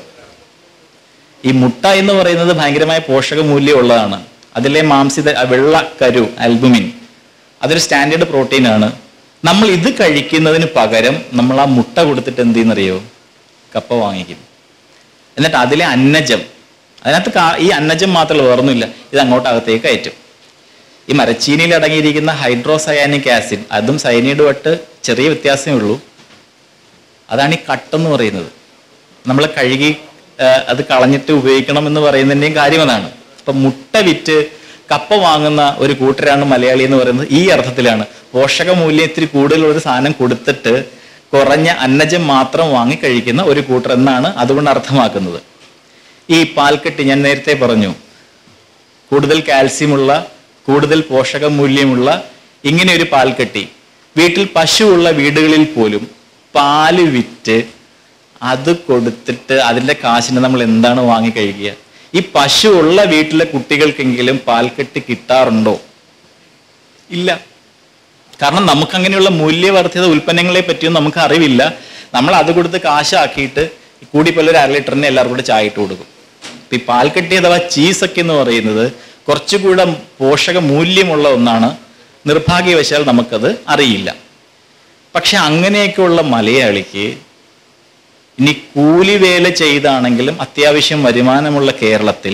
ഈ മുട്ട എന്ന് പറയുന്നത് ഭയങ്കരമായ പോഷക മൂല്യമുള്ളതാണ് അതിലെ മാംസിത ആ വെള്ള കരു ആൽബുമിൻ അതൊരു സ്റ്റാൻഡേർഡ് പ്രോട്ടീൻ ആണ് നമ്മൾ ഇത് കഴിക്കുന്നതിന് പകരം നമ്മൾ ആ മുട്ട കൊടുത്തിട്ട് എന്ത് ചെയ്യുന്നറിയോ കപ്പ വാങ്ങിക്കും എന്നിട്ട് അതിലെ അന്നജം അതിനകത്ത് കാ- ഈ അന്നജം മാത്രമല്ല വേറൊന്നുമില്ല ഇത് അങ്ങോട്ട് അകത്തേക്ക് കയറ്റും ഈ മരച്ചീനിയിൽ അടങ്ങിയിരിക്കുന്ന ഹൈഡ്രോസയാനിക് ആസിഡ് അതും സയനൈഡുമായിട്ട് ചെറിയ വ്യത്യാസമേ ഉള്ളൂ അതാണ് ഈ കട്ടെന്ന് പറയുന്നത് നമ്മൾ കഴുകി ആ, അത് കളഞ്ഞിട്ട് ഉപയോഗിക്കണം എന്ന് പറയുന്നതിൻ്റെയും കാര്യം അതാണ് അപ്പൊ മുട്ട വിറ്റ് കപ്പ വാങ്ങുന്ന ഒരു കൂട്ടരാണ് മലയാളി എന്ന് പറയുന്നത് ഈ അർത്ഥത്തിലാണ് പോഷക മൂല്യം ഇത്തിരി കൂടുതലുള്ള ഒരു സാധനം കൊടുത്തിട്ട് കുറഞ്ഞ അന്നജം മാത്രം വാങ്ങി കഴിക്കുന്ന ഒരു കൂട്ടർ എന്നാണ് അതുകൊണ്ട് അർത്ഥമാക്കുന്നത് ഈ പാൽക്കെട്ടി ഞാൻ നേരത്തെ പറഞ്ഞു കൂടുതൽ കാൽസ്യമുള്ള കൂടുതൽ പോഷക മൂല്യമുള്ള ഇങ്ങനെ ഒരു പാൽക്കെട്ടി വീട്ടിൽ പശുവുള്ള വീടുകളിൽ പോലും പാല് വിറ്റ് അത് കൊടുത്തിട്ട് അതിന്റെ കാശിന് നമ്മൾ എന്താണ് വാങ്ങി കഴിക്കുക ഈ പശു ഉള്ള വീട്ടിലെ കുട്ടികൾക്കെങ്കിലും പാൽക്കെട്ടി കിട്ടാറുണ്ടോ ഇല്ല കാരണം നമുക്ക് അങ്ങനെയുള്ള മൂല്യവർദ്ധിത ഉൽപ്പന്നങ്ങളെ പറ്റിയും നമുക്ക് അറിവില്ല നമ്മൾ അത് കൊടുത്ത് കാശാക്കിയിട്ട് കൂടി പോലെ ഒരു അര ലിറ്ററിന് എല്ലാവർക്കും കൂടെ ചായ ഇട്ട് കൊടുക്കും ഇപ്പൊ ഈ പാൽക്കെട്ടി അഥവാ ചീസൊക്കെ എന്ന് പറയുന്നത് കുറച്ചുകൂടെ പോഷക മൂല്യമുള്ള ഒന്നാണ് നിർഭാഗ്യവശാൽ നമുക്കത് അറിയില്ല പക്ഷെ അങ്ങനെയൊക്കെയുള്ള മലയാളിക്ക് ഇനി കൂലിവേല ചെയ്താണെങ്കിലും അത്യാവശ്യം വരുമാനമുള്ള കേരളത്തിൽ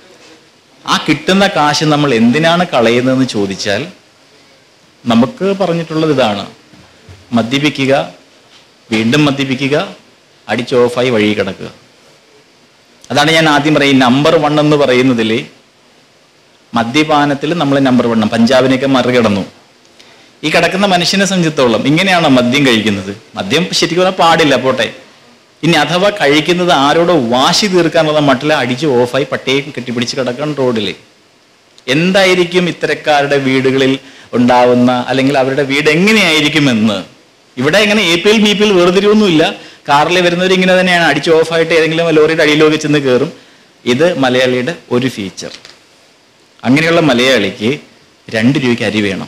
ആ കിട്ടുന്ന കാശ് നമ്മൾ എന്തിനാണ് കളയുന്നതെന്ന് ചോദിച്ചാൽ നമുക്ക് പറഞ്ഞിട്ടുള്ളത് ഇതാണ് മദ്യപിക്കുക വീണ്ടും മദ്യപിക്കുക അടിച്ച് ഓഫായി വഴി കിടക്കുക അതാണ് ഞാൻ ആദ്യം പറയും നമ്പർ വൺ എന്ന് പറയുന്നതിൽ മദ്യപാനത്തിൽ നമ്മൾ നമ്പർ വണ്ണം പഞ്ചാബിനെയൊക്കെ മറികടന്നു ഈ കിടക്കുന്ന മനുഷ്യനെ സംബന്ധിച്ചിടത്തോളം ഇങ്ങനെയാണോ മദ്യം കഴിക്കുന്നത് മദ്യം ശരിക്കും പറഞ്ഞാൽ പാടില്ല പോട്ടെ ഇനി അഥവാ കഴിക്കുന്നത് ആരോടോ വാശി തീർക്കാനുള്ള മട്ടില അടിച്ച് ഓഫായി പട്ടിയെ കെട്ടിപ്പിടിച്ച് കിടക്കണം റോഡിൽ എന്തായിരിക്കും ഇത്തരക്കാരുടെ വീടുകളിൽ ഉണ്ടാവുന്ന അല്ലെങ്കിൽ അവരുടെ വീട് എങ്ങനെയായിരിക്കുമെന്ന് ഇവിടെ എങ്ങനെ A P L B P L വേർതിരിവൊന്നുമില്ല കാറിൽ വരുന്നവർ ഇങ്ങനെ തന്നെയാണ് അടിച്ച് ഓഫായിട്ട് ഏതെങ്കിലും ലോറിയുടെ അടിയിലൊക്കെ ചെന്ന് കയറും ഇത് മലയാളിയുടെ ഒരു ഫീച്ചർ അങ്ങനെയുള്ള മലയാളിക്ക് രണ്ട് രൂപയ്ക്ക് അരി വേണം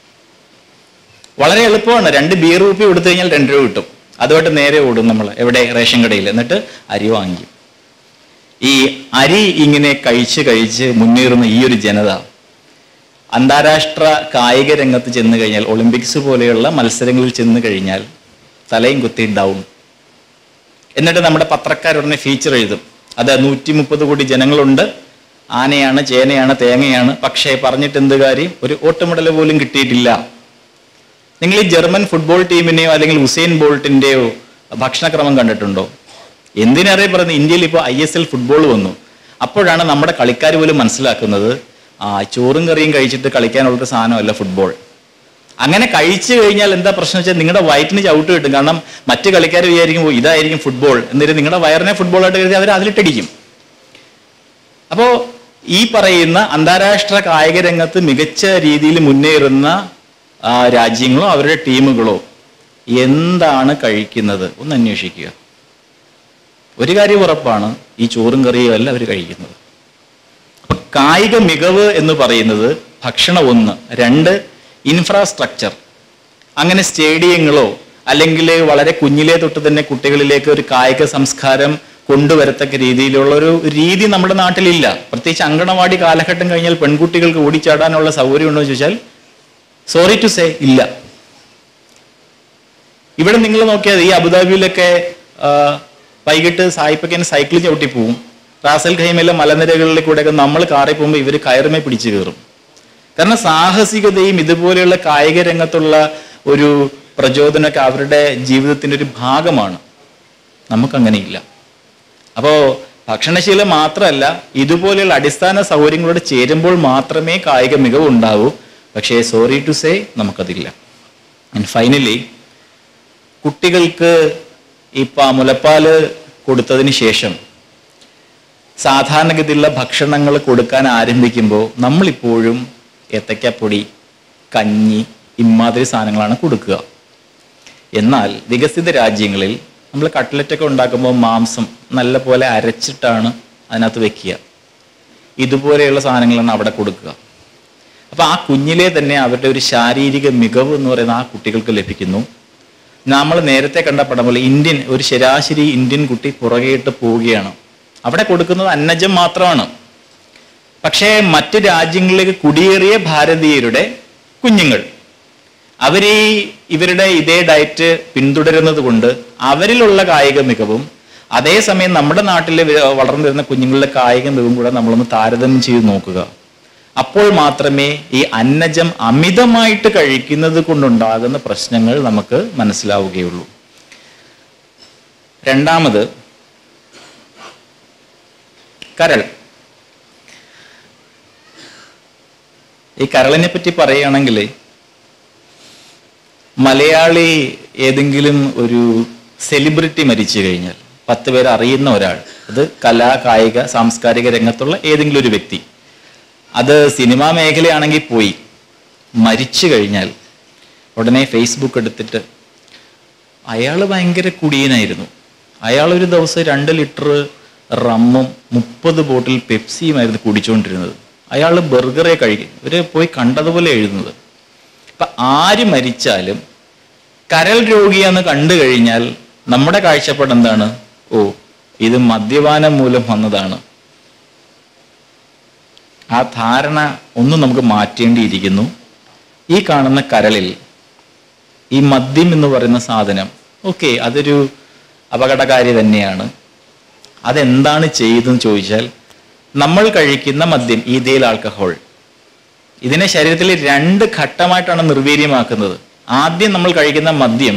വളരെ എളുപ്പമാണ് രണ്ട് ബീർ റുപ്പി കൊടുത്തു കഴിഞ്ഞാൽ രണ്ട് രൂപ കിട്ടും അതുമായിട്ട് നേരെ ഓടും നമ്മൾ എവിടെ റേഷൻ കടയിൽ എന്നിട്ട് അരി വാങ്ങിക്കും ഈ അരി ഇങ്ങനെ കഴിച്ച് കഴിച്ച് മുന്നേറുന്ന ഈ ഒരു ജനത അന്താരാഷ്ട്ര കായിക രംഗത്ത് ചെന്ന് കഴിഞ്ഞാൽ ഒളിമ്പിക്സ് പോലെയുള്ള മത്സരങ്ങളിൽ ചെന്ന് കഴിഞ്ഞാൽ തലയും കുത്തി ഡൗൺ എന്നിട്ട് നമ്മുടെ പത്രക്കാരുടനെ ഫീച്ചർ എഴുതും അത് നൂറ്റി മുപ്പത് കോടി ജനങ്ങളുണ്ട് ആനയാണ് ചേനയാണ് തേങ്ങയാണ് പക്ഷേ പറഞ്ഞിട്ട് എന്ത് കാര്യം ഒരു ഓട്ടുമെഡൽ പോലും കിട്ടിയിട്ടില്ല നിങ്ങൾ ഈ ജർമ്മൻ ഫുട്ബോൾ ടീമിനെയോ അല്ലെങ്കിൽ ഉസൈൻ ബോൾട്ടിന്റെയോ ഭക്ഷണക്രമം കണ്ടിട്ടുണ്ടോ എന്തിനേറെ പറയുന്നത് ഇന്ത്യയിൽ ഇപ്പോൾ ഐ എസ് എൽ ഫുട്ബോൾ വന്നു അപ്പോഴാണ് നമ്മുടെ കളിക്കാർ പോലും മനസ്സിലാക്കുന്നത് ആ ചോറും കറിയും കഴിച്ചിട്ട് കളിക്കാനുള്ളൊരു സാധനമല്ല ഫുട്ബോൾ അങ്ങനെ കഴിച്ചു കഴിഞ്ഞാൽ എന്താ പ്രശ്നം വെച്ചാൽ നിങ്ങളുടെ വയറ്റിന് ചവിട്ട് കിട്ടും കാരണം മറ്റു കളിക്കാർ വിചാരിക്കും "ഓ, ഇതായിരിക്കും ഫുട്ബോൾ എന്നിട്ട് നിങ്ങളുടെ വയറിനെ ഫുട്ബോളായിട്ട് കരുതി അവർ അതിലിട്ടടിക്കും അപ്പോ ഈ പറയുന്ന അന്താരാഷ്ട്ര കായിക രംഗത്ത് മികച്ച രീതിയിൽ മുന്നേറുന്ന ആ, രാജ്യങ്ങളോ അവരുടെ ടീമുകളോ എന്താണ് കഴിക്കുന്നത് ഒന്ന് അന്വേഷിക്കുക ഒരു കാര്യം ഉറപ്പാണ് ഈ ചോറും കറിയും അല്ല അവർ കഴിക്കുന്നത് അപ്പൊ കായിക മികവ് എന്ന് പറയുന്നത് ഭക്ഷണം ഒന്ന് രണ്ട് ഇൻഫ്രാസ്ട്രക്ചർ അങ്ങനെ സ്റ്റേഡിയങ്ങളോ അല്ലെങ്കിൽ വളരെ കുഞ്ഞിലേ തൊട്ട് തന്നെ കുട്ടികളിലേക്ക് ഒരു കായിക സംസ്കാരം കൊണ്ടുവരത്തക്ക രീതിയിലുള്ള ഒരു രീതി നമ്മുടെ നാട്ടിലില്ല പ്രത്യേകിച്ച് അങ്കണവാടി കാലഘട്ടം കഴിഞ്ഞാൽ പെൺകുട്ടികൾക്ക് ഓടിച്ചാടാനുള്ള സൗകര്യം ഉണ്ടോ എന്ന് ചോദിച്ചാൽ സോറി ടു സേ ഇല്ല ഇവിടെ നിങ്ങൾ നോക്കിയാൽ ഈ അബുദാബിയിലൊക്കെ ആ, വൈകിട്ട് സായിപ്പൊക്കെ സൈക്കിൾ ചവിട്ടി പോവും റാസൽ ഖൈമയിലെ മലനിരകളിൽ കൂടെയൊക്കെ നമ്മൾ കാറിൽ പോകുമ്പോൾ ഇവർ കയറുമേ പിടിച്ചു കയറും കാരണം സാഹസികതയും ഇതുപോലെയുള്ള കായിക രംഗത്തുള്ള ഒരു പ്രചോദനമൊക്കെ അവരുടെ ജീവിതത്തിന്റെ ഒരു ഭാഗമാണ് നമുക്കങ്ങനെയില്ല അപ്പോൾ ഭക്ഷണശീലം മാത്രമല്ല ഇതുപോലെയുള്ള അടിസ്ഥാന സൗകര്യങ്ങളോട് ചേരുമ്പോൾ മാത്രമേ കായിക മികവ് ഉണ്ടാവൂ പക്ഷേ സോറി ടു സേ നമുക്കതില്ല ആൻഡ് ഫൈനലി കുട്ടികൾക്ക് ഈ പാ മുലപ്പാല് കൊടുത്തതിന് ശേഷം സാധാരണഗതിയിലുള്ള ഭക്ഷണങ്ങൾ കൊടുക്കാൻ ആരംഭിക്കുമ്പോൾ നമ്മളിപ്പോഴും ഏത്തയ്ക്കാപ്പൊടി കഞ്ഞി ഇമാതിരി സാധനങ്ങളാണ് കൊടുക്കുക എന്നാൽ വികസിത രാജ്യങ്ങളിൽ നമ്മൾ കട്ട്ലറ്റൊക്കെ ഉണ്ടാക്കുമ്പോൾ മാംസം നല്ല പോലെ അരച്ചിട്ടാണ് അതിനകത്ത് വെക്കുക ഇതുപോലെയുള്ള സാധനങ്ങളാണ് അവിടെ കൊടുക്കുക അപ്പോൾ ആ കുഞ്ഞിലെ തന്നെ അവരുടെ ഒരു ശാരീരിക മികവ് എന്ന് പറയുന്ന ആ കുട്ടികൾക്ക് ലഭിക്കുന്നു നമ്മൾ നേരത്തെ കണ്ട പടം പോലെ ഇന്ത്യൻ ഒരു ശരാശരി ഇന്ത്യൻ കുട്ടി പുറകെയിട്ട് പോവുകയാണ് അവിടെ കൊടുക്കുന്നത് അന്നജം മാത്രമാണ് പക്ഷേ മറ്റു രാജ്യങ്ങളിലേക്ക് കുടിയേറിയ ഭാരതീയരുടെ കുഞ്ഞുങ്ങൾ അവരീ ഇവരുടെ ഇതേ ഡയറ്റ് പിന്തുടരുന്നത് കൊണ്ട് അവരിലുള്ള കായിക മികവും അതേസമയം നമ്മുടെ നാട്ടിൽ വളർന്നു വരുന്ന കുഞ്ഞുങ്ങളുടെ കായിക മികവും കൂടെ നമ്മളൊന്ന് താരതമ്യം ചെയ്ത് നോക്കുക അപ്പോൾ മാത്രമേ ഈ അന്നജം അമിതമായിട്ട് കഴിക്കുന്നത് കൊണ്ടുണ്ടാകുന്ന പ്രശ്നങ്ങൾ നമുക്ക് മനസ്സിലാവുകയുള്ളൂ രണ്ടാമത് കരൾ ഈ കരളിനെ പറ്റി പറയുകയാണെങ്കിൽ മലയാളി ഏതെങ്കിലും ഒരു സെലിബ്രിറ്റി മരിച്ചു കഴിഞ്ഞാൽ പത്ത് പേർ അറിയുന്ന ഒരാൾ അത് കലാ കായിക സാംസ്കാരിക രംഗത്തുള്ള ഏതെങ്കിലും ഒരു വ്യക്തി അത് സിനിമാ മേഖലയാണെങ്കിൽ പോയി മരിച്ചു കഴിഞ്ഞാൽ ഉടനെ ഫേസ്ബുക്ക് എടുത്തിട്ട് അയാൾ ഭയങ്കര കുടിയനായിരുന്നു അയാൾ ഒരു ദിവസം രണ്ട് ലിറ്റർ റമ്മും മുപ്പത് ബോട്ടിൽ പെപ്സിയുമായിരുന്നു കുടിച്ചുകൊണ്ടിരുന്നത് അയാൾ ബർഗറെ കഴിക്കും ഇവര് പോയി കണ്ടതുപോലെ എഴുതുന്നത് അപ്പൊ ആര് മരിച്ചാലും കരൾ രോഗിയാന്ന് കണ്ടു കഴിഞ്ഞാൽ നമ്മുടെ കാഴ്ചപ്പാട് എന്താണ് ഓ ഇത് മദ്യപാനം മൂലം വന്നതാണ് ആ ധാരണ ഒന്നും നമുക്ക് മാറ്റേണ്ടിയിരിക്കുന്നു ഈ കാണുന്ന കരളിൽ ഈ മദ്യം എന്ന് പറയുന്ന സാധനം ഓക്കെ അതൊരു അപകടകാരി തന്നെയാണ് അതെന്താണ് ചെയ്തതെന്ന് ചോദിച്ചാൽ നമ്മൾ കഴിക്കുന്ന മദ്യം ഈതയിൽ ആൽക്കഹോൾ ഇതിനെ ശരീരത്തിൽ രണ്ട് ഘട്ടമായിട്ടാണ് നിർവീര്യമാക്കുന്നത് ആദ്യം നമ്മൾ കഴിക്കുന്ന മദ്യം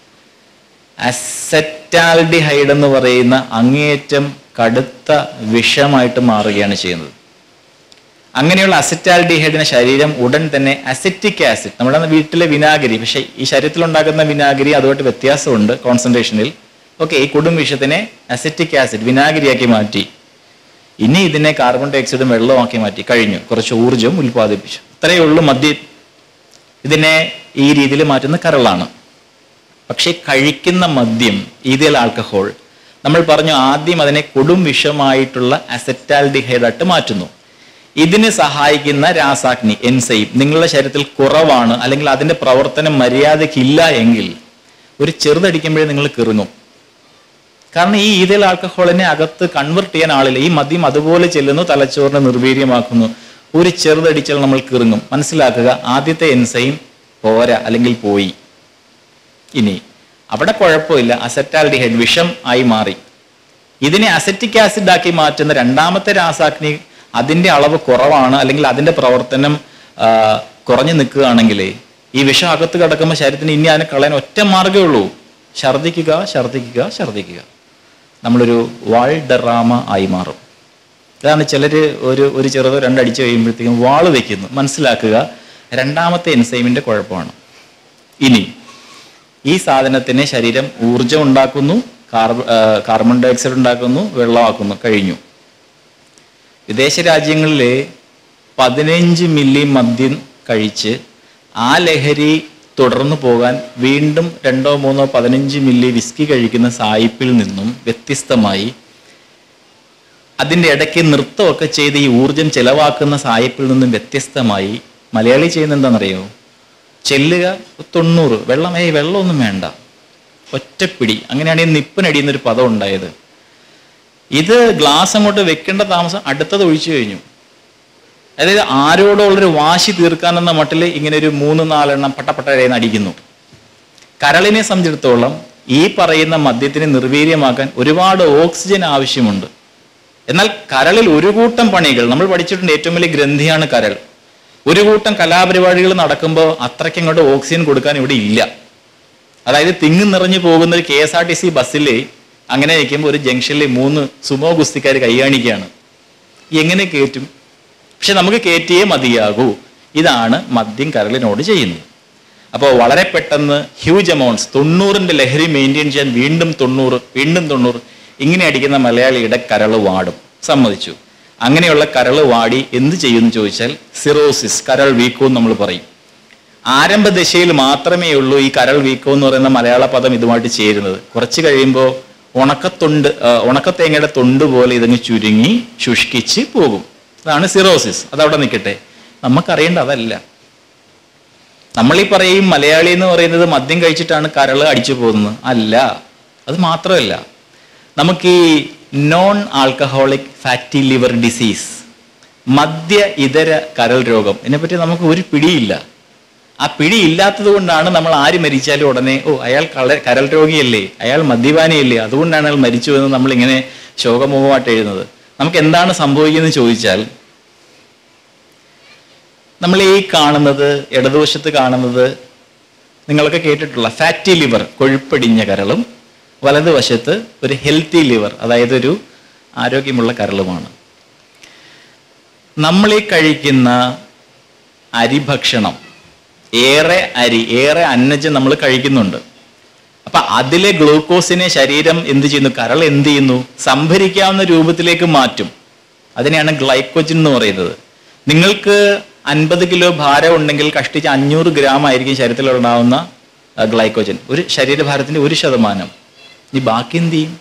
അസറ്റാൽഡിഹൈഡ് എന്ന് പറയുന്ന അങ്ങേയറ്റം കടുത്ത വിഷമായിട്ട് മാറുകയാണ് ചെയ്യുന്നത് അങ്ങനെയുള്ള അസറ്റാൽഡിഹൈഡിനെ ശരീരം ഉടൻ തന്നെ അസറ്റിക് ആസിഡ് നമ്മുടെ വീട്ടിലെ വിനാഗിരി പക്ഷെ ഈ ശരീരത്തിൽ ഉണ്ടാക്കുന്ന വിനാഗിരി അതുമായിട്ട് വ്യത്യാസമുണ്ട് കോൺസെൻട്രേഷനിൽ ഓക്കെ ഈ കൊടും വിഷത്തിനെ അസറ്റിക് ആസിഡ് വിനാഗിരിയാക്കി മാറ്റി ഇനി ഇതിനെ കാർബൺ ഡൈ ഓക്സൈഡും വെള്ളമാക്കി മാറ്റി കഴിഞ്ഞു കുറച്ച് ഊർജ്ജം ഉൽപ്പാദിപ്പിച്ചു ഇത്രയേ ഉള്ളൂ മദ്യം ഇതിനെ ഈ രീതിയിൽ മാറ്റുന്ന കരളാണ് പക്ഷേ കഴിക്കുന്ന മദ്യം ഈതൽ ആൽക്കഹോൾ നമ്മൾ പറഞ്ഞു ആദ്യം അതിനെ കൊടും വിഷമായിട്ടുള്ള അസറ്റാൽഡിഹൈഡായിട്ട് മാറ്റുന്നു ഇതിന് സഹായിക്കുന്ന രാസാഗ്നി എൻസൈം നിങ്ങളുടെ ശരീരത്തിൽ കുറവാണ് അല്ലെങ്കിൽ അതിന്റെ പ്രവർത്തനം മര്യാദയ്ക്കില്ല എങ്കിൽ ഒരു ചെറുതടിക്കുമ്പോഴേ നിങ്ങൾ കിറങ്ങും കാരണം ഈ ഈതൽ ആൽക്കഹോളിനെ അകത്ത് കൺവെർട്ട് ചെയ്യാൻ ആളില്ല ഈ മദ്യം അതുപോലെ ചെല്ലുന്നു തലച്ചോറിനെ നിർവീര്യമാക്കുന്നു ഒരു ചെറുതടിച്ചാൽ നമ്മൾ കിറങ്ങും മനസ്സിലാക്കുക ആദ്യത്തെ എൻസൈം പോരാ അല്ലെങ്കിൽ പോയി ഇനി അവിടെ കുഴപ്പമില്ല അസറ്റാൽഡിഹൈഡ് വിഷം ആയി മാറി ഇതിനെ അസറ്റിക് ആസിഡ് ആക്കി മാറ്റുന്ന രണ്ടാമത്തെ രാസാഗ്നി അതിന്റെ അളവ് കുറവാണ് അല്ലെങ്കിൽ അതിന്റെ പ്രവർത്തനം ആ, കുറഞ്ഞു നിൽക്കുകയാണെങ്കിൽ ഈ വിഷം അകത്ത് കിടക്കുമ്പോൾ ശരീരത്തിന് ഇനി അതിനെ കളയാൻ ഒറ്റ മാർഗ്ഗമേ ഉള്ളൂ ഛർദ്ദിക്കുക ഛർദ്ദിക്കുക ഛർദ്ദിക്കുക നമ്മളൊരു വാൾഡറാമ ആയി മാറും അതാണ് ചിലർ ഒരു ഒരു ചെറുതോ രണ്ടടിച്ച് കഴിയുമ്പോഴത്തേക്കും വാള് വെക്കുന്നു മനസ്സിലാക്കുക രണ്ടാമത്തെ എൻസൈമിന്റെ കുഴപ്പമാണ് ഇനി ഈ സാധനത്തിന് ശരീരം ഊർജം ഉണ്ടാക്കുന്നു കാർബ ആ, കാർബൺ ഡൈ ഓക്സൈഡ് ഉണ്ടാക്കുന്നു വെള്ളമാക്കുന്നു കഴിഞ്ഞു വിദേശ രാജ്യങ്ങളിൽ പതിനഞ്ച് മില്ലി മദ്യം കഴിച്ച് ആ ലഹരി തുടർന്നു പോകാൻ വീണ്ടും രണ്ടോ മൂന്നോ പതിനഞ്ച് മില്ലി വിസ്കി കഴിക്കുന്ന സായിപ്പിൽ നിന്നും വ്യത്യസ്തമായി അതിൻ്റെ ഇടയ്ക്ക് നൃത്തമൊക്കെ ചെയ്ത് ഈ ഊർജം ചെലവാക്കുന്ന സായിപ്പിൽ നിന്നും വ്യത്യസ്തമായി മലയാളി ചെയ്യുന്ന എന്താണെന്നറിയോ ചെല്ലുക തൊണ്ണൂറ് വെള്ളം ഏയ് വെള്ളമൊന്നും വേണ്ട ഒറ്റപ്പിടി അങ്ങനെയാണ് ഈ നിപ്പിനടിയുന്നൊരു പദം ഉണ്ടായത് ഇത് ഗ്ലാസ് അങ്ങോട്ട് വെക്കേണ്ട താമസം അടുത്തത് ഒഴിച്ചു കഴിഞ്ഞു അതായത് ആരോടോ ഉള്ളൊരു വാശി തീർക്കാനെന്ന മട്ടിൽ ഇങ്ങനെ ഒരു മൂന്ന് നാലെണ്ണം പട്ടപ്പട്ടഴയെന്ന് അടിക്കുന്നു കരളിനെ സംബന്ധിച്ചിടത്തോളം ഈ പറയുന്ന മദ്യത്തിനെ നിർവീര്യമാക്കാൻ ഒരുപാട് ഓക്സിജൻ ആവശ്യമുണ്ട് എന്നാൽ കരളിൽ ഒരു കൂട്ടം പണികൾ നമ്മൾ പഠിച്ചിട്ടുണ്ട് ഏറ്റവും വലിയ ഗ്രന്ഥിയാണ് കരൾ ഒരു കൂട്ടം കലാപരിപാടികൾ നടക്കുമ്പോൾ അത്രയ്ക്ക് അങ്ങോട്ട് ഓക്സിജൻ കൊടുക്കാൻ ഇവിടെ ഇല്ല അതായത് തിങ്ങി നിറഞ്ഞു പോകുന്ന ഒരു K S R T C ബസ്സിൽ അങ്ങനെ നിൽക്കുമ്പോൾ ഒരു ജംഗ്ഷനിൽ മൂന്ന് സുമോ ഗുസ്തിക്കാർ കൈയാണിക്കുകയാണ് എങ്ങനെ കയറ്റും പക്ഷെ നമുക്ക് കയറ്റിയേ മതിയാകൂ ഇതാണ് മദ്യം കരളിനോട് ചെയ്യുന്നത് അപ്പോൾ വളരെ പെട്ടെന്ന് ഹ്യൂജ് അമൗണ്ട്സ് തൊണ്ണൂറിന്റെ ലഹരി മെയിൻറ്റെയിൻ ചെയ്യാൻ വീണ്ടും തൊണ്ണൂറ് വീണ്ടും തൊണ്ണൂറ് ഇങ്ങനെ അടിക്കുന്ന മലയാളിയുടെ കരള് വാടും സമ്മതിച്ചു അങ്ങനെയുള്ള കരള് വാടി എന്ത് ചെയ്യുമെന്ന് ചോദിച്ചാൽ സിറോസിസ് കരൾ വീക്കോ എന്ന് നമ്മൾ പറയും ആരംഭ ദശയിൽ മാത്രമേ ഉള്ളൂ ഈ കരൾ വീക്കോ എന്ന് പറയുന്ന മലയാള പദം ഇതുമായിട്ട് ചേരുന്നത് കുറച്ച് കഴിയുമ്പോൾ ഉണക്കത്തൊണ്ട് ആ, ഉണക്കത്തേങ്ങയുടെ തൊണ്ട് പോലെ ഇതങ്ങ് ചുരുങ്ങി ശുഷ്കിച്ച് പോകും അതാണ് സിറോസിസ് അതവിടെ നിൽക്കട്ടെ നമുക്കറിയേണ്ട അതല്ല നമ്മൾ ഈ പറയും മലയാളി എന്ന് പറയുന്നത് മദ്യം കഴിച്ചിട്ടാണ് കരള് അടിച്ചു പോകുന്നത് അല്ല അത് മാത്രമല്ല നമുക്ക് ഈ non alcoholic fatty liver disease മദ്യ ഇതര കരൾ രോഗം ഇതിനെപ്പറ്റി നമുക്ക് ഒരു പിടിയില്ല ആ പിടി ഇല്ലാത്തത് കൊണ്ടാണ് നമ്മൾ ആര് മരിച്ചാലും ഉടനെ ഓ അയാൾ കള കരൾ രോഗിയല്ലേ അയാൾ മദ്യപാനിയല്ലേ അതുകൊണ്ടാണ് അയാൾ മരിച്ചു എന്ന് നമ്മൾ ഇങ്ങനെ ശോകമുഖമായിട്ട് എഴുതുന്നത് നമുക്ക് എന്താണ് സംഭവിക്കുന്നത് ചോദിച്ചാൽ നമ്മൾ ഈ കാണുന്നത് ഇടതുവശത്ത് കാണുന്നത് നിങ്ങളൊക്കെ കേട്ടിട്ടുള്ള ഫാറ്റി ലിവർ കൊഴുപ്പടിഞ്ഞ കരളും വലതുവശത്ത് ഒരു ഹെൽത്തി ലിവർ അതായത് ഒരു ആരോഗ്യമുള്ള കരളുമാണ് നമ്മൾ ഈ കഴിക്കുന്ന അരിഭക്ഷണം ഏറെ അരി ഏറെ അന്നജം നമ്മൾ കഴിക്കുന്നുണ്ട് അപ്പൊ അതിലെ ഗ്ലൂക്കോസിനെ ശരീരം എന്ത് ചെയ്യുന്നു കരൾ എന്ത് ചെയ്യുന്നു സംഭരിക്കാവുന്ന രൂപത്തിലേക്ക് മാറ്റും അതിനെയാണ് ഗ്ലൈക്കോജൻ എന്ന് പറയുന്നത് നിങ്ങൾക്ക് അൻപത് കിലോ ഭാരം ഉണ്ടെങ്കിൽ കഷ്ടിച്ച് അഞ്ഞൂറ് ഗ്രാം ആയിരിക്കും ശരീരത്തിൽ ഉണ്ടാവുന്ന ആ, ഗ്ലൈക്കോജൻ ഒരു ശരീരഭാരത്തിന്റെ ഒരു ശതമാനം ഇനി ബാക്കി എന്ത് ചെയ്യും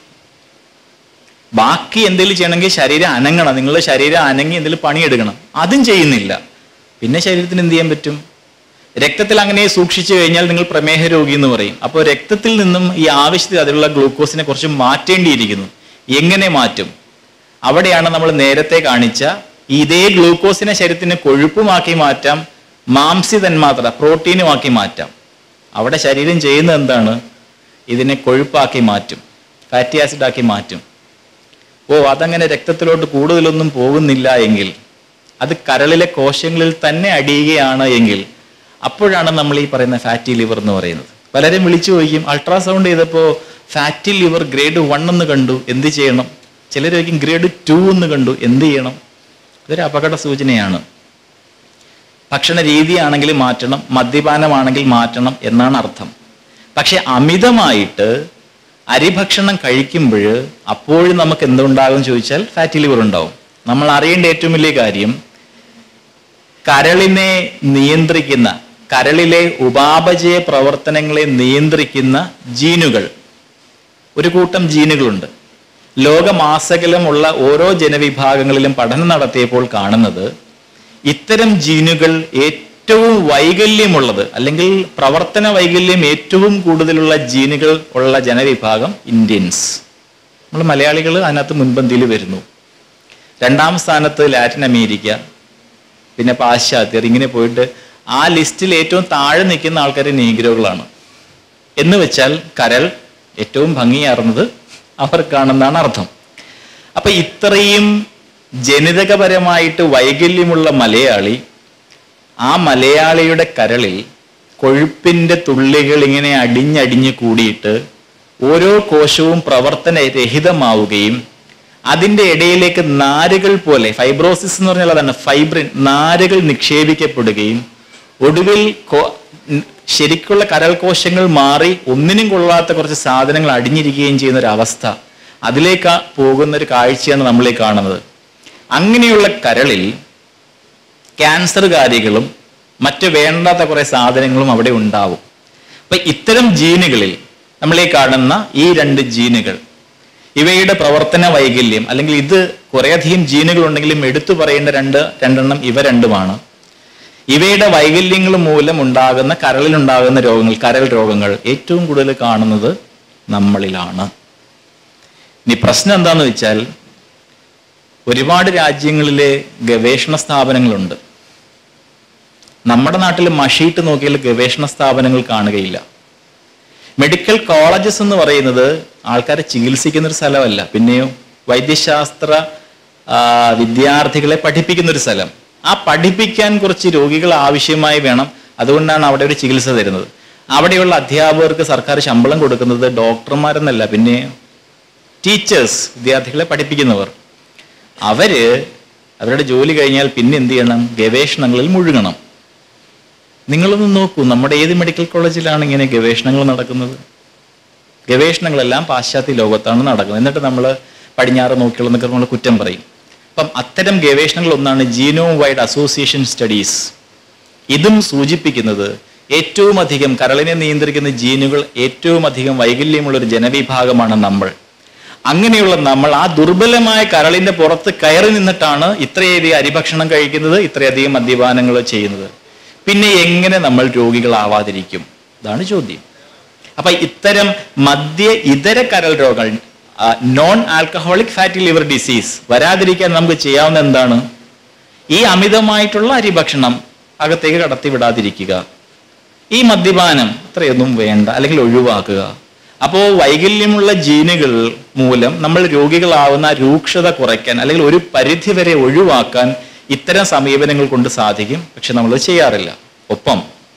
ബാക്കി എന്തെങ്കിലും ചെയ്യണമെങ്കിൽ ശരീരം അനങ്ങണം നിങ്ങളുടെ ശരീരം അനങ്ങി എന്തെങ്കിലും പണിയെടുക്കണം അതും ചെയ്യുന്നില്ല പിന്നെ ശരീരത്തിന് എന്ത് ചെയ്യാൻ പറ്റും രക്തത്തിൽ അങ്ങനെ സൂക്ഷിച്ചു കഴിഞ്ഞാൽ നിങ്ങൾ പ്രമേഹ രോഗി എന്ന് പറയും അപ്പോൾ രക്തത്തിൽ നിന്നും ഈ ആവശ്യത്തിൽ അതിലുള്ള ഗ്ലൂക്കോസിനെ കുറച്ച് മാറ്റേണ്ടിയിരിക്കുന്നു എങ്ങനെ മാറ്റും അവിടെയാണ് നമ്മൾ നേരത്തെ കാണിച്ച ഇതേ ഗ്ലൂക്കോസിനെ ശരീരത്തിന് കൊഴുപ്പുമാക്കി മാറ്റാം മാംസി തന്മാത്ര പ്രോട്ടീനുമാക്കി മാറ്റാം അവിടെ ശരീരം ചെയ്യുന്നത് എന്താണ് ഇതിനെ കൊഴുപ്പാക്കി മാറ്റും ഫാറ്റി ആസിഡ് ആക്കി മാറ്റും ഓ അതങ്ങനെ രക്തത്തിലോട്ട് കൂടുതലൊന്നും പോകുന്നില്ല എങ്കിൽ അത് കരളിലെ കോശങ്ങളിൽ തന്നെ അടിയുകയാണ് എങ്കിൽ അപ്പോഴാണ് നമ്മൾ ഈ പറയുന്ന ഫാറ്റി ലിവർ എന്ന് പറയുന്നത് പലരും വിളിച്ചു ചോദിക്കും അൾട്രാസൗണ്ട് ചെയ്തപ്പോൾ ഫാറ്റി ലിവർ ഗ്രേഡ് വൺ എന്ന് കണ്ടു എന്ത് ചെയ്യണം ചിലർ ചോദിക്കും ഗ്രേഡ് ടു എന്ന് കണ്ടു എന്ത് ചെയ്യണം ഇതൊരു അപകട സൂചനയാണ് ഭക്ഷണ രീതിയാണെങ്കിൽ മാറ്റണം മദ്യപാനമാണെങ്കിൽ മാറ്റണം എന്നാണ് അർത്ഥം പക്ഷെ അമിതമായിട്ട് അരിഭക്ഷണം കഴിക്കുമ്പോൾ അപ്പോഴും നമുക്ക് എന്തുണ്ടാകും ചോദിച്ചാൽ ഫാറ്റി ലിവർ ഉണ്ടാവും നമ്മൾ അറിയേണ്ട ഏറ്റവും വലിയ കാര്യം കരളിനെ നിയന്ത്രിക്കുന്ന കരളിലെ ഉപാപചയ പ്രവർത്തനങ്ങളെ നിയന്ത്രിക്കുന്ന ജീനുകൾ ഒരു കൂട്ടം ജീനുകളുണ്ട് ലോകമാസകലമുള്ള ഓരോ ജനവിഭാഗങ്ങളിലും പഠനം നടത്തിയപ്പോൾ കാണുന്നത് ഇത്തരം ജീനുകൾ ഏറ്റവും വൈകല്യമുള്ളത് അല്ലെങ്കിൽ പ്രവർത്തന വൈകല്യം ഏറ്റവും കൂടുതലുള്ള ജീനുകൾ ഉള്ള ജനവിഭാഗം ഇന്ത്യൻസ് നമ്മൾ മലയാളികൾ അതിനകത്ത് മുൻപന്തിയിൽ വരുന്നു രണ്ടാം സ്ഥാനത്ത് ലാറ്റിൻ അമേരിക്ക പിന്നെ പാശ്ചാത്യർ ഇങ്ങനെ പോയിട്ട് ആ ലിസ്റ്റിൽ ഏറ്റവും താഴെ നിൽക്കുന്ന ആൾക്കാർ നീഗ്രോകളാണ് എന്ന് വെച്ചാൽ കരൾ ഏറ്റവും ഭംഗിയാർന്നത് അവർക്കാണെന്നാണ് അർത്ഥം അപ്പൊ ഇത്രയും ജനിതകപരമായിട്ട് വൈകല്യമുള്ള മലയാളി ആ മലയാളിയുടെ കരളിൽ കൊഴുപ്പിന്റെ തുള്ളികൾ ഇങ്ങനെ അടിഞ്ഞടിഞ്ഞ് കൂടിയിട്ട് ഓരോ കോശവും പ്രവർത്തനരഹിതമാവുകയും അതിന്റെ ഇടയിലേക്ക് നാരുകൾ പോലെ ഫൈബ്രോസിസ് എന്ന് പറഞ്ഞാൽ അതാണ് ഫൈബ്രിൻ നാരുകൾ നിക്ഷേപിക്കപ്പെടുകയും ഒടുവിൽ കോ- ഉം, ശരിക്കുള്ള കരൾ കോശങ്ങൾ മാറി ഒന്നിനും കൊള്ളാത്ത കുറച്ച് സാധനങ്ങൾ അടിഞ്ഞിരിക്കുകയും ചെയ്യുന്ന ഒരു അവസ്ഥ അതിലേക്ക് പോകുന്ന ഒരു കാഴ്ചയാണ് നമ്മൾ ഈ കാണുന്നത് അങ്ങനെയുള്ള കരളിൽ ക്യാൻസറുകാരികളും മറ്റ് വേണ്ടാത്ത കുറെ സാധനങ്ങളും അവിടെ ഉണ്ടാവും അപ്പൊ ഇത്തരം ജീനുകളിൽ നമ്മൾ ഈ കാണുന്ന ഈ രണ്ട് ജീനുകൾ ഇവയുടെ പ്രവർത്തന വൈകല്യം അല്ലെങ്കിൽ ഇത് കുറേയധികം ജീനുകൾ ഉണ്ടെങ്കിലും എടുത്തു പറയേണ്ട രണ്ട് രണ്ടെണ്ണം ഇവ രണ്ടുമാണ് ഇവയുടെ വൈകല്യങ്ങൾ മൂലം ഉണ്ടാകുന്ന കരളിലുണ്ടാകുന്ന രോഗങ്ങൾ കരൾ രോഗങ്ങൾ ഏറ്റവും കൂടുതൽ കാണുന്നത് നമ്മളിലാണ് ഇനി പ്രശ്നം എന്താന്ന് വെച്ചാൽ ഒരുപാട് രാജ്യങ്ങളിലെ ഗവേഷണ സ്ഥാപനങ്ങളുണ്ട് നമ്മുടെ നാട്ടിൽ മഷിയിട്ട് നോക്കിയാൽ ഗവേഷണ സ്ഥാപനങ്ങൾ കാണുകയില്ല മെഡിക്കൽ കോളേജസ് എന്ന് പറയുന്നത് ആൾക്കാരെ ചികിത്സിക്കുന്ന ഒരു സ്ഥലമല്ല പിന്നെയോ വൈദ്യശാസ്ത്ര ആ, വിദ്യാർത്ഥികളെ പഠിപ്പിക്കുന്ന ഒരു സ്ഥലം ആ പഠിപ്പിക്കാൻ കുറച്ച് രോഗികൾ ആവശ്യമായി വേണം അതുകൊണ്ടാണ് അവിടെ ഒരു ചികിത്സ തരുന്നത് അവിടെയുള്ള അധ്യാപകർക്ക് സർക്കാർ ശമ്പളം കൊടുക്കുന്നത് ഡോക്ടർമാരെന്നല്ല പിന്നെ ടീച്ചേഴ്സ് വിദ്യാർത്ഥികളെ പഠിപ്പിക്കുന്നവർ അവര് അവരുടെ ജോലി കഴിഞ്ഞാൽ പിന്നെ എന്ത് ചെയ്യണം ഗവേഷണങ്ങളിൽ മുഴുകണം നിങ്ങളൊന്ന് നോക്കൂ നമ്മുടെ ഏത് മെഡിക്കൽ കോളേജിലാണ് ഇങ്ങനെ ഗവേഷണങ്ങൾ നടക്കുന്നത് ഗവേഷണങ്ങളെല്ലാം പാശ്ചാത്യ ലോകത്താണ് നടക്കുന്നത് എന്നിട്ട് നമ്മൾ പടിഞ്ഞാറ് നോക്കിയുള്ളതൊക്കെ നമ്മൾ കുറ്റം പറയും അപ്പം അത്തരം ഗവേഷണങ്ങൾ ഒന്നാണ് ജീനോം വൈഡ് അസോസിയേഷൻ സ്റ്റഡീസ് ഇതും സൂചിപ്പിക്കുന്നത് ഏറ്റവും അധികം കരളിനെ നിയന്ത്രിക്കുന്ന ജീനുകൾ ഏറ്റവും അധികം വൈകല്യമുള്ള ഒരു ജനവിഭാഗമാണ് നമ്മൾ അങ്ങനെയുള്ള നമ്മൾ ആ ദുർബലമായ കരളിന്റെ പുറത്ത് കയറി നിന്നിട്ടാണ് ഇത്രയധികം അരിഭക്ഷണം കഴിക്കുന്നത് ഇത്രയധികം മദ്യപാനങ്ങൾ ചെയ്യുന്നത് പിന്നെ എങ്ങനെ നമ്മൾ രോഗികളാവാതിരിക്കും ഇതാണ് ചോദ്യം അപ്പൊ ഇത്തരം മദ്യ ഇതര കരൾ രോഗങ്ങൾ non alcoholic fatty liver disease വരാതിരിക്കാൻ നമുക്ക് ചെയ്യാവുന്ന എന്താണ് ഈ അമിതമായിട്ടുള്ള അരിഭക്ഷണം അകത്തേക്ക് കടത്തിവിടാതിരിക്കുക ഈ മദ്യപാനം ഇത്രയൊന്നും വേണ്ട അല്ലെങ്കിൽ ഒഴിവാക്കുക അപ്പോൾ വൈകല്യമുള്ള ജീനുകൾ മൂലം നമ്മൾ രോഗികളാവുന്ന ആ രൂക്ഷത കുറയ്ക്കാൻ അല്ലെങ്കിൽ ഒരു പരിധി വരെ ഒഴിവാക്കാൻ ഇത്തരം സമീപനങ്ങൾ കൊണ്ട് സാധിക്കും പക്ഷെ നമ്മൾ ചെയ്യാറില്ല ഒപ്പം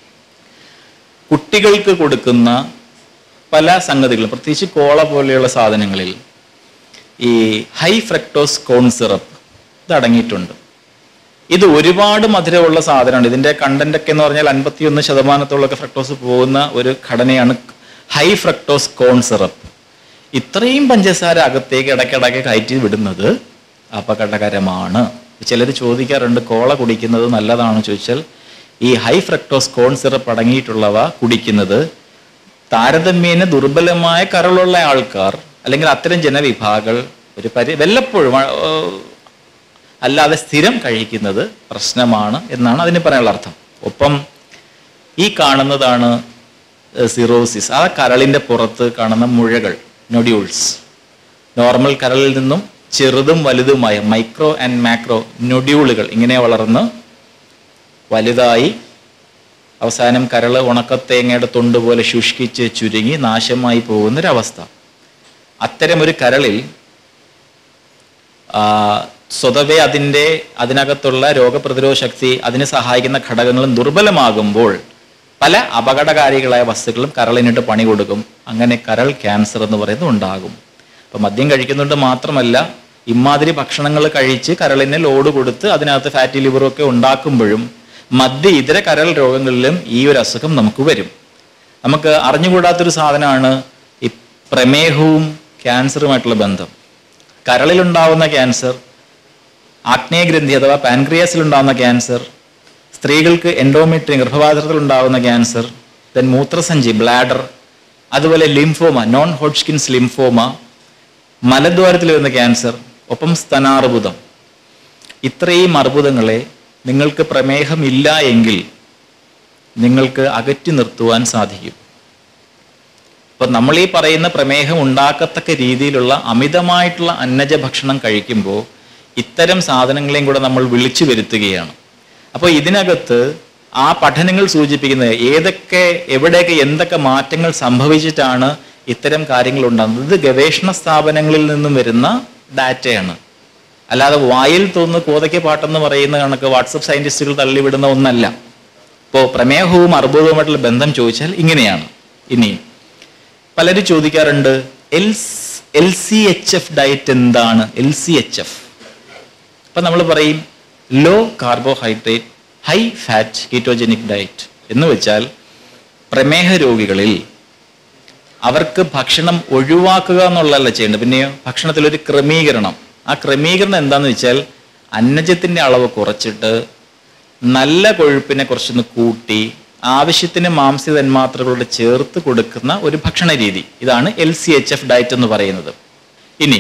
കുട്ടികൾക്ക് കൊടുക്കുന്ന പല സംഗതികളും പ്രത്യേകിച്ച് കോള പോലെയുള്ള സാധനങ്ങളിൽ ഈ ഹൈ ഫ്രക്ടോസ് കോൺ സിറപ്പ് ഇത് അടങ്ങിയിട്ടുണ്ട് ഇത് ഒരുപാട് മധുരമുള്ള സാധനമാണ് ഇതിന്റെ കണ്ടന്റ് ഒക്കെ എന്ന് പറഞ്ഞാൽ അൻപത്തിയൊന്ന് ശതമാനത്തോളമൊക്കെ ഫ്രക്ടോസ് പോകുന്ന ഒരു ഘടനയാണ് ഹൈ ഫ്രക്ടോസ് കോൺ സിറപ്പ് ഇത്രയും പഞ്ചസാര അകത്തേക്ക് ഇടയ്ക്കിടയ്ക്ക് കയറ്റി വിടുന്നത് അപകടകരമാണ് ചിലർ ചോദിക്കാറുണ്ട് കോള കുടിക്കുന്നത് നല്ലതാണോ ചോദിച്ചാൽ ഈ ഹൈ ഫ്രക്ടോസ് കോൺ സിറപ്പ് അടങ്ങിയിട്ടുള്ളവ കുടിക്കുന്നത് താരതമ്യേന ദുർബലമായ കരളുള്ള ആൾക്കാർ അല്ലെങ്കിൽ അത്തരം ജനവിഭാഗങ്ങൾ ഒരു പരി വല്ലപ്പോഴും ആ, അല്ലാതെ സ്ഥിരം കഴിക്കുന്നത് പ്രശ്നമാണ് എന്നാണ് അതിന് പറയാനുള്ള അർത്ഥം ഒപ്പം ഈ കാണുന്നതാണ് സിറോസിസ് ആ കരളിന്റെ പുറത്ത് കാണുന്ന മുഴകൾ നൊഡ്യൂൾസ് നോർമൽ കരളിൽ നിന്നും ചെറുതും വലുതുമായ മൈക്രോ ആൻഡ് മാക്രോ നൊഡ്യൂളുകൾ ഇങ്ങനെ വളർന്ന് വലുതായി അവസാനം കരള് ഉണക്കത്തേങ്ങയുടെ തൊണ്ട് പോലെ ശുഷ്കിച്ച് ചുരുങ്ങി നാശമായി പോകുന്നൊരവസ്ഥ അത്തരം ഒരു കരളിൽ ആ, സ്വതവേ അതിൻ്റെ അതിനകത്തുള്ള രോഗപ്രതിരോധ ശക്തി അതിന് സഹായിക്കുന്ന ഘടകങ്ങളും ദുർബലമാകുമ്പോൾ പല അപകടകാരികളായ വസ്തുക്കളും കരളിനിട്ട് പണി കൊടുക്കും അങ്ങനെ കരൾ ക്യാൻസർ എന്ന് പറയുന്നത് ഉണ്ടാകും അപ്പം മദ്യം കഴിക്കുന്നുണ്ട് മാത്രമല്ല ഇമാതിരി ഭക്ഷണങ്ങൾ കഴിച്ച് കരളിന് ലോഡ് കൊടുത്ത് അതിനകത്ത് ഫാറ്റി ലിവറും ഒക്കെ ഉണ്ടാക്കുമ്പോഴും മദ്യ ഇതര കരൾ രോഗങ്ങളിലും ഈ ഒരു അസുഖം നമുക്ക് വരും നമുക്ക് അറിഞ്ഞുകൂടാത്തൊരു സാധനമാണ് ഈ പ്രമേഹവും ക്യാൻസറുമായിട്ടുള്ള ബന്ധം കരളിലുണ്ടാവുന്ന ക്യാൻസർ ആഗ്നേയഗ്രന്ഥി അഥവാ പാൻക്രിയാസിൽ ഉണ്ടാവുന്ന ക്യാൻസർ സ്ത്രീകൾക്ക് എൻഡോമെട്രി ഗർഭപാത്രത്തിൽ ഉണ്ടാവുന്ന ക്യാൻസർ ദെൻ മൂത്രസഞ്ചി ബ്ലാഡർ അതുപോലെ ലിംഫോമ നോൺ ഹോഡ്സ്കിൻസ് ലിംഫോമ മലദ്വാരത്തിൽ വരുന്ന ക്യാൻസർ ഒപ്പം സ്തനാർബുദം ഇത്രയും അർബുദങ്ങളെ നിങ്ങൾക്ക് പ്രമേഹമില്ല എങ്കിൽ നിങ്ങൾക്ക് അകറ്റി നിർത്തുവാൻ സാധിക്കും അപ്പൊ നമ്മൾ ഈ പറയുന്ന പ്രമേഹം ഉണ്ടാക്കത്തക്ക രീതിയിലുള്ള അമിതമായിട്ടുള്ള അന്നജ ഭക്ഷണം കഴിക്കുമ്പോൾ ഇത്തരം സാധനങ്ങളെയും കൂടെ നമ്മൾ വിളിച്ചു വരുത്തുകയാണ് അപ്പോൾ ഇതിനകത്ത് ആ പഠനങ്ങൾ സൂചിപ്പിക്കുന്നത് ഏതൊക്കെ എവിടെയൊക്കെ എന്തൊക്കെ മാറ്റങ്ങൾ സംഭവിച്ചിട്ടാണ് ഇത്തരം കാര്യങ്ങൾ ഉണ്ടാകുന്നത് ഇത് ഗവേഷണ സ്ഥാപനങ്ങളിൽ നിന്നും വരുന്ന ഡാറ്റയാണ് അല്ലാതെ വായിൽ തോന്നുന്ന കോതയ്ക്ക് പാട്ടെന്ന് പറയുന്ന കണക്ക് വാട്സപ്പ് സയന്റിസ്റ്റുകൾ തള്ളിവിടുന്ന ഒന്നല്ല ഇപ്പോൾ പ്രമേഹവും അർബുദവുമായിട്ടുള്ള ബന്ധം ചോദിച്ചാൽ ഇങ്ങനെയാണ് ഇനി പലരും ചോദിക്കാറുണ്ട് L L C H F diet എന്താണ് എൽ സി എച്ച് എഫ് അപ്പൊ നമ്മൾ പറയും low carbohydrate high fat ketogenic diet എന്ന് വെച്ചാൽ പ്രമേഹ രോഗികളിൽ അവർക്ക് ഭക്ഷണം ഒഴിവാക്കുക എന്നുള്ളതല്ല ചെയ്യേണ്ടത് പിന്നെയോ ഭക്ഷണത്തിൽ ഒരു ക്രമീകരണം ആ ക്രമീകരണം എന്താണെന്ന് വെച്ചാൽ അന്നജത്തിന്റെ അളവ് കുറച്ചിട്ട് നല്ല കൊഴുപ്പിനെ കുറച്ചൊന്ന് കൂട്ടി ആവശ്യത്തിന് മാംസ്യ തന്മാത്രകളോട് ചേർത്ത് കൊടുക്കുന്ന ഒരു ഭക്ഷണ രീതി ഇതാണ് L C H F diet എന്ന് പറയുന്നത് ഇനി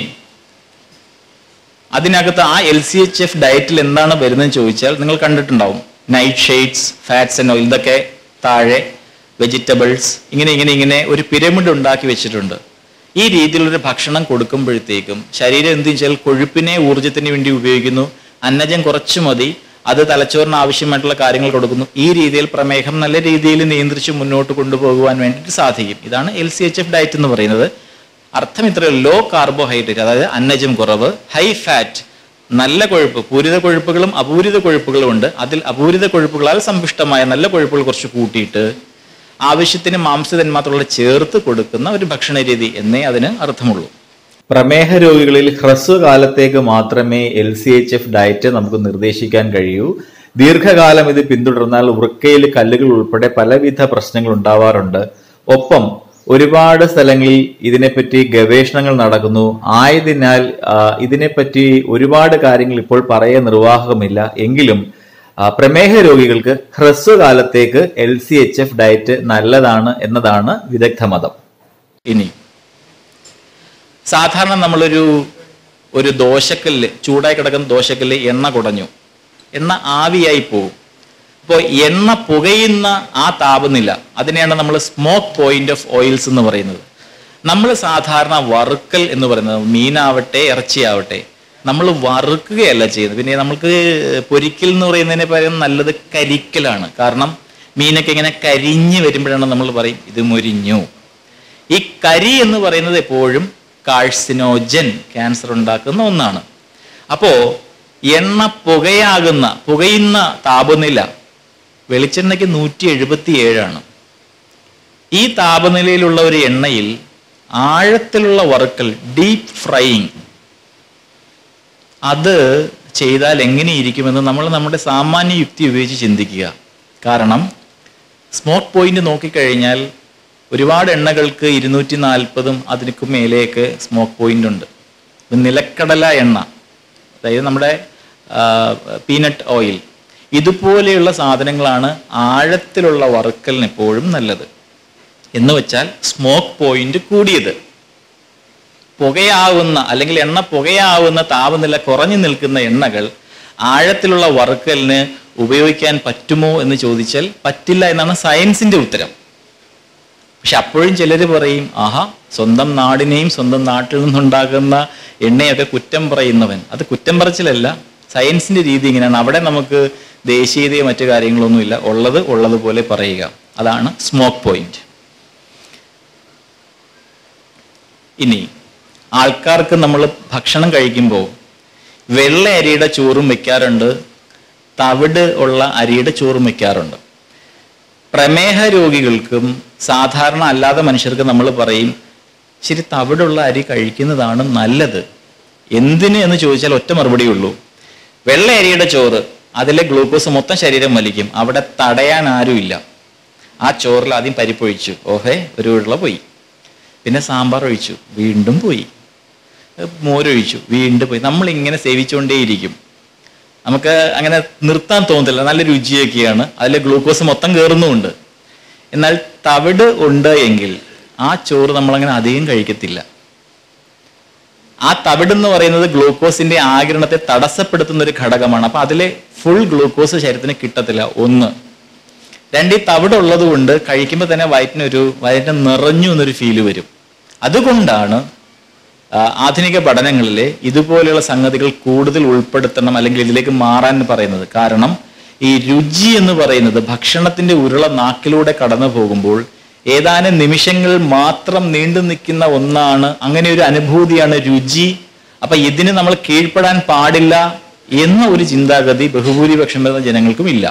അതിനകത്ത് ആ എൽ സി എച്ച് എഫ് ഡയറ്റിൽ എന്താണ് വരുന്നതെന്ന് ചോദിച്ചാൽ നിങ്ങൾ കണ്ടിട്ടുണ്ടാവും nightshades fats and oil ഇതൊക്കെ താഴെ വെജിറ്റബിൾസ് ഇങ്ങനെ ഇങ്ങനെ ഇങ്ങനെ ഒരു പിരമിഡ് ഉണ്ടാക്കി വെച്ചിട്ടുണ്ട് ഈ രീതിയിലൊരു ഭക്ഷണം കൊടുക്കുമ്പോഴത്തേക്കും ശരീരം എന്ത് വെച്ചാൽ കൊഴുപ്പിനെ ഊർജത്തിന് വേണ്ടി ഉപയോഗിക്കുന്നു അന്നജം കുറച്ച് മതി അത് തലച്ചോറിന് ആവശ്യമായിട്ടുള്ള കാര്യങ്ങൾ കൊടുക്കുന്നു ഈ രീതിയിൽ പ്രമേഹം നല്ല രീതിയിൽ നിയന്ത്രിച്ച് മുന്നോട്ട് കൊണ്ടുപോകുവാൻ വേണ്ടിയിട്ട് സാധിക്കും ഇതാണ് L C H F diet എന്ന് പറയുന്നത് അർത്ഥം ഇത്ര ലോ കാർബോഹൈഡ്രേറ്റ് അതായത് അന്നജം കുറവ് ഹൈ ഫാറ്റ് നല്ല കൊഴുപ്പ് പൂരിത കൊഴുപ്പുകളും അപൂരിത കൊഴുപ്പുകളും ഉണ്ട് അതിൽ അപൂരിത കൊഴുപ്പുകളാൽ സമ്പുഷ്ടമായ നല്ല കൊഴുപ്പുകൾ കുറച്ച് കൂട്ടിയിട്ട് ആവശ്യത്തിന് മാംസതന്മാത്രകൾ ചേർത്ത് കൊടുക്കുന്ന ഒരു ഭക്ഷണ രീതി എന്നേ അതിന് അർത്ഥമുള്ളൂ പ്രമേഹ രോഗികളിൽ ഹ്രസ്വകാലത്തേക്ക് മാത്രമേ L C H F diet നമുക്ക് നിർദ്ദേശിക്കാൻ കഴിയൂ ദീർഘകാലം ഇത് പിന്തുടർന്നാൽ വൃക്കയിൽ കല്ലുകൾ ഉൾപ്പെടെ പലവിധ പ്രശ്നങ്ങൾ ഉണ്ടാവാറുണ്ട് ഒപ്പം ഒരുപാട് സ്ഥലങ്ങളിൽ ഇതിനെപ്പറ്റി ഗവേഷണങ്ങൾ നടക്കുന്നു ആയതിനാൽ ആ, ഇതിനെപ്പറ്റി ഒരുപാട് കാര്യങ്ങൾ ഇപ്പോൾ പറയാൻ നിർവാഹകമില്ല എങ്കിലും ആ, പ്രമേഹ രോഗികൾക്ക് ഹ്രസ്വകാലത്തേക്ക് L C H F diet നല്ലതാണ് എന്നതാണ് വിദഗ്ധ മതം ഇനി സാധാരണ നമ്മളൊരു ഒരു ദോശക്കല്ല് ചൂടായി കിടക്കുന്ന ദോശക്കല്ല് എണ്ണ കുടഞ്ഞു എണ്ണ ആവിയായി പോകും അപ്പോൾ എണ്ണ പുകയുന്ന ആ താപനില അതിനെയാണ് നമ്മൾ സ്മോക്ക് പോയിന്റ് ഓഫ് ഓയിൽസ് എന്ന് പറയുന്നത് നമ്മൾ സാധാരണ വറുക്കൽ എന്ന് പറയുന്നത് മീനാവട്ടെ ഇറച്ചിയാവട്ടെ നമ്മൾ വറുക്കുകയല്ല ചെയ്യുന്നത് പിന്നെ നമുക്ക് പൊരിക്കൽ എന്ന് പറയുന്നതിന് പകരം നല്ലത് കരിക്കലാണ് കാരണം മീനൊക്കെ ഇങ്ങനെ കരിഞ്ഞ് വരുമ്പോഴാണ് നമ്മൾ പറയും ഇത് മുരിഞ്ഞു ഈ കരി എന്ന് പറയുന്നത് എപ്പോഴും കാഴ്സിനോജൻ ക്യാൻസർ ഉണ്ടാക്കുന്ന ഒന്നാണ് അപ്പോ എണ്ണ പുകയാകുന്ന പുകയുന്ന താപനില വെളിച്ചെണ്ണയ്ക്ക് നൂറ്റി എഴുപത്തി ഏഴാണ് ഈ താപനിലയിലുള്ള ഒരു എണ്ണയിൽ ആഴത്തിലുള്ള വറുക്കൽ ഡീപ്പ് ഫ്രൈയിങ് അത് ചെയ്താൽ എങ്ങനെയിരിക്കുമെന്ന് നമ്മൾ നമ്മുടെ സാമാന്യ യുക്തി ഉപയോഗിച്ച് ചിന്തിക്കുക കാരണം സ്മോക്ക് പോയിന്റ് നോക്കിക്കഴിഞ്ഞാൽ ഒരുപാട് എണ്ണകൾക്ക് ഇരുന്നൂറ്റി നാൽപ്പതും അതിനു മേലേക്ക് സ്മോക്ക് പോയിന്റ് ഉണ്ട് ഇത് നിലക്കടല എണ്ണ അതായത് നമ്മുടെ പീനട്ട് ഓയിൽ ഇതുപോലെയുള്ള സാധനങ്ങളാണ് ആഴത്തിലുള്ള വറുക്കലിന് എപ്പോഴും നല്ലത് എന്ന് വെച്ചാൽ സ്മോക്ക് പോയിന്റ് കൂടിയത് പുകയാവുന്ന അല്ലെങ്കിൽ എണ്ണ പുകയാവുന്ന താപനില കുറഞ്ഞു നിൽക്കുന്ന എണ്ണകൾ ആഴത്തിലുള്ള വറുക്കലിന് ഉപയോഗിക്കാൻ പറ്റുമോ എന്ന് ചോദിച്ചാൽ പറ്റില്ല എന്നാണ് സയൻസിന്റെ ഉത്തരം പക്ഷെ അപ്പോഴും ചിലർ പറയും ആഹാ സ്വന്തം നാടിനെയും സ്വന്തം നാട്ടിൽ നിന്നുണ്ടാകുന്ന എണ്ണയൊക്കെ കുറ്റം പറയുന്നവൻ അത് കുറ്റം പറച്ചിലല്ല സയൻസിന്റെ രീതി ഇങ്ങനെയാണ് അവിടെ നമുക്ക് ദേശീയതയോ മറ്റു കാര്യങ്ങളൊന്നുമില്ല ഉള്ളത് ഉള്ളതുപോലെ പറയുക അതാണ് സ്മോക്ക് പോയിന്റ് ഇനി ആൾക്കാർക്ക് നമ്മൾ ഭക്ഷണം കഴിക്കുമ്പോൾ വെള്ള അരിയുടെ ചോറും വെക്കാറുണ്ട് തവിട് ഉള്ള അരിയുടെ ചോറും വെക്കാറുണ്ട് പ്രമേഹ രോഗികൾക്കും സാധാരണ അല്ലാത്ത മനുഷ്യർക്ക് നമ്മൾ പറയും ശരി തവിടുള്ള അരി കഴിക്കുന്നതാണ് നല്ലത് എന്തിന് എന്ന് ചോദിച്ചാൽ ഒറ്റ മറുപടിയേ ഉള്ളൂ വെള്ള അരിയുടെ ചോറ് അതിലെ ഗ്ലൂക്കോസ് മൊത്തം ശരീരം വലിക്കും അവിടെ തടയാൻ ആരുമില്ല ആ ചോറിൽ ആദ്യം പരിപ്പൊഴിച്ചു ഓഹേ ഒരു ഉരുള പോയി പിന്നെ സാമ്പാർ ഒഴിച്ചു വീണ്ടും പോയി മോരൊഴിച്ചു വീണ്ടും പോയി നമ്മൾ ഇങ്ങനെ സേവിച്ചുകൊണ്ടേയിരിക്കും നമുക്ക് അങ്ങനെ നിർത്താൻ തോന്നത്തില്ല നല്ല രുചിയൊക്കെയാണ് അതിലെ ഗ്ലൂക്കോസ് മൊത്തം കയറുന്നുമുണ്ട് എന്നാൽ തവിട് ഉണ്ട് എങ്കിൽ ആ ചോറ് നമ്മളങ്ങനെ അധികം കഴിക്കത്തില്ല ആ തവിട് എന്ന് പറയുന്നത് ഗ്ലൂക്കോസിന്റെ ആകിരണത്തെ തടസ്സപ്പെടുത്തുന്ന ഒരു ഘടകമാണ് അപ്പൊ അതിലെ ഫുൾ ഗ്ലൂക്കോസ് ശരീരത്തിന് കിട്ടത്തില്ല ഒന്ന് രണ്ട് ഈ തവിടുള്ളത് കൊണ്ട് കഴിക്കുമ്പോൾ തന്നെ വയറ്റിനൊരു വയറ്റിന് നിറഞ്ഞു എന്നൊരു ഫീല് വരും അതുകൊണ്ടാണ് ആ, ആധുനിക പഠനങ്ങളിലെ ഇതുപോലെയുള്ള സംഗതികൾ കൂടുതൽ ഉൾപ്പെടുത്തണം അല്ലെങ്കിൽ ഇതിലേക്ക് മാറാൻ പറയുന്നത് കാരണം ഈ രുചി എന്ന് പറയുന്നത് ഭക്ഷണത്തിന്റെ ഉരുള നാക്കിലൂടെ കടന്നു പോകുമ്പോൾ ഏതാനും നിമിഷങ്ങൾ മാത്രം നീണ്ടു നിൽക്കുന്ന ഒന്നാണ് അങ്ങനെ ഒരു അനുഭൂതിയാണ് രുചി അപ്പൊ ഇതിന് നമ്മൾ കീഴ്പ്പെടാൻ പാടില്ല എന്ന ഒരു ചിന്താഗതി ബഹുഭൂരിപക്ഷം വരുന്ന ജനങ്ങൾക്കും ഇല്ല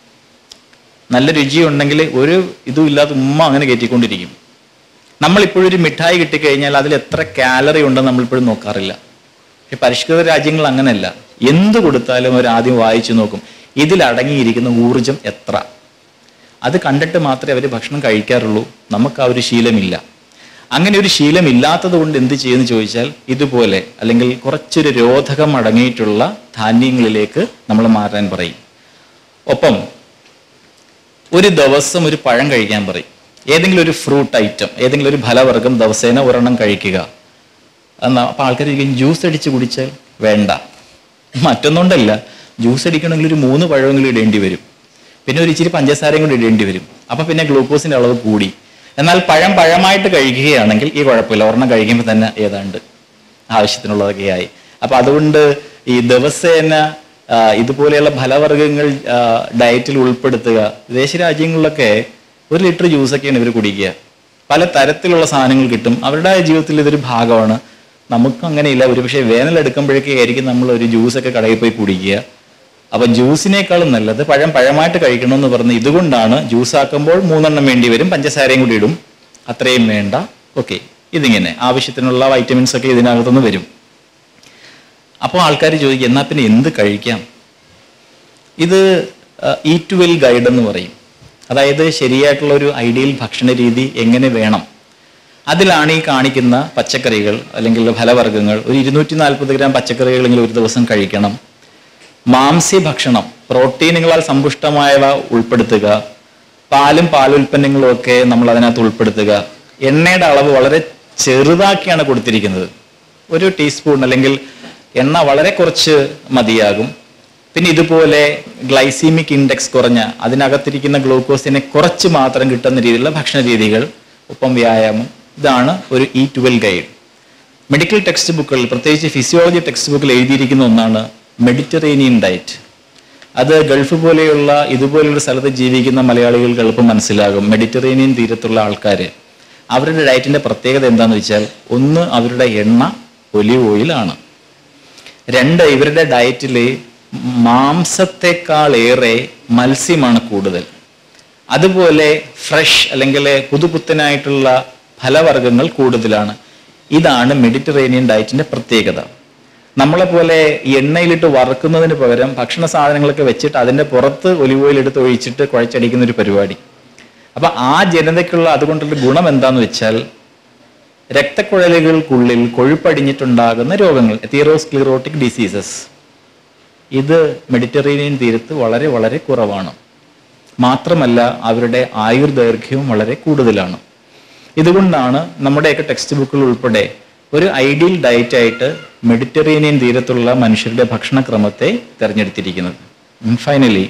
നല്ല രുചിയുണ്ടെങ്കിൽ ഒരു ഇതും ഇല്ലാതെ ഉമ്മ അങ്ങനെ കയറ്റിക്കൊണ്ടിരിക്കും നമ്മളിപ്പോഴൊരു ഒരു മിഠായി കിട്ടിക്കഴിഞ്ഞാൽ അതിൽ എത്ര കാലറി ഉണ്ടെന്ന് നമ്മളിപ്പോഴും നോക്കാറില്ല പക്ഷെ പരിഷ്കൃത രാജ്യങ്ങൾ അങ്ങനെയല്ല എന്ത് കൊടുത്താലും അവർ ആദ്യം വായിച്ചു നോക്കും ഇതിൽ അടങ്ങിയിരിക്കുന്ന ഊർജം എത്ര അത് കണ്ടിട്ട് മാത്രമേ അവർ ഭക്ഷണം കഴിക്കാറുള്ളൂ നമുക്ക് ആ ഒരു ശീലമില്ല അങ്ങനെ ഒരു ശീലം ഇല്ലാത്തത് കൊണ്ട് എന്ത് ചെയ്യുമെന്ന് ചോദിച്ചാൽ ഇതുപോലെ അല്ലെങ്കിൽ കുറച്ചൊരു രോധകം അടങ്ങിയിട്ടുള്ള ധാന്യങ്ങളിലേക്ക് നമ്മൾ മാറാൻ പറയും ഒപ്പം ഒരു ദിവസം ഒരു പഴം കഴിക്കാൻ പറയും ഏതെങ്കിലും ഒരു ഫ്രൂട്ട് ഐറ്റം ഏതെങ്കിലും ഒരു ഫലവർഗം ദിവസേന ഒരെണ്ണം കഴിക്കുക എന്നാ അപ്പൊ ആൾക്കാർ ചോദിക്കും ജ്യൂസ് അടിച്ച് കുടിച്ചാൽ വേണ്ട മറ്റൊന്നുകൊണ്ടല്ല ജ്യൂസ് അടിക്കണമെങ്കിൽ ഒരു മൂന്ന് പഴമെങ്കിലും ഇടേണ്ടി വരും പിന്നെ ഒരു ഇച്ചിരി പഞ്ചസാരയും കൂടി ഇടേണ്ടി വരും അപ്പൊ പിന്നെ ഗ്ലൂക്കോസിന്റെ അളവ് കൂടി എന്നാൽ പഴം പഴമായിട്ട് കഴിക്കുകയാണെങ്കിൽ ഈ കുഴപ്പമില്ല ഒരെണ്ണം കഴിക്കുമ്പോൾ തന്നെ ഏതാണ്ട് ആവശ്യത്തിനുള്ളതൊക്കെ ആയി അപ്പൊ അതുകൊണ്ട് ഈ ദിവസേന ആ, ഇതുപോലെയുള്ള ഫലവർഗ്ഗങ്ങൾ ആ, ഡയറ്റിൽ ഉൾപ്പെടുത്തുക വിദേശ രാജ്യങ്ങളിലൊക്കെ ഒരു ലിറ്റർ ജ്യൂസൊക്കെയാണ് ഇവർ കുടിക്കുക പല തരത്തിലുള്ള സാധനങ്ങൾ കിട്ടും അവരുടെ ജീവിതത്തിൽ ഇതൊരു ഭാഗമാണ് നമുക്കും അങ്ങനെയില്ല ഒരുപക്ഷെ വേനൽ എടുക്കുമ്പോഴേക്കേ ആയിരിക്കും നമ്മൾ ഒരു ജ്യൂസൊക്കെ കടയിൽ പോയി കുടിക്കുക അപ്പൊ ജ്യൂസിനേക്കാളും നല്ലത് പഴം പഴമായിട്ട് കഴിക്കണമെന്ന് പറഞ്ഞ് ഇതുകൊണ്ടാണ് ജ്യൂസ് ആക്കുമ്പോൾ മൂന്നെണ്ണം വേണ്ടി വരും പഞ്ചസാരയും കൂടി ഇടും അത്രയും വേണ്ട ഓക്കെ ഇതിങ്ങനെ ആവശ്യത്തിനുള്ള വൈറ്റമിൻസ് ഒക്കെ ഇതിനകത്തുനിന്ന് വരും അപ്പോൾ ആൾക്കാർ ചോദിക്കും എന്നാ പിന്നെ എന്ത് കഴിക്കാം ഇത് ഈ ടു വെൽ ഗൈഡ് എന്ന് പറയും അതായത് ശരിയായിട്ടുള്ള ഒരു ഐഡിയൽ ഭക്ഷണ രീതി എങ്ങനെ വേണം അതിലാണ് ഈ കാണിക്കുന്ന പച്ചക്കറികൾ അല്ലെങ്കിൽ ഫലവർഗ്ഗങ്ങൾ ഒരു ഇരുന്നൂറ്റി നാൽപ്പത് ഗ്രാം പച്ചക്കറികളെങ്കിലും ഒരു ദിവസം കഴിക്കണം മാംസ്യ ഭക്ഷണം പ്രോട്ടീനുകളാൽ സമ്പുഷ്ടമായവ ഉൾപ്പെടുത്തുക പാലും പാലുൽപ്പന്നങ്ങളും ഒക്കെ നമ്മൾ അതിനകത്ത് ഉൾപ്പെടുത്തുക എണ്ണയുടെ അളവ് വളരെ ചെറുതാക്കിയാണ് കൊടുത്തിരിക്കുന്നത് ഒരു ടീസ്പൂൺ അല്ലെങ്കിൽ എണ്ണ വളരെ കുറച്ച് മതിയാകും പിന്നെ ഇതുപോലെ ഗ്ലൈസീമിക് ഇൻഡെക്സ് കുറഞ്ഞ അതിനകത്തിരിക്കുന്ന ഗ്ലൂക്കോസിനെ കുറച്ച് മാത്രം കിട്ടുന്ന രീതിയിലുള്ള ഭക്ഷണ രീതികൾ ഒപ്പം വ്യായാമം ഇതാണ് ഒരു ഇ ട്വൽ ഗൈഡ് മെഡിക്കൽ ടെക്സ്റ്റ് ബുക്കുകളിൽ പ്രത്യേകിച്ച് ഫിസിയോളജി ടെക്സ്റ്റ് ബുക്കിൽ എഴുതിയിരിക്കുന്ന ഒന്നാണ് മെഡിറ്ററേനിയൻ ഡയറ്റ് അത് ഗൾഫ് പോലെയുള്ള ഇതുപോലുള്ള സ്ഥലത്ത് ജീവിക്കുന്ന മലയാളികൾക്ക് എളുപ്പം മനസ്സിലാകും മെഡിറ്ററേനിയൻ തീരത്തുള്ള ആൾക്കാർ അവരുടെ ഡയറ്റിന്റെ പ്രത്യേകത എന്താണെന്ന് വെച്ചാൽ ഒന്ന് അവരുടെ എണ്ണ ഒലിവ് ഓയിലാണ് രണ്ട് ഇവരുടെ ഡയറ്റിൽ മാംസത്തെക്കാളേറെ മത്സ്യമാണ് കൂടുതൽ അതുപോലെ ഫ്രഷ് അല്ലെങ്കിൽ പുതുപുത്തനായിട്ടുള്ള ഫലവർഗ്ഗങ്ങൾ കൂടുതലാണ് ഇതാണ് മെഡിറ്ററേനിയൻ ഡയറ്റിന്റെ പ്രത്യേകത നമ്മളെ പോലെ എണ്ണയിലിട്ട് വറുക്കുന്നതിന് പകരം ഭക്ഷണ സാധനങ്ങളൊക്കെ വെച്ചിട്ട് അതിന്റെ പുറത്ത് ഒലിവ് ഓയിൽ എടുത്ത് ഒഴിച്ചിട്ട് കുഴച്ചടിക്കുന്ന ഒരു പരിപാടി അപ്പൊ ആ ജനതയ്ക്കുള്ള അതുകൊണ്ടുള്ള ഗുണം എന്താന്ന് വെച്ചാൽ രക്തക്കുഴലുകൾക്കുള്ളിൽ കൊഴുപ്പടിഞ്ഞിട്ടുണ്ടാകുന്ന രോഗങ്ങൾ എത്തീറോസ്ക്ലിറോട്ടിക് ഡിസീസസ് ഇത് മെഡിറ്ററേനിയൻ തീരത്ത് വളരെ വളരെ കുറവാണ് മാത്രമല്ല അവരുടെ ആയുർദൈർഘ്യവും വളരെ കൂടുതലാണ് ഇതുകൊണ്ടാണ് നമ്മുടെയൊക്കെ ടെക്സ്റ്റ് ബുക്കുകൾ ഉൾപ്പെടെ ഒരു ഐഡിയൽ ഡയറ്റ് ആയിട്ട് മെഡിറ്ററേനിയൻ തീരത്തുള്ള മനുഷ്യരുടെ ഭക്ഷണക്രമത്തെ തിരഞ്ഞെടുത്തിരിക്കുന്നത് ഫൈനലി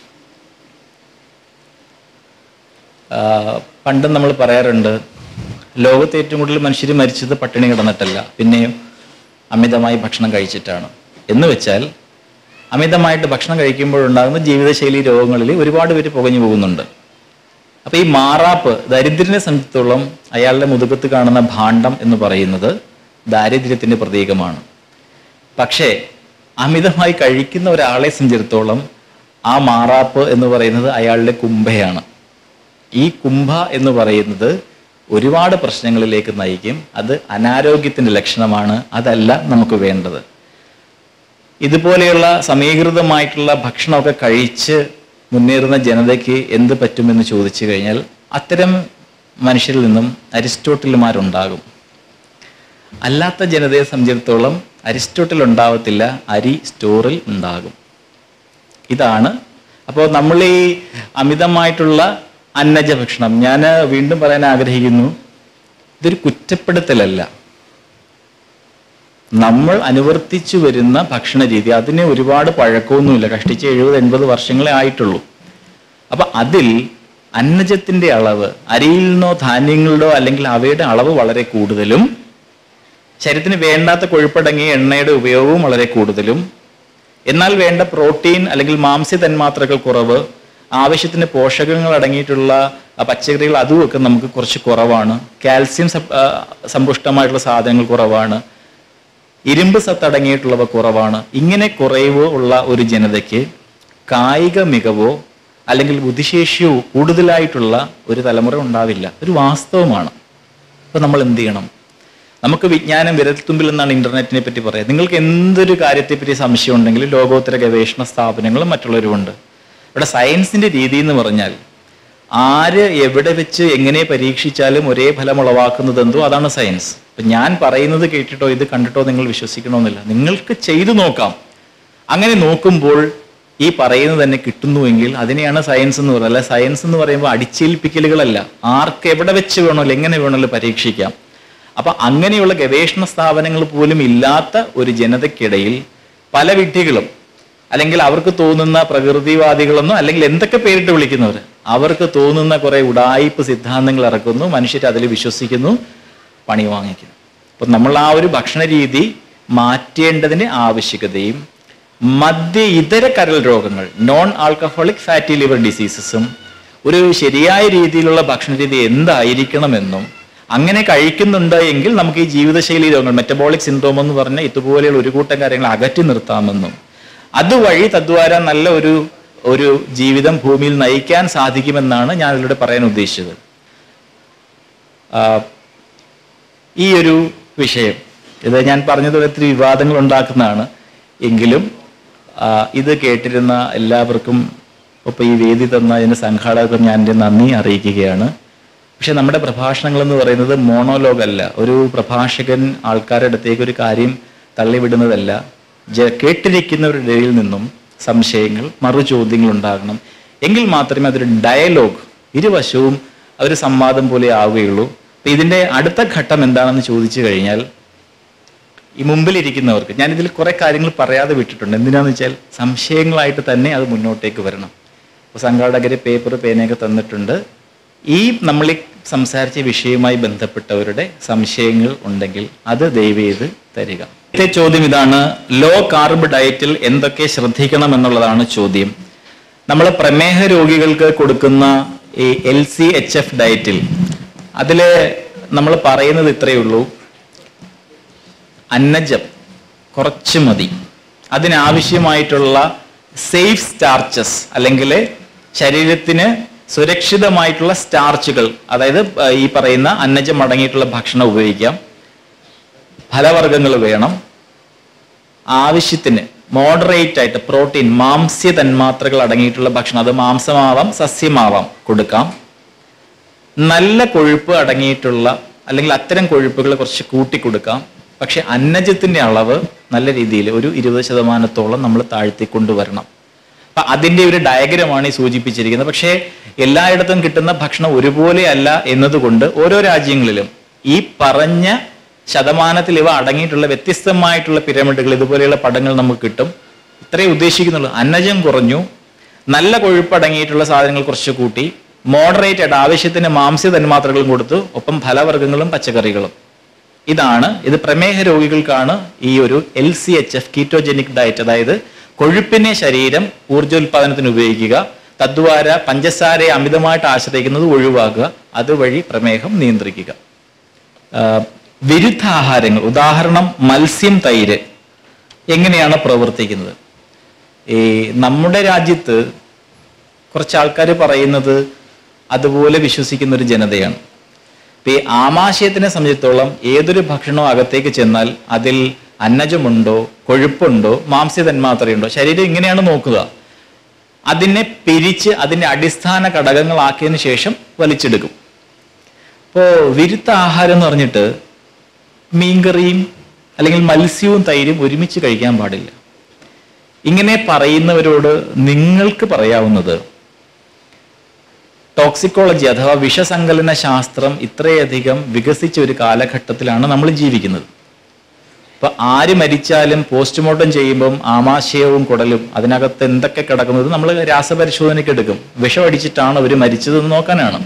പണ്ട് നമ്മൾ പറയാറുണ്ട് ലോകത്ത് ഏറ്റവും കൂടുതൽ മനുഷ്യർ മരിച്ചത് പട്ടിണി കിടന്നിട്ടല്ല പിന്നെയും അമിതമായി ഭക്ഷണം കഴിച്ചിട്ടാണ് എന്ന് വെച്ചാൽ അമിതമായിട്ട് ഭക്ഷണം കഴിക്കുമ്പോഴുണ്ടാകുന്ന ജീവിതശൈലി രോഗങ്ങളിൽ ഒരുപാട് പേര് പുകഞ്ഞു പോകുന്നുണ്ട് അപ്പൊ ഈ മാറാപ്പ് ദരിദ്രനെ സംബന്ധിച്ചിടത്തോളം അയാളുടെ മുതുകത്ത് കാണുന്ന ഭാണ്ഡം എന്ന് പറയുന്നത് ദാരിദ്ര്യത്തിന്റെ പ്രതീകമാണ് പക്ഷേ അമിതമായി കഴിക്കുന്ന ഒരാളെ സംബന്ധിച്ചിടത്തോളം ആ മാറാപ്പ് എന്ന് പറയുന്നത് അയാളുടെ കുംഭയാണ് ഈ കുംഭ എന്ന് പറയുന്നത് ഒരുപാട് പ്രശ്നങ്ങളിലേക്ക് നയിക്കും അത് അനാരോഗ്യത്തിന്റെ ലക്ഷണമാണ് അതല്ല നമുക്ക് വേണ്ടത് ഇതുപോലെയുള്ള സമീകൃതമായിട്ടുള്ള ഭക്ഷണമൊക്കെ കഴിച്ച് മുന്നേറുന്ന ജനതയ്ക്ക് എന്ത് പറ്റുമെന്ന് ചോദിച്ചു കഴിഞ്ഞാൽ അത്തരം മനുഷ്യരിൽ നിന്നും അരിസ്റ്റോട്ടിലുമാരുണ്ടാകും അല്ലാത്ത ജനതയെ സംബന്ധിച്ചിടത്തോളം അരിസ്റ്റോട്ടിൽ ഉണ്ടാവത്തില്ല അരി സ്റ്റോറിൽ ഉണ്ടാകും ഇതാണ് അപ്പോൾ നമ്മൾ ഈ അമിതമായിട്ടുള്ള അന്നജ ഭക്ഷണം ഞാൻ വീണ്ടും പറയാൻ ആഗ്രഹിക്കുന്നു ഇതൊരു കുറ്റപ്പെടുത്തലല്ല നമ്മൾ അനുവർത്തിച്ചു വരുന്ന ഭക്ഷണ രീതി അതിന് ഒരുപാട് പഴക്കമൊന്നുമില്ല കഷ്ടിച്ച് എഴുപത് എൺപത് വർഷങ്ങളെ ആയിട്ടുള്ളൂ അപ്പൊ അതിൽ അന്നജത്തിന്റെ അളവ് അരിയിൽ നിന്നോ ധാന്യങ്ങളുടെയോ അല്ലെങ്കിൽ അവയുടെ അളവ് വളരെ കൂടുതലും ശരീരത്തിന് വേണ്ടാത്ത കൊഴുപ്പടങ്ങിയ എണ്ണയുടെ ഉപയോഗവും വളരെ കൂടുതലും എന്നാൽ വേണ്ട പ്രോട്ടീൻ അല്ലെങ്കിൽ മാംസ്യ തന്മാത്രകൾ കുറവ് ആവശ്യത്തിന് പോഷകങ്ങൾ അടങ്ങിയിട്ടുള്ള ആ, പച്ചക്കറികൾ അതുമൊക്കെ നമുക്ക് കുറച്ച് കുറവാണ് കാൽസ്യം സപ്- ആ, സമ്പുഷ്ടമായിട്ടുള്ള സാധനങ്ങൾ കുറവാണ് ഇരുമ്പ് സത്ത് അടങ്ങിയിട്ടുള്ളവ കുറവാണ് ഇങ്ങനെ കുറവ് ഉള്ള ഒരു ജനതയ്ക്ക് കായിക മികവോ അല്ലെങ്കിൽ ബുദ്ധിശേഷിയോ കൂടുതലായിട്ടുള്ള ഒരു തലമുറ ഉണ്ടാവില്ല ഒരു വാസ്തവമാണ് അപ്പൊ നമ്മൾ എന്ത് ചെയ്യണം നമുക്ക് വിജ്ഞാനം വിരൽത്തുമ്പിൽ എന്നാണ് ഇന്റർനെറ്റിനെ പറ്റി പറയുക നിങ്ങൾക്ക് എന്തൊരു കാര്യത്തെപ്പറ്റി സംശയം ഉണ്ടെങ്കിലും ലോകോത്തര ഗവേഷണ സ്ഥാപനങ്ങളും മറ്റുള്ളവരുമുണ്ട് ഇവിടെ സയൻസിന്റെ രീതി എന്ന് പറഞ്ഞാൽ ആര് എവിടെ വെച്ച് എങ്ങനെ പരീക്ഷിച്ചാലും ഒരേ ഫലം ഉളവാക്കുന്നത് എന്തോ അതാണ് സയൻസ് ഇപ്പൊ ഞാൻ പറയുന്നത് കേട്ടിട്ടോ ഇത് കണ്ടിട്ടോ നിങ്ങൾ വിശ്വസിക്കണമെന്നില്ല നിങ്ങൾക്ക് ചെയ്തു നോക്കാം അങ്ങനെ നോക്കുമ്പോൾ ഈ പറയുന്നത് തന്നെ കിട്ടുന്നുവെങ്കിൽ അതിനെയാണ് സയൻസ് എന്ന് പറയുന്നത് അല്ല സയൻസ് എന്ന് പറയുമ്പോൾ അടിച്ചേൽപ്പിക്കലുകളല്ല ആർക്ക് എവിടെ വെച്ച് വേണമല്ലോ എങ്ങനെ വേണമല്ലോ പരീക്ഷിക്കാം അപ്പൊ അങ്ങനെയുള്ള ഗവേഷണ സ്ഥാപനങ്ങൾ പോലും ഇല്ലാത്ത ഒരു ജനതയ്ക്കിടയിൽ പല വിഡ്ഢികളും അല്ലെങ്കിൽ അവർക്ക് തോന്നുന്ന പ്രകൃതിവാദികളെന്നോ അല്ലെങ്കിൽ എന്തൊക്കെ പേരിട്ട് വിളിക്കുന്നവർ അവർക്ക് തോന്നുന്ന കുറെ ഉടായിപ്പ് സിദ്ധാന്തങ്ങൾ ഇറക്കുന്നു മനുഷ്യർ അതിൽ വിശ്വസിക്കുന്നു പണി വാങ്ങിക്കുന്നു അപ്പൊ നമ്മൾ ആ ഒരു ഭക്ഷണ രീതി മാറ്റേണ്ടതിന്റെ ആവശ്യകതയും മദ്യ ഇതര കരൾ രോഗങ്ങൾ നോൺ ആൽക്കഹോളിക് ഫാറ്റി ലിവർ ഡിസീസസും ഒരു ശരിയായ രീതിയിലുള്ള ഭക്ഷണ രീതി എന്തായിരിക്കണമെന്നും അങ്ങനെ കഴിക്കുന്നുണ്ട് എങ്കിൽ നമുക്ക് ഈ ജീവിതശൈലി രോഗങ്ങൾ മെറ്റബോളിക് സിൻഡ്രോം എന്ന് പറഞ്ഞ ഇതുപോലെയുള്ള ഒരു കൂട്ടം കാര്യങ്ങൾ അകറ്റി നിർത്താമെന്നും അതുവഴി തദ്വാര നല്ല ഒരു ഒരു ജീവിതം ഭൂമിയിൽ നയിക്കാൻ സാധിക്കുമെന്നാണ് ഞാൻ ഇതിലൂടെ പറയാൻ ഉദ്ദേശിച്ചത് ആ, ഈ ഒരു വിഷയം ഇത് ഞാൻ പറഞ്ഞതുപോലെ ഒത്തിരി വിവാദങ്ങൾ ഉണ്ടാക്കുന്നതാണ് എങ്കിലും ആ, ഇത് കേട്ടിരുന്ന എല്ലാവർക്കും ഒപ്പം ഈ വേദി തന്ന അതിന് സംഘാടകർക്കും ഞാൻ എൻ്റെ നന്ദി അറിയിക്കുകയാണ് പക്ഷെ നമ്മുടെ പ്രഭാഷണങ്ങൾ എന്ന് പറയുന്നത് മോണോലോഗ് അല്ല ഒരു പ്രഭാഷകൻ ആൾക്കാരുടെ അടുത്തേക്ക് ഒരു കാര്യം തള്ളിവിടുന്നതല്ല ജ കേട്ടിരിക്കുന്നവരുടെ ഇടയിൽ നിന്നും സംശയങ്ങൾ മറു ചോദ്യങ്ങൾ ഉണ്ടാകണം എങ്കിൽ മാത്രമേ അതൊരു ഡയലോഗ് ഇരുവശവും ഒരു സംവാദം പോലെ ആവുകയുള്ളൂ അപ്പൊ ഇതിന്റെ അടുത്ത ഘട്ടം എന്താണെന്ന് ചോദിച്ചു കഴിഞ്ഞാൽ ഈ മുമ്പിലിരിക്കുന്നവർക്ക് ഞാൻ ഇതിൽ കുറെ കാര്യങ്ങൾ പറയാതെ വിട്ടിട്ടുണ്ട് എന്തിനാന്ന് വെച്ചാൽ സംശയങ്ങളായിട്ട് തന്നെ അത് മുന്നോട്ടേക്ക് വരണം അപ്പോൾ സംഘാടകര് പേപ്പർ പേനയൊക്കെ തന്നിട്ടുണ്ട് ഈ നമ്മൾ ഈ സംസാരിച്ച വിഷയവുമായി ബന്ധപ്പെട്ടവരുടെ സംശയങ്ങൾ ഉണ്ടെങ്കിൽ അത് ദയവ് ചെയ്ത് തരിക ആദ്യത്തെ ചോദ്യം ഇതാണ് ലോ കാർബ് ഡയറ്റിൽ എന്തൊക്കെ ശ്രദ്ധിക്കണം എന്നുള്ളതാണ് ചോദ്യം നമ്മൾ പ്രമേഹ രോഗികൾക്ക് കൊടുക്കുന്ന ഈ എൽ സി എച്ച് എഫ് ഡയറ്റിൽ അതിൽ നമ്മൾ പറയുന്നത് ഇത്രയേ ഉള്ളൂ അന്നജം കുറച്ച് മതി അതിനാവശ്യമായിട്ടുള്ള സേഫ് സ്റ്റാർച്ചസ് അല്ലെങ്കിൽ ശരീരത്തിന് സുരക്ഷിതമായിട്ടുള്ള സ്റ്റാർച്ചുകൾ അതായത് ആ, ഈ പറയുന്ന അന്നജം അടങ്ങിയിട്ടുള്ള ഭക്ഷണം ഉപയോഗിക്കാം ഫലവർഗ്ഗങ്ങൾ വേണം ആവശ്യത്തിന് മോഡറേറ്റ് ആയിട്ട് പ്രോട്ടീൻ മാംസ്യ തന്മാത്രകൾ അടങ്ങിയിട്ടുള്ള ഭക്ഷണം അത് മാംസമാവാം സസ്യമാവാം കൊടുക്കാം നല്ല കൊഴുപ്പ് അടങ്ങിയിട്ടുള്ള അല്ലെങ്കിൽ അത്തരം കൊഴുപ്പുകൾ കുറച്ച് കൂട്ടി കൊടുക്കാം പക്ഷെ അന്നജത്തിന്റെ അളവ് നല്ല രീതിയിൽ ഒരു ഇരുപത് ശതമാനത്തോളം നമ്മൾ താഴ്ത്തി കൊണ്ടുവരണം അപ്പൊ അതിന്റെ ഒരു ഡയഗ്രമാണ് ഈ സൂചിപ്പിച്ചിരിക്കുന്നത് പക്ഷേ എല്ലായിടത്തും കിട്ടുന്ന ഭക്ഷണം ഒരുപോലെ അല്ല എന്നതുകൊണ്ട് ഓരോ രാജ്യങ്ങളിലും ഈ പറഞ്ഞ ശതമാനത്തിൽ ഇവ അടങ്ങിയിട്ടുള്ള വ്യത്യസ്തമായിട്ടുള്ള പിരമിഡുകൾ ഇതുപോലെയുള്ള പടങ്ങൾ നമുക്ക് കിട്ടും ഇത്രയും ഉദ്ദേശിക്കുന്നുള്ളൂ അന്നജം കുറഞ്ഞു നല്ല കൊഴുപ്പ് അടങ്ങിയിട്ടുള്ള സാധനങ്ങൾ കുറച്ച് കൂട്ടി മോഡറേറ്റ് ആയിട്ട് ആവശ്യത്തിന് മാംസ്യ തന്മാത്രകളും കൊടുത്തു ഒപ്പം ഫലവർഗ്ഗങ്ങളും പച്ചക്കറികളും ഇതാണ് ഇത് പ്രമേഹ രോഗികൾക്കാണ് ഈ ഒരു L C H F ketogenic diet അതായത് കൊഴുപ്പിനെ ശരീരം ഊർജ്ജോൽപാദനത്തിന് ഉപയോഗിക്കുക തദ്വാര പഞ്ചസാരയെ അമിതമായിട്ട് ആശ്രയിക്കുന്നത് ഒഴിവാക്കുക അതുവഴി പ്രമേഹം നിയന്ത്രിക്കുക ആ, വിരുദ്ധ ആഹാരങ്ങൾ ഉദാഹരണം മത്സ്യം തൈര് എങ്ങനെയാണ് പ്രവർത്തിക്കുന്നത് ഈ നമ്മുടെ രാജ്യത്ത് കുറച്ച് ആൾക്കാർ പറയുന്നത് അതുപോലെ വിശ്വസിക്കുന്ന ഒരു ജനതയാണ് ഇപ്പൊ ഈ ആമാശയത്തിനെ സംബന്ധിച്ചിടത്തോളം ഏതൊരു ഭക്ഷണവും അകത്തേക്ക് ചെന്നാൽ അതിൽ അന്നജമുണ്ടോ കൊഴുപ്പുണ്ടോ മാംസ്യ തന്മാത്രയുണ്ടോ ശരീരം ഇങ്ങനെയാണ് നോക്കുക അതിനെ പിരിച്ച് അതിന്റെ അടിസ്ഥാന ഘടകങ്ങളാക്കിയതിനു ശേഷം വലിച്ചെടുക്കും ഇപ്പോൾ വിരുദ്ധ ആഹാരം എന്ന് പറഞ്ഞിട്ട് മീൻകറിയും അല്ലെങ്കിൽ മത്സ്യവും തൈരും ഒരുമിച്ച് കഴിക്കാൻ പാടില്ല ഇങ്ങനെ പറയുന്നവരോട് നിങ്ങൾക്ക് പറയാവുന്നത് ടോക്സിക്കോളജി അഥവാ വിഷസങ്കലന ശാസ്ത്രം ഇത്രയധികം വികസിച്ച ഒരു കാലഘട്ടത്തിലാണ് നമ്മൾ ജീവിക്കുന്നത് അപ്പൊ ആര് മരിച്ചാലും പോസ്റ്റ്മോർട്ടം ചെയ്യുമ്പം ആമാശയവും കുടലും അതിനകത്ത് എന്തൊക്കെ കിടക്കുന്നത് നമ്മൾ രാസപരിശോധനയ്ക്ക് എടുക്കും വിഷമടിച്ചിട്ടാണ് അവർ മരിച്ചതെന്ന് നോക്കാനാണ്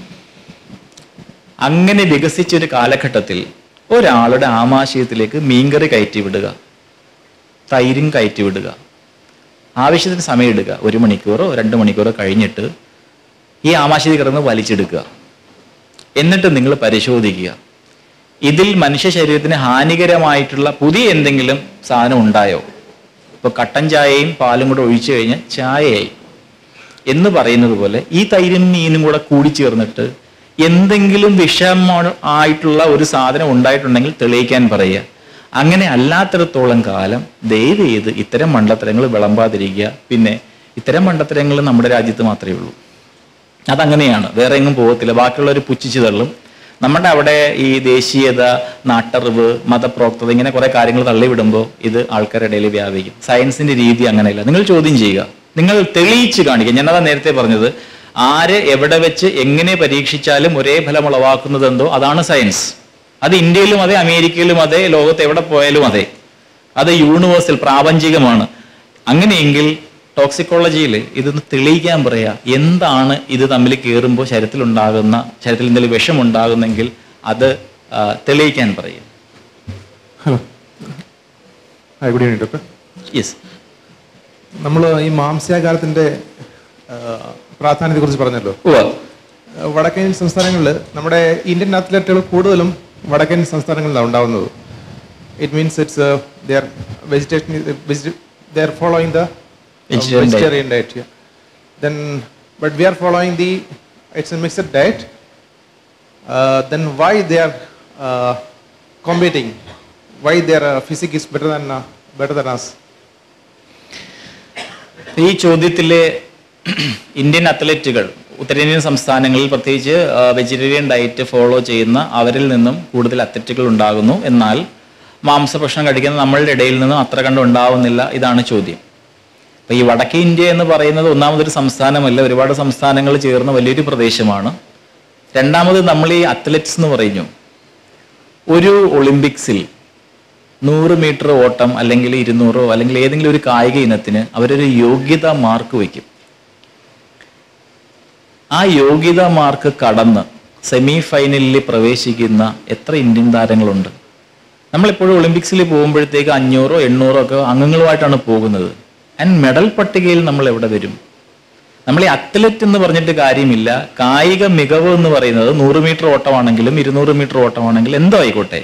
അങ്ങനെ വികസിച്ച ഒരു കാലഘട്ടത്തിൽ ഒരാളുടെ ആമാശയത്തിലേക്ക് മീൻകറി കയറ്റി വിടുക തൈരും കയറ്റി വിടുക ആവശ്യത്തിന് സമയം എടുക്കുക ഒരു മണിക്കൂറോ രണ്ട് മണിക്കൂറോ കഴിഞ്ഞിട്ട് ഈ ആമാശയത്തിൽ കിടന്ന് വലിച്ചെടുക്കുക എന്നിട്ട് നിങ്ങൾ പരിശോധിക്കുക ഇതിൽ മനുഷ്യ ശരീരത്തിന് ഹാനികരമായിട്ടുള്ള പുതിയ എന്തെങ്കിലും സാധനം ഉണ്ടായോ ഇപ്പൊ കട്ടൻ ചായയും പാലും കൂടെ ഒഴിച്ചു കഴിഞ്ഞാൽ ചായയായി എന്ന് പറയുന്നത് പോലെ ഈ തൈരും മീനും കൂടെ കൂടിച്ചേർന്നിട്ട് എന്തെങ്കിലും വിഷം ആയിട്ടുള്ള ഒരു സാധനം ഉണ്ടായിട്ടുണ്ടെങ്കിൽ തെളിയിക്കാൻ പറയുക അങ്ങനെ അല്ലാത്തിടത്തോളം കാലം ദയവ് ചെയ്ത് ഇത്തരം മണ്ടത്തരങ്ങൾ വിളമ്പാതിരിക്കുക പിന്നെ ഇത്തരം മണ്ടത്തരങ്ങൾ നമ്മുടെ രാജ്യത്ത് മാത്രമേ ഉള്ളൂ അതങ്ങനെയാണ് വേറെ എങ്ങും പോകത്തില്ല ബാക്കിയുള്ളവർ പുച്ഛിച്ചു തള്ളും നമ്മുടെ അവിടെ ഈ ദേശീയത നാട്ടറിവ് മതപ്രോക്തത ഇങ്ങനെ കുറെ കാര്യങ്ങൾ തള്ളിവിടുമ്പോൾ ഇത് ആൾക്കാരുടെ ഇടയിൽ വ്യാപിക്കും സയൻസിന്റെ രീതി അങ്ങനെയല്ല നിങ്ങൾ ചോദ്യം ചെയ്യുക നിങ്ങൾ തെളിയിച്ച് കാണിക്കുക ഞാനതാ നേരത്തെ പറഞ്ഞത് ആര് എവിടെ വെച്ച് എങ്ങനെ പരീക്ഷിച്ചാലും ഒരേ ഫലം ഉളവാക്കുന്നത് എന്തോ അതാണ് സയൻസ് അത് ഇന്ത്യയിലും അതെ അമേരിക്കയിലും അതെ ലോകത്ത് എവിടെ പോയാലും അതെ അത് യൂണിവേഴ്സൽ പ്രാപഞ്ചികമാണ് അങ്ങനെയെങ്കിൽ ടോക്സിക്കോളജിയിൽ ഇതൊന്ന് തെളിയിക്കാൻ പറയാ എന്താണ് ഇത് തമ്മിൽ കയറുമ്പോൾ ശരീരത്തിൽ ഉണ്ടാകുന്ന ശരീരത്തിൽ എന്തെങ്കിലും വിഷം ഉണ്ടാകുന്നെങ്കിൽ അത് ആ, തെളിയിക്കാൻ പറയും hello hi good evening doctor yes നമ്മൾ ഈ മാംസ്യാകാരത്തിൻ്റെ പ്രാധാന്യത്തെക്കുറിച്ച് പറഞ്ഞല്ലോ ഓ ആ, വടക്കൻ സംസ്ഥാനങ്ങളിൽ നമ്മുടെ ഇന്ത്യൻ അത്ലറ്റുകൾ കൂടുതലും വടക്കൻ സംസ്ഥാനങ്ങളിലാണ് ഉണ്ടാവുന്നത് it means it's their vegetation they're following the Vegetarian diet. Vegetarian diet then but we are following the it's a mixed diet then why they are competing why their physique is better than better than us ഈ ചോദ്യത്തിലെ Indian അത്ലറ്റുകൾ ഉത്തരേന്ത്യൻ സംസ്ഥാനങ്ങളിൽ പ്രത്യേകിച്ച് vegetarian diet follow ചെയ്യുന്ന അവരിൽ നിന്നും കൂടുതൽ അത്ലറ്റുകൾ ഉണ്ടാകുന്നു എന്നാൽ മാംസഭക്ഷണം കഴിക്കുന്ന നമ്മളുടെ ഇടയിൽ നിന്നും അത്ര കണ്ട് ഉണ്ടാവുന്നില്ല ഇതാണ് ചോദ്യം അപ്പൊ ഈ വടക്കേ ഇന്ത്യ എന്ന് പറയുന്നത് ഒന്നാമതൊരു സംസ്ഥാനമല്ല ഒരുപാട് സംസ്ഥാനങ്ങൾ ചേർന്ന വലിയൊരു പ്രദേശമാണ് രണ്ടാമത് നമ്മൾ ഈ അത്ലറ്റ്സ് എന്ന് പറയുന്നു ഒരു ഒളിമ്പിക്സിൽ നൂറ് മീറ്റർ ഓട്ടം അല്ലെങ്കിൽ ഇരുന്നൂറോ അല്ലെങ്കിൽ ഏതെങ്കിലും ഒരു കായിക ഇനത്തിന് അവരൊരു യോഗ്യത മാർക്ക് വയ്ക്കും ആ യോഗ്യത മാർക്ക് കടന്ന് സെമി ഫൈനലിൽ പ്രവേശിക്കുന്ന എത്ര ഇന്ത്യൻ താരങ്ങളുണ്ട് നമ്മളിപ്പോഴും ഒളിമ്പിക്സിൽ പോകുമ്പോഴത്തേക്ക് അഞ്ഞൂറോ എണ്ണൂറോ ഒക്കെ അംഗങ്ങളുമായിട്ടാണ് പോകുന്നത് ആൻഡ് മെഡൽ പട്ടികയിൽ നമ്മൾ എവിടെ വരും നമ്മൾ ഈ അത്ലറ്റ് എന്ന് പറഞ്ഞിട്ട് കാര്യമില്ല കായിക മികവ് എന്ന് പറയുന്നത് നൂറ് മീറ്റർ ഓട്ടമാണെങ്കിലും ഇരുന്നൂറ് മീറ്റർ ഓട്ടമാണെങ്കിലും എന്തോ ആയിക്കോട്ടെ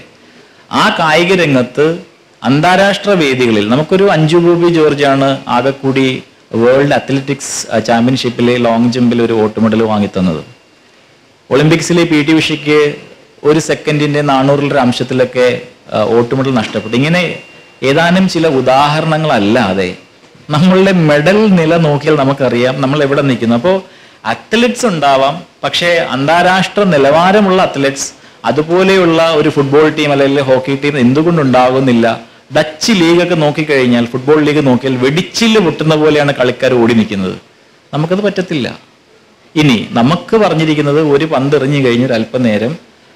ആ കായിക രംഗത്ത് അന്താരാഷ്ട്ര വേദികളിൽ നമുക്കൊരു അഞ്ചു ഗോപി ജോർജാണ് ആകെ കൂടി വേൾഡ് അത്ലറ്റിക്സ് ചാമ്പ്യൻഷിപ്പിലെ ലോങ് ജമ്പിൽ ഒരു ഓട്ട് മെഡൽ വാങ്ങിത്തന്നത് ഒളിമ്പിക്സിലെ പി ടി ഉഷയ്ക്ക് ഒരു സെക്കൻഡിന്റെ നാനൂറിലൊരു അംശത്തിലൊക്കെ ഓട്ട് മെഡൽ നഷ്ടപ്പെട്ടു ഇങ്ങനെ ഏതാനും ചില ഉദാഹരണങ്ങളല്ലാതെ നമ്മളുടെ മെഡൽ നില നോക്കിയാൽ നമുക്കറിയാം നമ്മൾ എവിടെ നിൽക്കുന്നു അപ്പോൾ അത്ലറ്റ്സ് ഉണ്ടാവാം പക്ഷേ അന്താരാഷ്ട്ര നിലവാരമുള്ള അത്ലറ്റ്സ് അതുപോലെയുള്ള ഒരു ഫുട്ബോൾ ടീം അല്ലെങ്കിൽ ഹോക്കി ടീം എന്തുകൊണ്ടുണ്ടാകുന്നില്ല ഡച്ച് ലീഗൊക്കെ നോക്കിക്കഴിഞ്ഞാൽ ഫുട്ബോൾ ലീഗ് നോക്കിയാൽ വെടിച്ചില് പൊട്ടുന്ന പോലെയാണ് കളിക്കാർ ഓടി നിൽക്കുന്നത് നമുക്കത് പറ്റത്തില്ല ഇനി നമുക്ക് പറഞ്ഞിരിക്കുന്നത് ഒരു പന്ത് എറിഞ്ഞു കഴിഞ്ഞ് ഒരു അല്പനേരം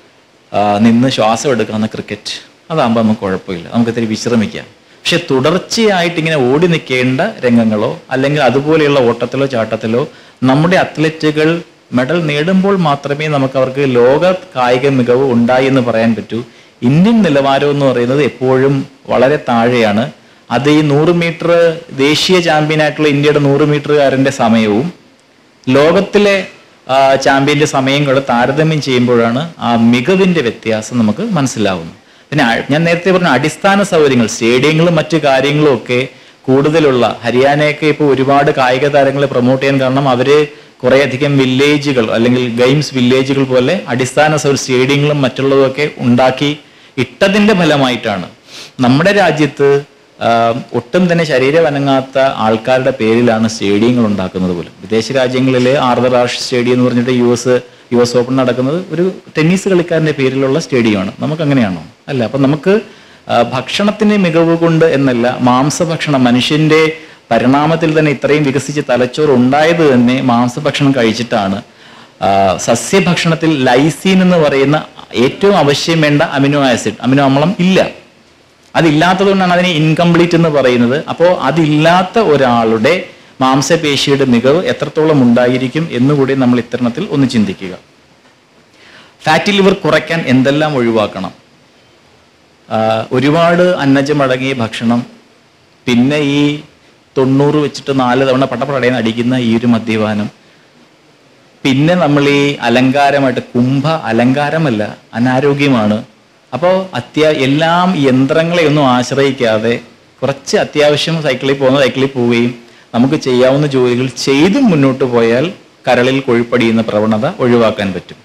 ആ, നിന്ന് ശ്വാസം എടുക്കാവുന്ന ക്രിക്കറ്റ് അതാകുമ്പോൾ നമുക്ക് കുഴപ്പമില്ല നമുക്ക് ഇത്തിരി വിശ്രമിക്കാം പക്ഷെ തുടർച്ചയായിട്ട് ഇങ്ങനെ ഓടി നിൽക്കേണ്ട രംഗങ്ങളോ അല്ലെങ്കിൽ അതുപോലെയുള്ള ഓട്ടത്തിലോ ചാട്ടത്തിലോ നമ്മുടെ അത്ലറ്റുകൾ മെഡൽ നേടുമ്പോൾ മാത്രമേ നമുക്ക് അവർക്ക് ലോക കായിക മികവ് ഉണ്ടായി എന്ന് പറയാൻ പറ്റൂ ഇന്ത്യൻ നിലവാരം എന്ന് പറയുന്നത് എപ്പോഴും വളരെ താഴെയാണ് അത് ഈ നൂറ് മീറ്റർ ദേശീയ ചാമ്പ്യനായിട്ടുള്ള ഇന്ത്യയുടെ നൂറ് മീറ്ററുകാരന്റെ സമയവും ലോകത്തിലെ ആ, ചാമ്പ്യന്റെ സമയങ്ങൾ താരതമ്യം ചെയ്യുമ്പോഴാണ് ആ മികവിന്റെ വ്യത്യാസം നമുക്ക് മനസ്സിലാവുന്നത് പിന്നെ അ- ഞാൻ നേരത്തെ പറഞ്ഞ അടിസ്ഥാന സൗകര്യങ്ങൾ സ്റ്റേഡിയങ്ങളും മറ്റു കാര്യങ്ങളും ഒക്കെ കൂടുതലുള്ള ഹരിയാനയൊക്കെ ഇപ്പോൾ ഒരുപാട് കായിക താരങ്ങളെ പ്രൊമോട്ട് ചെയ്യാൻ കാരണം അവര് കുറേയധികം വില്ലേജുകൾ അല്ലെങ്കിൽ ഗെയിംസ് വില്ലേജുകൾ പോലെ അടിസ്ഥാന സൗ സ്റ്റേഡിയങ്ങളും മറ്റുള്ളതൊക്കെ ഉണ്ടാക്കി ഇട്ടതിന്റെ ഫലമായിട്ടാണ് നമ്മുടെ രാജ്യത്ത് ആ, ഒട്ടും തന്നെ ശരീരം അനങ്ങാത്ത ആൾക്കാരുടെ പേരിലാണ് സ്റ്റേഡിയങ്ങൾ ഉണ്ടാക്കുന്നത് പോലും വിദേശ രാജ്യങ്ങളിലെ ആർദറാഷ് സ്റ്റേഡിയം എന്ന് പറഞ്ഞിട്ട് U S U S open നടക്കുന്നത് ഒരു ടെന്നീസ് കളിക്കാരന്റെ പേരിലുള്ള സ്റ്റേഡിയമാണ് നമുക്ക് അങ്ങനെയാണോ അല്ല അപ്പൊ നമുക്ക് ആ, ഭക്ഷണത്തിന്റെ മികവ് കൊണ്ട് എന്നല്ല മാംസഭക്ഷണം മനുഷ്യന്റെ പരിണാമത്തിൽ തന്നെ ഇത്രയും വികസിച്ച് തലച്ചോറ് ഉണ്ടായത് തന്നെ മാംസഭക്ഷണം കഴിച്ചിട്ടാണ് ആ, സസ്യഭക്ഷണത്തിൽ ലൈസീൻ എന്ന് പറയുന്ന ഏറ്റവും ആവശ്യം വേണ്ട അമിനോ ആസിഡ് അമിനോ അമ്ലം ഇല്ല അതില്ലാത്തത് കൊണ്ടാണ് അതിനെ ഇൻകംപ്ലീറ്റ് എന്ന് പറയുന്നത് അപ്പോൾ അതില്ലാത്ത ഒരാളുടെ മാംസപേശിയുടെ മികവ് എത്രത്തോളം ഉണ്ടായിരിക്കും എന്നുകൂടി നമ്മൾ ഇത്തരണത്തിൽ ഒന്ന് ചിന്തിക്കുക ഫാറ്റി ലിവർ കുറയ്ക്കാൻ എന്തെല്ലാം ഒഴിവാക്കണം ആ, ഒരുപാട് അന്നജമടങ്ങിയ ഭക്ഷണം പിന്നെ ഈ തൊണ്ണൂറ് വെച്ചിട്ട് നാല് തവണ പട്ടപ്പടയെന്ന് അടിക്കുന്ന ഈ ഒരു മദ്യപാനം പിന്നെ നമ്മൾ ഈ അലങ്കാരമായിട്ട് കുംഭ അലങ്കാരമല്ല അനാരോഗ്യമാണ് അപ്പോൾ അത്യാ എല്ലാം യന്ത്രങ്ങളെ ഒന്നും ആശ്രയിക്കാതെ കുറച്ച് അത്യാവശ്യം സൈക്കിളിൽ പോകുന്ന സൈക്കിളിൽ പോവുകയും നമുക്ക് ചെയ്യാവുന്ന ജോലികൾ ചെയ്തും മുന്നോട്ട് പോയാൽ കരളിൽ കൊഴുപ്പടിയുന്ന പ്രവണത ഒഴിവാക്കാൻ പറ്റും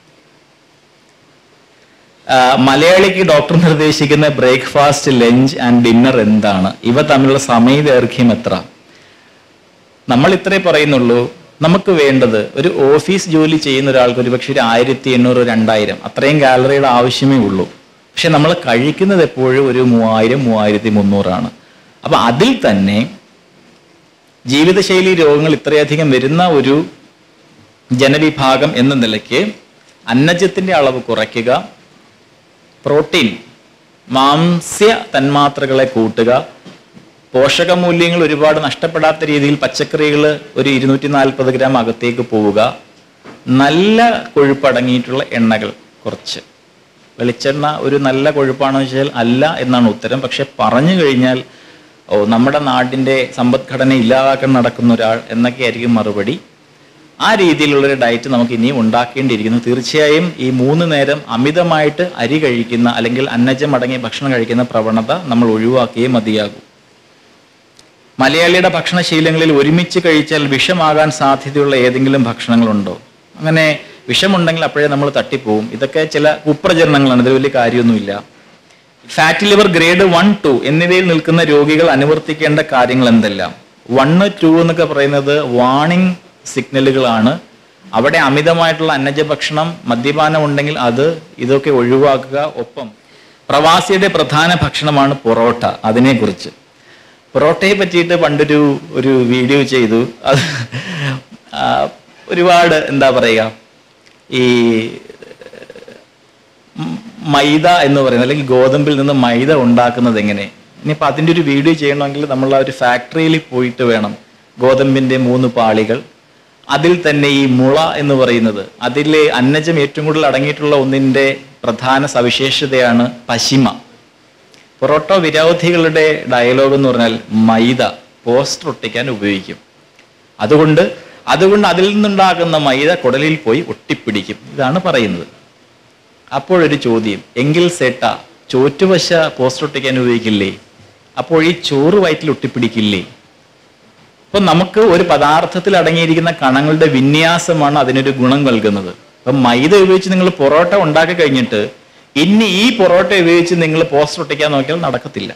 ആ, മലയാളിക്ക് ഡോക്ടർ നിർദ്ദേശിക്കുന്ന ബ്രേക്ക്ഫാസ്റ്റ് ലഞ്ച് ആൻഡ് ഡിന്നർ എന്താണ് ഇവ തമ്മിലുള്ള സമയ ദൈർഘ്യം എത്ര നമ്മൾ ഇത്രേ പറയുന്നുള്ളൂ നമുക്ക് വേണ്ടത് ഒരു ഓഫീസ് ജോലി ചെയ്യുന്ന ഒരാൾക്ക് ഒരു പക്ഷേ ഒരു ആയിരത്തി എണ്ണൂറ് രണ്ടായിരം അത്രയും കാലറിയുടെ ആവശ്യമേ ഉള്ളൂ പക്ഷെ നമ്മൾ കഴിക്കുന്നത് എപ്പോഴും ഒരു മൂവായിരം മൂവായിരത്തി മുന്നൂറാണ് അപ്പൊ അതിൽ തന്നെ ജീവിതശൈലി രോഗങ്ങൾ ഇത്രയധികം വരുന്ന ഒരു ജനവിഭാഗം എന്ന നിലയ്ക്ക് അന്നജത്തിന്റെ അളവ് കുറയ്ക്കുക പ്രോട്ടീൻ മാംസ്യ തന്മാത്രകളെ കൂട്ടുക പോഷകമൂല്യങ്ങൾ ഒരുപാട് നഷ്ടപ്പെടാത്ത രീതിയിൽ പച്ചക്കറികൾ ഒരു ഇരുന്നൂറ്റി നാൽപ്പത് ഗ്രാം അകത്തേക്ക് പോവുക നല്ല കൊഴുപ്പടങ്ങിയിട്ടുള്ള എണ്ണകൾ കുറച്ച് വെളിച്ചെണ്ണ ഒരു നല്ല കൊഴുപ്പാണെന്ന് വെച്ചാൽ അല്ല എന്നാണ് ഉത്തരം പക്ഷെ പറഞ്ഞു കഴിഞ്ഞാൽ ഓ നമ്മുടെ നാടിന്റെ സമ്പദ്ഘടന ഇല്ലാതാക്കാൻ നടക്കുന്ന ഒരാൾ എന്നൊക്കെ ആയിരിക്കും മറുപടി ആ രീതിയിലുള്ളൊരു ഡയറ്റ് നമുക്ക് ഇനിയും ഉണ്ടാക്കേണ്ടിയിരിക്കുന്നു തീർച്ചയായും ഈ മൂന്ന് നേരം അമിതമായിട്ട് അരി കഴിക്കുന്ന അല്ലെങ്കിൽ അന്നജം അടങ്ങിയ ഭക്ഷണം കഴിക്കുന്ന പ്രവണത നമ്മൾ ഒഴിവാക്കിയേ മതിയാകൂ മലയാളിയുടെ ഭക്ഷണശീലങ്ങളിൽ ഒരുമിച്ച് കഴിച്ചാൽ വിഷമാകാൻ സാധ്യതയുള്ള ഏതെങ്കിലും ഭക്ഷണങ്ങളുണ്ടോ അങ്ങനെ വിഷമുണ്ടെങ്കിൽ അപ്പോഴേ നമ്മൾ തട്ടിപ്പോവും ഇതൊക്കെ ചില കുപ്രചരണങ്ങളാണ് ഇതിൽ വലിയ കാര്യമൊന്നുമില്ല fatty liver grade one two എന്നിവയിൽ നിൽക്കുന്ന രോഗികൾ അനുവർത്തിക്കേണ്ട കാര്യങ്ങൾ എന്തെല്ലാം വണ്ണ് ടു എന്നൊക്കെ പറയുന്നത് വാണിംഗ് സിഗ്നലുകളാണ് അവിടെ അമിതമായിട്ടുള്ള അന്നജ ഭക്ഷണം മദ്യപാനം ഉണ്ടെങ്കിൽ അത് ഇതൊക്കെ ഒഴിവാക്കുക ഒപ്പം പ്രവാസിയുടെ പ്രധാന ഭക്ഷണമാണ് പൊറോട്ട അതിനെക്കുറിച്ച് പൊറോട്ടയെ പറ്റിയിട്ട് പണ്ടൊരു ഒരു വീഡിയോ ചെയ്തു അത് ആ, ഒരുപാട് എന്താ പറയുക ഈ മ- മൈദ എന്ന് പറയുന്നത് അല്ലെങ്കിൽ ഗോതമ്പിൽ നിന്ന് മൈദ ഉണ്ടാക്കുന്നത് എങ്ങനെ ഇനിയിപ്പോൾ അതിൻ്റെ ഒരു വീഡിയോ ചെയ്യണമെങ്കിൽ നമ്മൾ ആ ഒരു ഫാക്ടറിയിൽ പോയിട്ട് വേണം ഗോതമ്പിൻ്റെ മൂന്ന് പാളികൾ അതിൽ തന്നെ ഈ മുള എന്ന് പറയുന്നത് അതിലെ അന്നജം ഏറ്റവും കൂടുതൽ അടങ്ങിയിട്ടുള്ള ഒന്നിൻ്റെ പ്രധാന സവിശേഷതയാണ് പശിമ പൊറോട്ട വിരോധികളുടെ ഡയലോഗ് എന്ന് പറഞ്ഞാൽ മൈദ പോസ്റ്റർ ഒട്ടിക്കാൻ ഉപയോഗിക്കും അതുകൊണ്ട് അതുകൊണ്ട് അതിൽ നിന്നുണ്ടാകുന്ന മൈദ കുടലിൽ പോയി ഒട്ടിപ്പിടിക്കും ഇതാണ് പറയുന്നത് അപ്പോഴൊരു ചോദ്യം എങ്കിൽ സേട്ട ചോറ്റുവശ പോസ്റ്റർ ഒട്ടിക്കാൻ ഉപയോഗിക്കില്ലേ അപ്പോൾ ഈ ചോറ് വയറ്റിൽ ഒട്ടിപ്പിടിക്കില്ലേ അപ്പൊ നമുക്ക് ഒരു പദാർത്ഥത്തിൽ അടങ്ങിയിരിക്കുന്ന കണങ്ങളുടെ വിന്യാസമാണ് അതിനൊരു ഗുണം നൽകുന്നത് അപ്പൊ മൈദ ഉപയോഗിച്ച് നിങ്ങൾ പൊറോട്ട ഉണ്ടാക്കി കഴിഞ്ഞിട്ട് ഇനി ഈ പൊറോട്ട ഉപയോഗിച്ച് നിങ്ങൾ പോസ്റ്റർ ഒട്ടിക്കാൻ നോക്കിയാൽ നടക്കത്തില്ല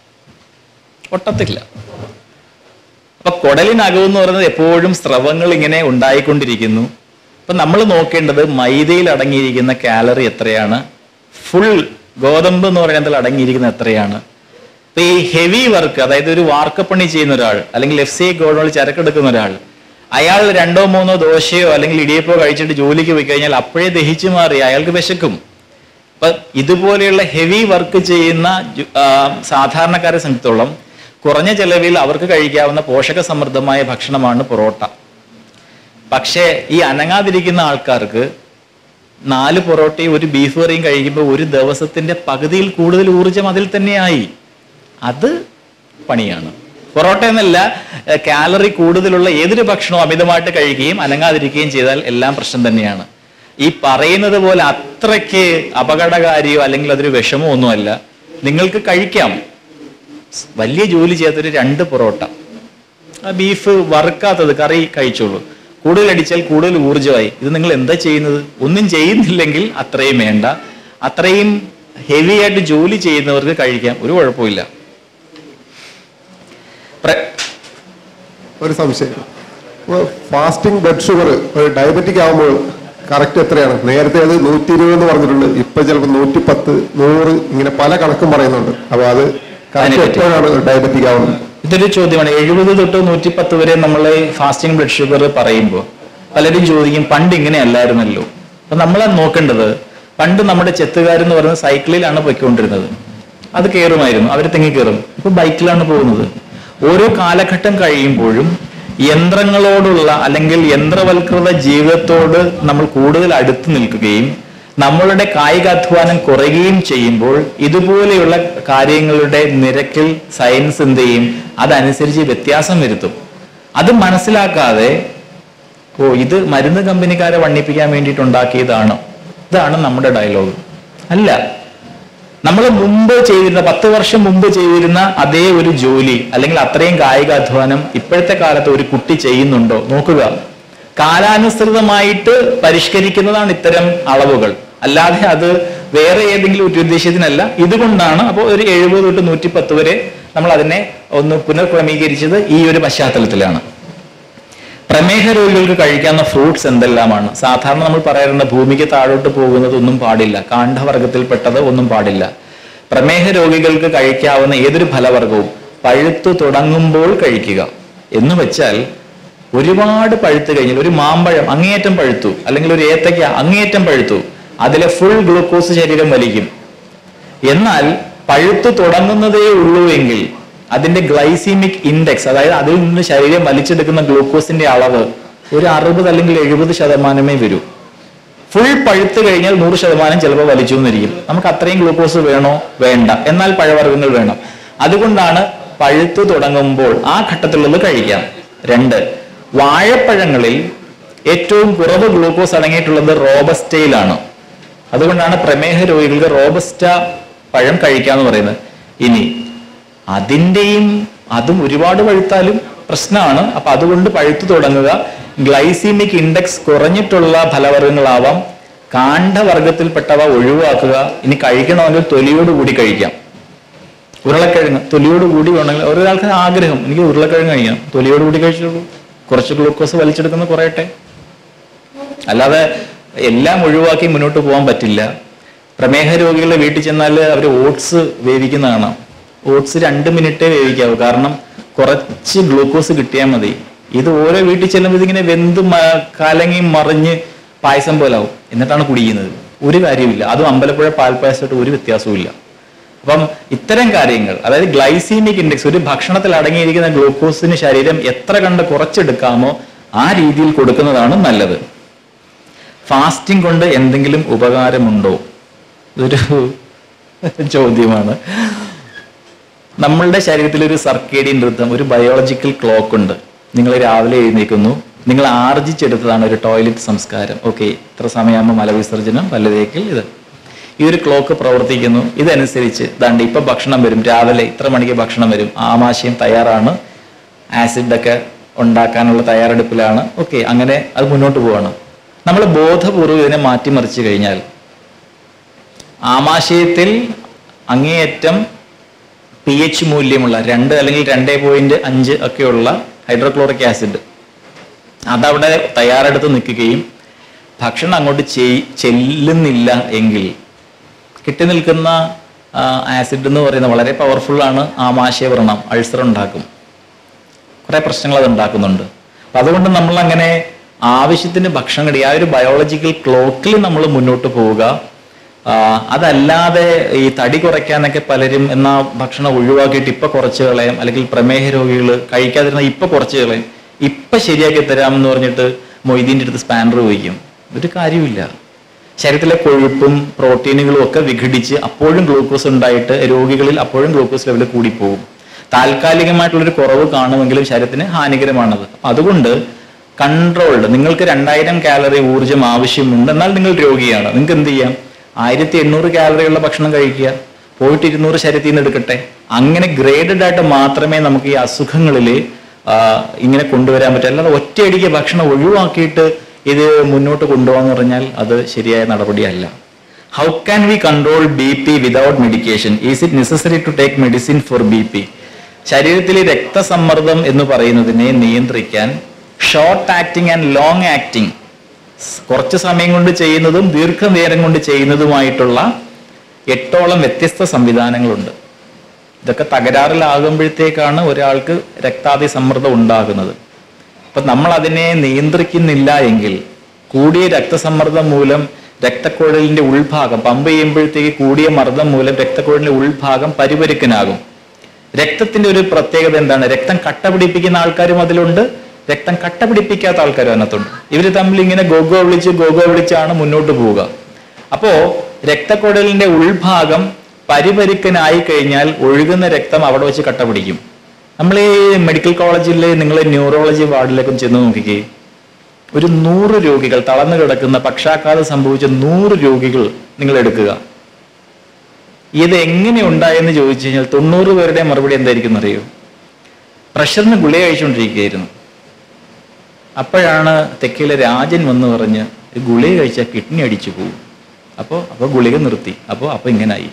ഒട്ടത്തില്ല അപ്പൊ കുടലിനകം എന്ന് പറയുന്നത് എപ്പോഴും സ്രവങ്ങൾ ഇങ്ങനെ ഉണ്ടായിക്കൊണ്ടിരിക്കുന്നു അപ്പൊ നമ്മൾ നോക്കേണ്ടത് മൈദയിൽ അടങ്ങിയിരിക്കുന്ന കാലറി എത്രയാണ് ഫുൾ ഗോതമ്പ് എന്ന് പറയുന്നതിൽ അടങ്ങിയിരിക്കുന്ന എത്രയാണ് അപ്പൊ ഈ ഹെവി വർക്ക് അതായത് ഒരു വാർക്കപ്പണി ചെയ്യുന്ന ഒരാൾ അല്ലെങ്കിൽ എഫ് സി ഐ ഗോഡോൾ ചരക്കെടുക്കുന്ന ഒരാൾ അയാൾ രണ്ടോ മൂന്നോ ദോശയോ അല്ലെങ്കിൽ ഇടിയപ്പോ കഴിച്ചിട്ട് ജോലിക്ക് പോയി കഴിഞ്ഞാൽ അപ്പോഴേ ദഹിച്ചു മാറി അയാൾക്ക് വിശക്കും അപ്പൊ ഇതുപോലെയുള്ള ഹെവി വർക്ക് ചെയ്യുന്ന ജു- ആ, സാധാരണക്കാരെ സംബന്ധിച്ചോളം കുറഞ്ഞ ചെലവിൽ അവർക്ക് കഴിക്കാവുന്ന പോഷക സമൃദ്ധമായ ഭക്ഷണമാണ് പൊറോട്ട പക്ഷേ ഈ അനങ്ങാതിരിക്കുന്ന ആൾക്കാർക്ക് നാല് പൊറോട്ടയും ഒരു ബീഫ് കറിയും കഴിക്കുമ്പോൾ ഒരു ദിവസത്തിന്റെ പകുതിയിൽ കൂടുതൽ ഊർജം അതിൽ തന്നെയായി അത് പണിയാണ് പൊറോട്ട എന്നല്ല ഏഹ്, കാലറി കൂടുതലുള്ള ഏതൊരു ഭക്ഷണവും അമിതമായിട്ട് കഴിക്കുകയും അനങ്ങാതിരിക്കുകയും ചെയ്താൽ എല്ലാം പ്രശ്നം തന്നെയാണ് ഈ പറയുന്നത് പോലെ അത്രയ്ക്ക് അപകടകാരിയോ അല്ലെങ്കിൽ അതൊരു വിഷമോ ഒന്നുമല്ല നിങ്ങൾക്ക് കഴിക്കാം വലിയ ജോലി ചെയ്യാത്തൊരു രണ്ട് പൊറോട്ട ആ ബീഫ് വറുക്കാത്തത് കറി കഴിച്ചോളൂ കൂടുതൽ അടിച്ചാൽ കൂടുതൽ ഊർജ്ജമായി ഇത് നിങ്ങൾ എന്താ ചെയ്യുന്നത് ഒന്നും ചെയ്യുന്നില്ലെങ്കിൽ അത്രയും വേണ്ട അത്രയും ഹെവി ആയിട്ട് ജോലി ചെയ്യുന്നവർക്ക് കഴിക്കാം ഒരു കുഴപ്പമില്ല പ്ര- ഒരു സംശയം ഫാസ്റ്റിംഗ് ബ്ലഡ് ഷുഗർ ഒരു ഡയബറ്റിക് ആകുമ്പോൾ കറക്റ്റ് എത്രയാണ് നേരത്തെ അത് നൂറ്റി ഇരുപത് എന്ന് പറഞ്ഞിട്ടുണ്ട് ഇപ്പൊ ചിലപ്പോൾ നൂറ്റി പത്ത് നൂറ് ഇങ്ങനെ പല കണക്കും പറയുന്നുണ്ട് അപ്പൊ അത് കറക്റ്റ് അതിനെപ്പറ്റി. എപ്പോഴാണ് ഡയബറ്റിക് ആവുന്നത് ഇതൊരു ചോദ്യമാണ് എഴുപത് തൊട്ട് നൂറ്റി പത്ത് വരെ നമ്മൾ ഫാസ്റ്റിംഗ് ബ്ലഡ് ഷുഗർ പറയുമ്പോൾ പലരും ചോദിക്കും പണ്ട് ഇങ്ങനെ അല്ലായിരുന്നല്ലോ അപ്പൊ നമ്മൾ നോക്കേണ്ടത് പണ്ട് നമ്മുടെ ചെത്തുകാരെന്ന് പറയുന്നത് സൈക്കിളിലാണ് പോയിക്കൊണ്ടിരുന്നത് അത് കയറുമായിരുന്നു അവർ തെങ്ങി കയറും ഇപ്പൊ ബൈക്കിലാണ് പോകുന്നത് ഓരോ കാലഘട്ടം കഴിയുമ്പോഴും യന്ത്രങ്ങളോടുള്ള അല്ലെങ്കിൽ യന്ത്രവൽകൃത ജീവിതത്തോട് നമ്മൾ കൂടുതൽ അടുത്ത് നിൽക്കുകയും നമ്മളുടെ കായികാധ്വാനം കുറയുകയും ചെയ്യുമ്പോൾ ഇതുപോലെയുള്ള കാര്യങ്ങളുടെ നിരക്കിൽ സയൻസ് എന്ത് ചെയ്യും അതനുസരിച്ച് വ്യത്യാസം വരുത്തും അത് മനസ്സിലാക്കാതെ ഓ ഇത് മരുന്ന് കമ്പനിക്കാരെ വണ്ണിപ്പിക്കാൻ വേണ്ടിയിട്ട് ഉണ്ടാക്കിയതാണ് ഇതാണ് നമ്മുടെ ഡയലോഗ് അല്ല നമ്മൾ മുമ്പ് ചെയ്തിരുന്ന പത്ത് വർഷം മുമ്പ് ചെയ്തിരുന്ന അതേ ഒരു ജോലി അല്ലെങ്കിൽ അത്രയും കായികാധ്വാനം ഇപ്പോഴത്തെ കാലത്ത് ഒരു കുട്ടി ചെയ്യുന്നുണ്ടോ നോക്കുക കാലാനുസൃതമായിട്ട് പരിഷ്കരിക്കുന്നതാണ് ഇത്തരം അളവുകൾ അല്ലാതെ അത് വേറെ ഏതെങ്കിലും ഒരു ഉദ്ദേശത്തിനല്ല ഇതുകൊണ്ടാണ് അപ്പോൾ ഒരു എഴുപത് തൊട്ട് നൂറ്റി പത്ത് വരെ നമ്മൾ അതിനെ ഒന്ന് പുനർക്രമീകരിച്ചത് ഈ ഒരു പശ്ചാത്തലത്തിലാണ് പ്രമേഹ രോഗികൾക്ക് കഴിക്കാവുന്ന ഫ്രൂട്ട്സ് എന്തെല്ലാമാണ് സാധാരണ നമ്മൾ പറയാറുണ്ട് ഭൂമിക്ക് താഴോട്ട് പോകുന്നത് ഒന്നും പാടില്ല കാണ്ഡവർഗത്തിൽപ്പെട്ടത് ഒന്നും പാടില്ല പ്രമേഹ രോഗികൾക്ക് കഴിക്കാവുന്ന ഏതൊരു ഫലവർഗവും പഴുത്തു തുടങ്ങുമ്പോൾ കഴിക്കുക എന്ന് വെച്ചാൽ ഒരുപാട് പഴുത്ത് കഴിഞ്ഞാൽ ഒരു മാമ്പഴം അങ്ങേയറ്റം പഴുത്തു അല്ലെങ്കിൽ ഒരു ഏത്തയ്ക്ക അങ്ങേയറ്റം പഴുത്തു അതിലെ ഫുൾ ഗ്ലൂക്കോസ് ശരീരം വലിക്കും എന്നാൽ പഴുത്തു തുടങ്ങുന്നതേ ഉള്ളൂ എങ്കിൽ അതിന്റെ ഗ്ലൈസീമിക് ഇൻഡെക്സ് അതായത് അതിൽ നിന്ന് ശരീരം വലിച്ചെടുക്കുന്ന ഗ്ലൂക്കോസിന്റെ അളവ് ഒരു അറുപത് അല്ലെങ്കിൽ എഴുപത് ശതമാനമേ വരൂ ഫുൾ പഴുത്ത് കഴിഞ്ഞാൽ നൂറ് ശതമാനം ചിലപ്പോൾ വലിച്ചു എന്നിരിക്കും നമുക്ക് അത്രയും ഗ്ലൂക്കോസ് വേണോ വേണ്ട എന്നാൽ പഴവർഗ്ഗങ്ങൾ വേണം അതുകൊണ്ടാണ് പഴുത്തു തുടങ്ങുമ്പോൾ ആ ഘട്ടത്തിലുള്ളത് കഴിക്കാം രണ്ട് വാഴപ്പഴങ്ങളിൽ ഏറ്റവും കുറവ് ഗ്ലൂക്കോസ് അടങ്ങിയിട്ടുള്ളത് റോബസ്റ്റയിലാണ് അതുകൊണ്ടാണ് പ്രമേഹ രോഗികൾക്ക് റോബസ്റ്റ പഴം കഴിക്കാന്ന് പറയുന്നത് ഇനി അതിൻ്റെയും അതും ഒരുപാട് പഴുത്താലും പ്രശ്നമാണ് അപ്പൊ അതുകൊണ്ട് പഴുത്തു തുടങ്ങുക ഗ്ലൈസീമിക് ഇൻഡെക്സ് കുറഞ്ഞിട്ടുള്ള ഫലവർഗ്ഗങ്ങളാവാം കാണ്ഡവർഗത്തിൽപ്പെട്ടവ ഒഴിവാക്കുക ഇനി കഴിക്കണമെങ്കിൽ തൊലിയോട് കൂടി കഴിക്കാം ഉരുളക്കിഴങ്ങ് തൊലിയോട് കൂടി വേണമെങ്കിൽ ഒരാൾക്ക് ആഗ്രഹം എനിക്ക് ഉരുളക്കിഴങ്ങ് കഴിക്കണം തൊലിയോട് കൂടി കഴിച്ചോളൂ കുറച്ച് ഗ്ലൂക്കോസ് വലിച്ചെടുക്കുന്ന കുറയട്ടെ അല്ലാതെ എല്ലാം ഒഴിവാക്കി മുന്നോട്ട് പോകാൻ പറ്റില്ല പ്രമേഹ രോഗികളുടെ വീട്ടിൽ ചെന്നാൽ അവർ ഓട്സ് വേവിക്കുന്ന കാണാം ഓട്സ് രണ്ട് മിനിറ്റേ വേവിക്കാവൂ കാരണം കുറച്ച് ഗ്ലൂക്കോസ് കിട്ടിയാൽ മതി ഇത് ഓരോ വീട്ടിൽ ചെല്ലുമ്പോൾ ഇതിങ്ങനെ വെന്ത് മ- കലങ്ങി മറിഞ്ഞ് പായസം പോലാവും എന്നിട്ടാണ് കുടിക്കുന്നത് ഒരു കാര്യമില്ല അതും അമ്പലപ്പുഴ പാൽപ്പായസമായിട്ട് ഒരു വ്യത്യാസവും ഇല്ല അപ്പം ഇത്തരം കാര്യങ്ങൾ അതായത് ഗ്ലൈസീമിക് ഇൻഡെക്സ് ഒരു ഭക്ഷണത്തിൽ അടങ്ങിയിരിക്കുന്ന ഗ്ലൂക്കോസിന് ശരീരം എത്ര കണ്ട് കുറച്ചെടുക്കാമോ ആ രീതിയിൽ കൊടുക്കുന്നതാണ് നല്ലത് ഫാസ്റ്റിംഗ് കൊണ്ട് എന്തെങ്കിലും ഉപകാരമുണ്ടോ ഇതൊരു ചോദ്യമാണ് നമ്മളുടെ ശരീരത്തിൽ ഒരു സർക്കേഡിയൻ ഋതം ഒരു ബയോളജിക്കൽ ക്ലോക്ക് ഉണ്ട് നിങ്ങൾ രാവിലെ എഴുന്നേൽക്കുന്നു നിങ്ങൾ ആർജിച്ചെടുത്തതാണ് ഒരു ടോയ്ലറ്റ് സംസ്കാരം ഓക്കെ ഇത്ര സമയമാകുമ്പോൾ മലവിസർജനം പല്ലുതേക്കൽ ഇത് ഈ ഒരു ക്ലോക്ക് പ്രവർത്തിക്കുന്നു ഇതനുസരിച്ച് ദാണ്ട് ഇപ്പൊ ഭക്ഷണം വരും രാവിലെ ഇത്ര മണിക്ക് ഭക്ഷണം വരും ആമാശയം തയ്യാറാണ് ആസിഡൊക്കെ ഉണ്ടാക്കാനുള്ള തയ്യാറെടുപ്പിലാണ് ഓക്കെ അങ്ങനെ അത് മുന്നോട്ട് പോവാണ് നമ്മൾ ബോധപൂർവ്വം ഇതിനെ മാറ്റിമറിച്ച് കഴിഞ്ഞാൽ ആമാശയത്തിൽ അങ്ങേയറ്റം പി എച്ച് മൂല്യമുള്ള രണ്ട് അല്ലെങ്കിൽ രണ്ട് പോയിന്റ് അഞ്ച് ഒക്കെയുള്ള ഹൈഡ്രോക്ലോറിക് ആസിഡ് അതവിടെ തയ്യാറെടുത്ത് നിൽക്കുകയും ഭക്ഷണം അങ്ങോട്ട് ചെയ് ചെല്ലുന്നില്ല എങ്കിൽ കിട്ടി നിൽക്കുന്ന ആസിഡ് എന്ന് പറയുന്നത് വളരെ പവർഫുൾ ആണ് ആമാശയവ്രണം അൾസർ ഉണ്ടാക്കും കുറെ പ്രശ്നങ്ങൾ അത് ഉണ്ടാക്കുന്നുണ്ട് അപ്പൊ അതുകൊണ്ട് നമ്മൾ അങ്ങനെ ആവശ്യത്തിന് ഭക്ഷണം കഴിക്കുക ആ ഒരു ബയോളജിക്കൽ ക്ലോക്കിൽ നമ്മൾ മുന്നോട്ട് പോവുക ആ, അതല്ലാതെ ഈ തടി കുറയ്ക്കാനൊക്കെ പലരും എന്നാ ഭക്ഷണം ഒഴിവാക്കിയിട്ട് ഇപ്പൊ കുറച്ച് കളയാം അല്ലെങ്കിൽ പ്രമേഹ രോഗികൾ കഴിക്കാതിരുന്ന ഇപ്പൊ കുറച്ച് കളയാം ഇപ്പൊ ശരിയാക്കി തരാമെന്ന് പറഞ്ഞിട്ട് മൊയ്തീൻ്റെ അടുത്ത് സ്പാനർ ഉപയോഗിക്കും ഒരു കാര്യമില്ല ശരീരത്തിലെ കൊഴുപ്പും പ്രോട്ടീനുകളും ഒക്കെ വിഘടിച്ച് അപ്പോഴും ഗ്ലൂക്കോസ് ഉണ്ടായിട്ട് രോഗികളിൽ അപ്പോഴും ഗ്ലൂക്കോസ് ലെവൽ കൂടിപ്പോകും താൽക്കാലികമായിട്ടുള്ളൊരു കുറവ് കാണുമെങ്കിലും ശരീരത്തിന് ഹാനികരമാണത് അപ്പൊ അതുകൊണ്ട് കൺട്രോൾഡ് നിങ്ങൾക്ക് രണ്ടായിരം കാലറി ഊർജ്ജം ആവശ്യമുണ്ട് എന്നാൽ നിങ്ങൾ രോഗിയാണ് നിങ്ങൾക്ക് എന്ത് ചെയ്യാം ആയിരത്തി എണ്ണൂറ് കാലറിയുള്ള ഭക്ഷണം കഴിക്കുക പോയിട്ട് ഇരുന്നൂറ് ശരീരത്തിൽ നിന്ന് എടുക്കട്ടെ അങ്ങനെ ഗ്രേഡഡ് ആയിട്ട് മാത്രമേ നമുക്ക് ഈ അസുഖങ്ങളിൽ ഇങ്ങനെ കൊണ്ടുവരാൻ പറ്റൂ അല്ലാതെ ഒറ്റയടിക്ക് ഭക്ഷണം ഒഴിവാക്കിയിട്ട് ഇത് മുന്നോട്ട് കൊണ്ടുപോകാന്ന് പറഞ്ഞാൽ അത് ശരിയായ നടപടിയല്ല how can we control B P without medication is it necessary to take medicine for B P ശരീരത്തിലെ രക്തസമ്മർദ്ദം എന്ന് പറയുന്നതിനെ നിയന്ത്രിക്കാൻ short acting and long acting കുറച്ച് സമയം കൊണ്ട് ചെയ്യുന്നതും ദീർഘനേരം കൊണ്ട് ചെയ്യുന്നതുമായിട്ടുള്ള എട്ടോളം വ്യത്യസ്ത സംവിധാനങ്ങളുണ്ട് ഇതൊക്കെ തകരാറിലാകുമ്പോഴത്തേക്കാണ് ഒരാൾക്ക് രക്താതി സമ്മർദ്ദം ഉണ്ടാകുന്നത് അപ്പൊ നമ്മൾ അതിനെ നിയന്ത്രിക്കുന്നില്ല എങ്കിൽ കൂടിയ രക്തസമ്മർദ്ദം മൂലം രക്തക്കുഴലിന്റെ ഉൾഭാഗം പമ്പ് ചെയ്യുമ്പോഴത്തേക്ക് കൂടിയ മർദ്ദം മൂലം രക്തക്കുഴലിന്റെ ഉൾഭാഗം പരിപരുക്കനാകും രക്തത്തിന്റെ ഒരു പ്രത്യേകത എന്താണ് രക്തം കട്ട പിടിപ്പിക്കുന്ന ആൾക്കാരും അതിലുണ്ട് രക്തം കട്ട പിടിപ്പിക്കാത്ത ആൾക്കാരും അതിനകത്തുണ്ട് ഇവര് തമ്മിൽ ഇങ്ങനെ ഗോഗോ വിളിച്ച് ഗോഗോ വിളിച്ചാണ് മുന്നോട്ട് പോവുക അപ്പോ രക്തക്കുഴലിന്റെ ഉൾഭാഗം പരിപരുക്കനായി കഴിഞ്ഞാൽ ഒഴുകുന്ന രക്തം അവിടെ വെച്ച് കട്ട പിടിക്കും നമ്മൾ ഈ മെഡിക്കൽ കോളേജിൽ നിങ്ങൾ ന്യൂറോളജി വാർഡിലേക്കും ചെന്ന് നോക്കിക്കേ ഒരു നൂറ് രോഗികൾ തളർന്നു കിടക്കുന്ന പക്ഷാഘാതം സംഭവിച്ച നൂറ് രോഗികൾ നിങ്ങൾ എടുക്കുക ഇത് എങ്ങനെ ഉണ്ടായെന്ന് ചോദിച്ചു കഴിഞ്ഞാൽ തൊണ്ണൂറ് പേരുടെ മറുപടി എന്തായിരിക്കും അറിയോ പ്രഷറിന് ഗുളിക കഴിച്ചുകൊണ്ടിരിക്കുകയായിരുന്നു അപ്പോഴാണ് തെക്കിലെ രാജൻ വന്ന് പറഞ്ഞ് "ഈ ഗുളിക കഴിച്ചാൽ കിഡ്നി അടിച്ചു പോകും അപ്പോൾ അപ്പോൾ ഗുളിക നിർത്തി അപ്പോൾ അപ്പോൾ ഇങ്ങനായി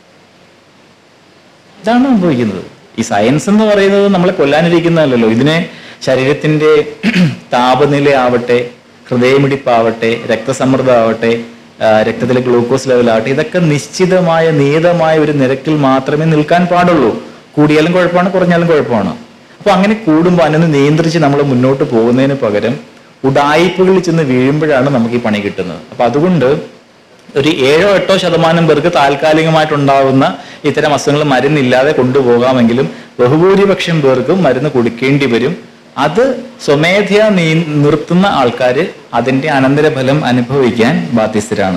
ഇതാണ് സംഭവിക്കുന്നത് ഈ സയൻസ് എന്ന് പറയുന്നത് നമ്മളെ കൊല്ലാനിരിക്കുന്നതല്ലല്ലോ ഇതിനെ ശരീരത്തിന്റെ താപനില ആവട്ടെ ഹൃദയമിടിപ്പാവട്ടെ രക്തസമ്മർദ്ദമാവട്ടെ ആ, രക്തത്തിലെ ഗ്ലൂക്കോസ് ലെവൽ ആവട്ടെ ഇതൊക്കെ നിശ്ചിതമായ നിയതമായ ഒരു നിരക്കിൽ മാത്രമേ നിൽക്കാൻ പാടുള്ളൂ കൂടിയാലും കുഴപ്പമാണ് കുറഞ്ഞാലും കുഴപ്പമാണ് അപ്പൊ അങ്ങനെ കൂടുമ്പോൾ അതിനെ നിയന്ത്രിച്ച് നമ്മൾ മുന്നോട്ട് പോകുന്നതിന് പകരം ഉടായിപ്പുകളിൽ ചെന്ന് വീഴുമ്പോഴാണ് നമുക്ക് ഈ പണി കിട്ടുന്നത് അപ്പൊ അതുകൊണ്ട് ഒരു ഏഴോ എട്ടോ ശതമാനം പേർക്ക് താൽക്കാലികമായിട്ടുണ്ടാകുന്ന ഇത്തരം അസുഖങ്ങൾ മരുന്നില്ലാതെ കൊണ്ടുപോകാമെങ്കിലും ബഹുഭൂരിപക്ഷം പേർക്കും മരുന്ന് കൊടുക്കേണ്ടി വരും അത് സ്വമേധയാ നീ നിർത്തുന്ന ആൾക്കാർ അതിന്റെ അനന്തരഫലം അനുഭവിക്കാൻ ബാധ്യസ്ഥരാണ്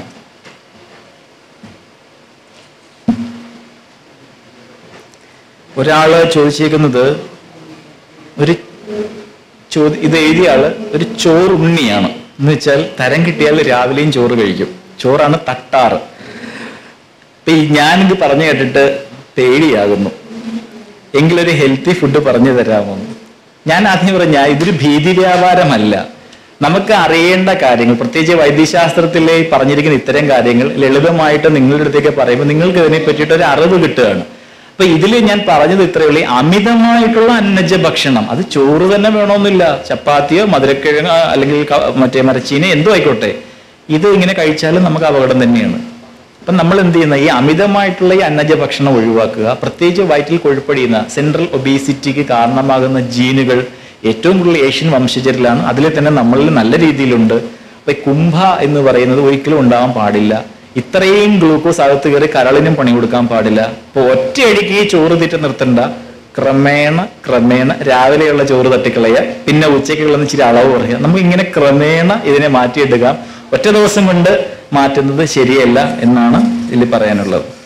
ഒരാള് ചോദിച്ചേക്കുന്നത് ഒരു ചോദ്യം ഇത് എഴുതിയ ആള് ഒരു ചോറുണ്ണിയാണ് എന്ന് വെച്ചാൽ തരം കിട്ടിയാൽ രാവിലെയും ചോറ് കഴിക്കും ചോറാണ് തട്ടാറ് ഇപ്പൊ ഈ ഞാനിത് പറഞ്ഞു കേട്ടിട്ട് പേടിയാകുന്നു എങ്കിലൊരു ഹെൽത്തി ഫുഡ് പറഞ്ഞു തരാമോ ഞാൻ ആദ്യം പറഞ്ഞ ഇതൊരു ഭീതി വ്യാപാരമല്ല നമുക്ക് അറിയേണ്ട കാര്യങ്ങൾ പ്രത്യേകിച്ച് വൈദ്യശാസ്ത്രത്തിലെ ഈ പറഞ്ഞിരിക്കുന്ന ഇത്തരം കാര്യങ്ങൾ ലളിതമായിട്ട് നിങ്ങളുടെ അടുത്തേക്ക് പറയുമ്പോൾ നിങ്ങൾക്ക് ഇതിനെ പറ്റിയിട്ട് ഒരു അറിവ് കിട്ടുകയാണ് അപ്പൊ ഇതിൽ ഞാൻ പറഞ്ഞത് ഇത്രയേ ഉള്ളൂ ഈ അമിതമായിട്ടുള്ള അന്നജ ഭക്ഷണം അത് ചോറ് തന്നെ വേണമെന്നില്ല ചപ്പാത്തിയോ മധുരക്കിഴങ്ങോ അല്ലെങ്കിൽ ക- മറ്റേ മരച്ചീന എന്തോ ആയിക്കോട്ടെ ഇത് ഇങ്ങനെ കഴിച്ചാലും നമുക്ക് അപകടം തന്നെയാണ് അപ്പം നമ്മൾ എന്ത് ചെയ്യുന്ന ഈ അമിതമായിട്ടുള്ള ഈ അന്നജ ഭക്ഷണം ഒഴിവാക്കുക പ്രത്യേകിച്ച് വയറ്റിൽ കൊഴുപ്പടിയുന്ന സെൻട്രൽ ഒബീസിറ്റിക്ക് കാരണമാകുന്ന ജീനുകൾ ഏറ്റവും കൂടുതൽ ഏഷ്യൻ വംശജരിലാണ് അതിൽ തന്നെ നമ്മളിൽ നല്ല രീതിയിലുണ്ട് അപ്പൊ ഈ കുംഭ എന്ന് പറയുന്നത് ഒരിക്കലും ഉണ്ടാവാൻ പാടില്ല ഇത്രയും ഗ്ലൂക്കോസ് അകത്ത് കയറി കരളിനും പണി കൊടുക്കാൻ പാടില്ല അപ്പൊ ഒറ്റയടിക്ക് ഈ ചോറ് തീറ്റ നിർത്തണ്ട ക്രമേണ ക്രമേണ രാവിലെയുള്ള ചോറ് തട്ടിക്കളയുക പിന്നെ ഉച്ചയ്ക്കുള്ള ഇച്ചിരി അളവ് കുറയുക നമുക്ക് ഇങ്ങനെ ക്രമേണ ഇതിനെ മാറ്റിയെടുക്കാം ഒറ്റ ദിവസം കൊണ്ട് മാറ്റുന്നത് ശരിയല്ല എന്നാണ് ഇതിൽ പറയാനുള്ളത്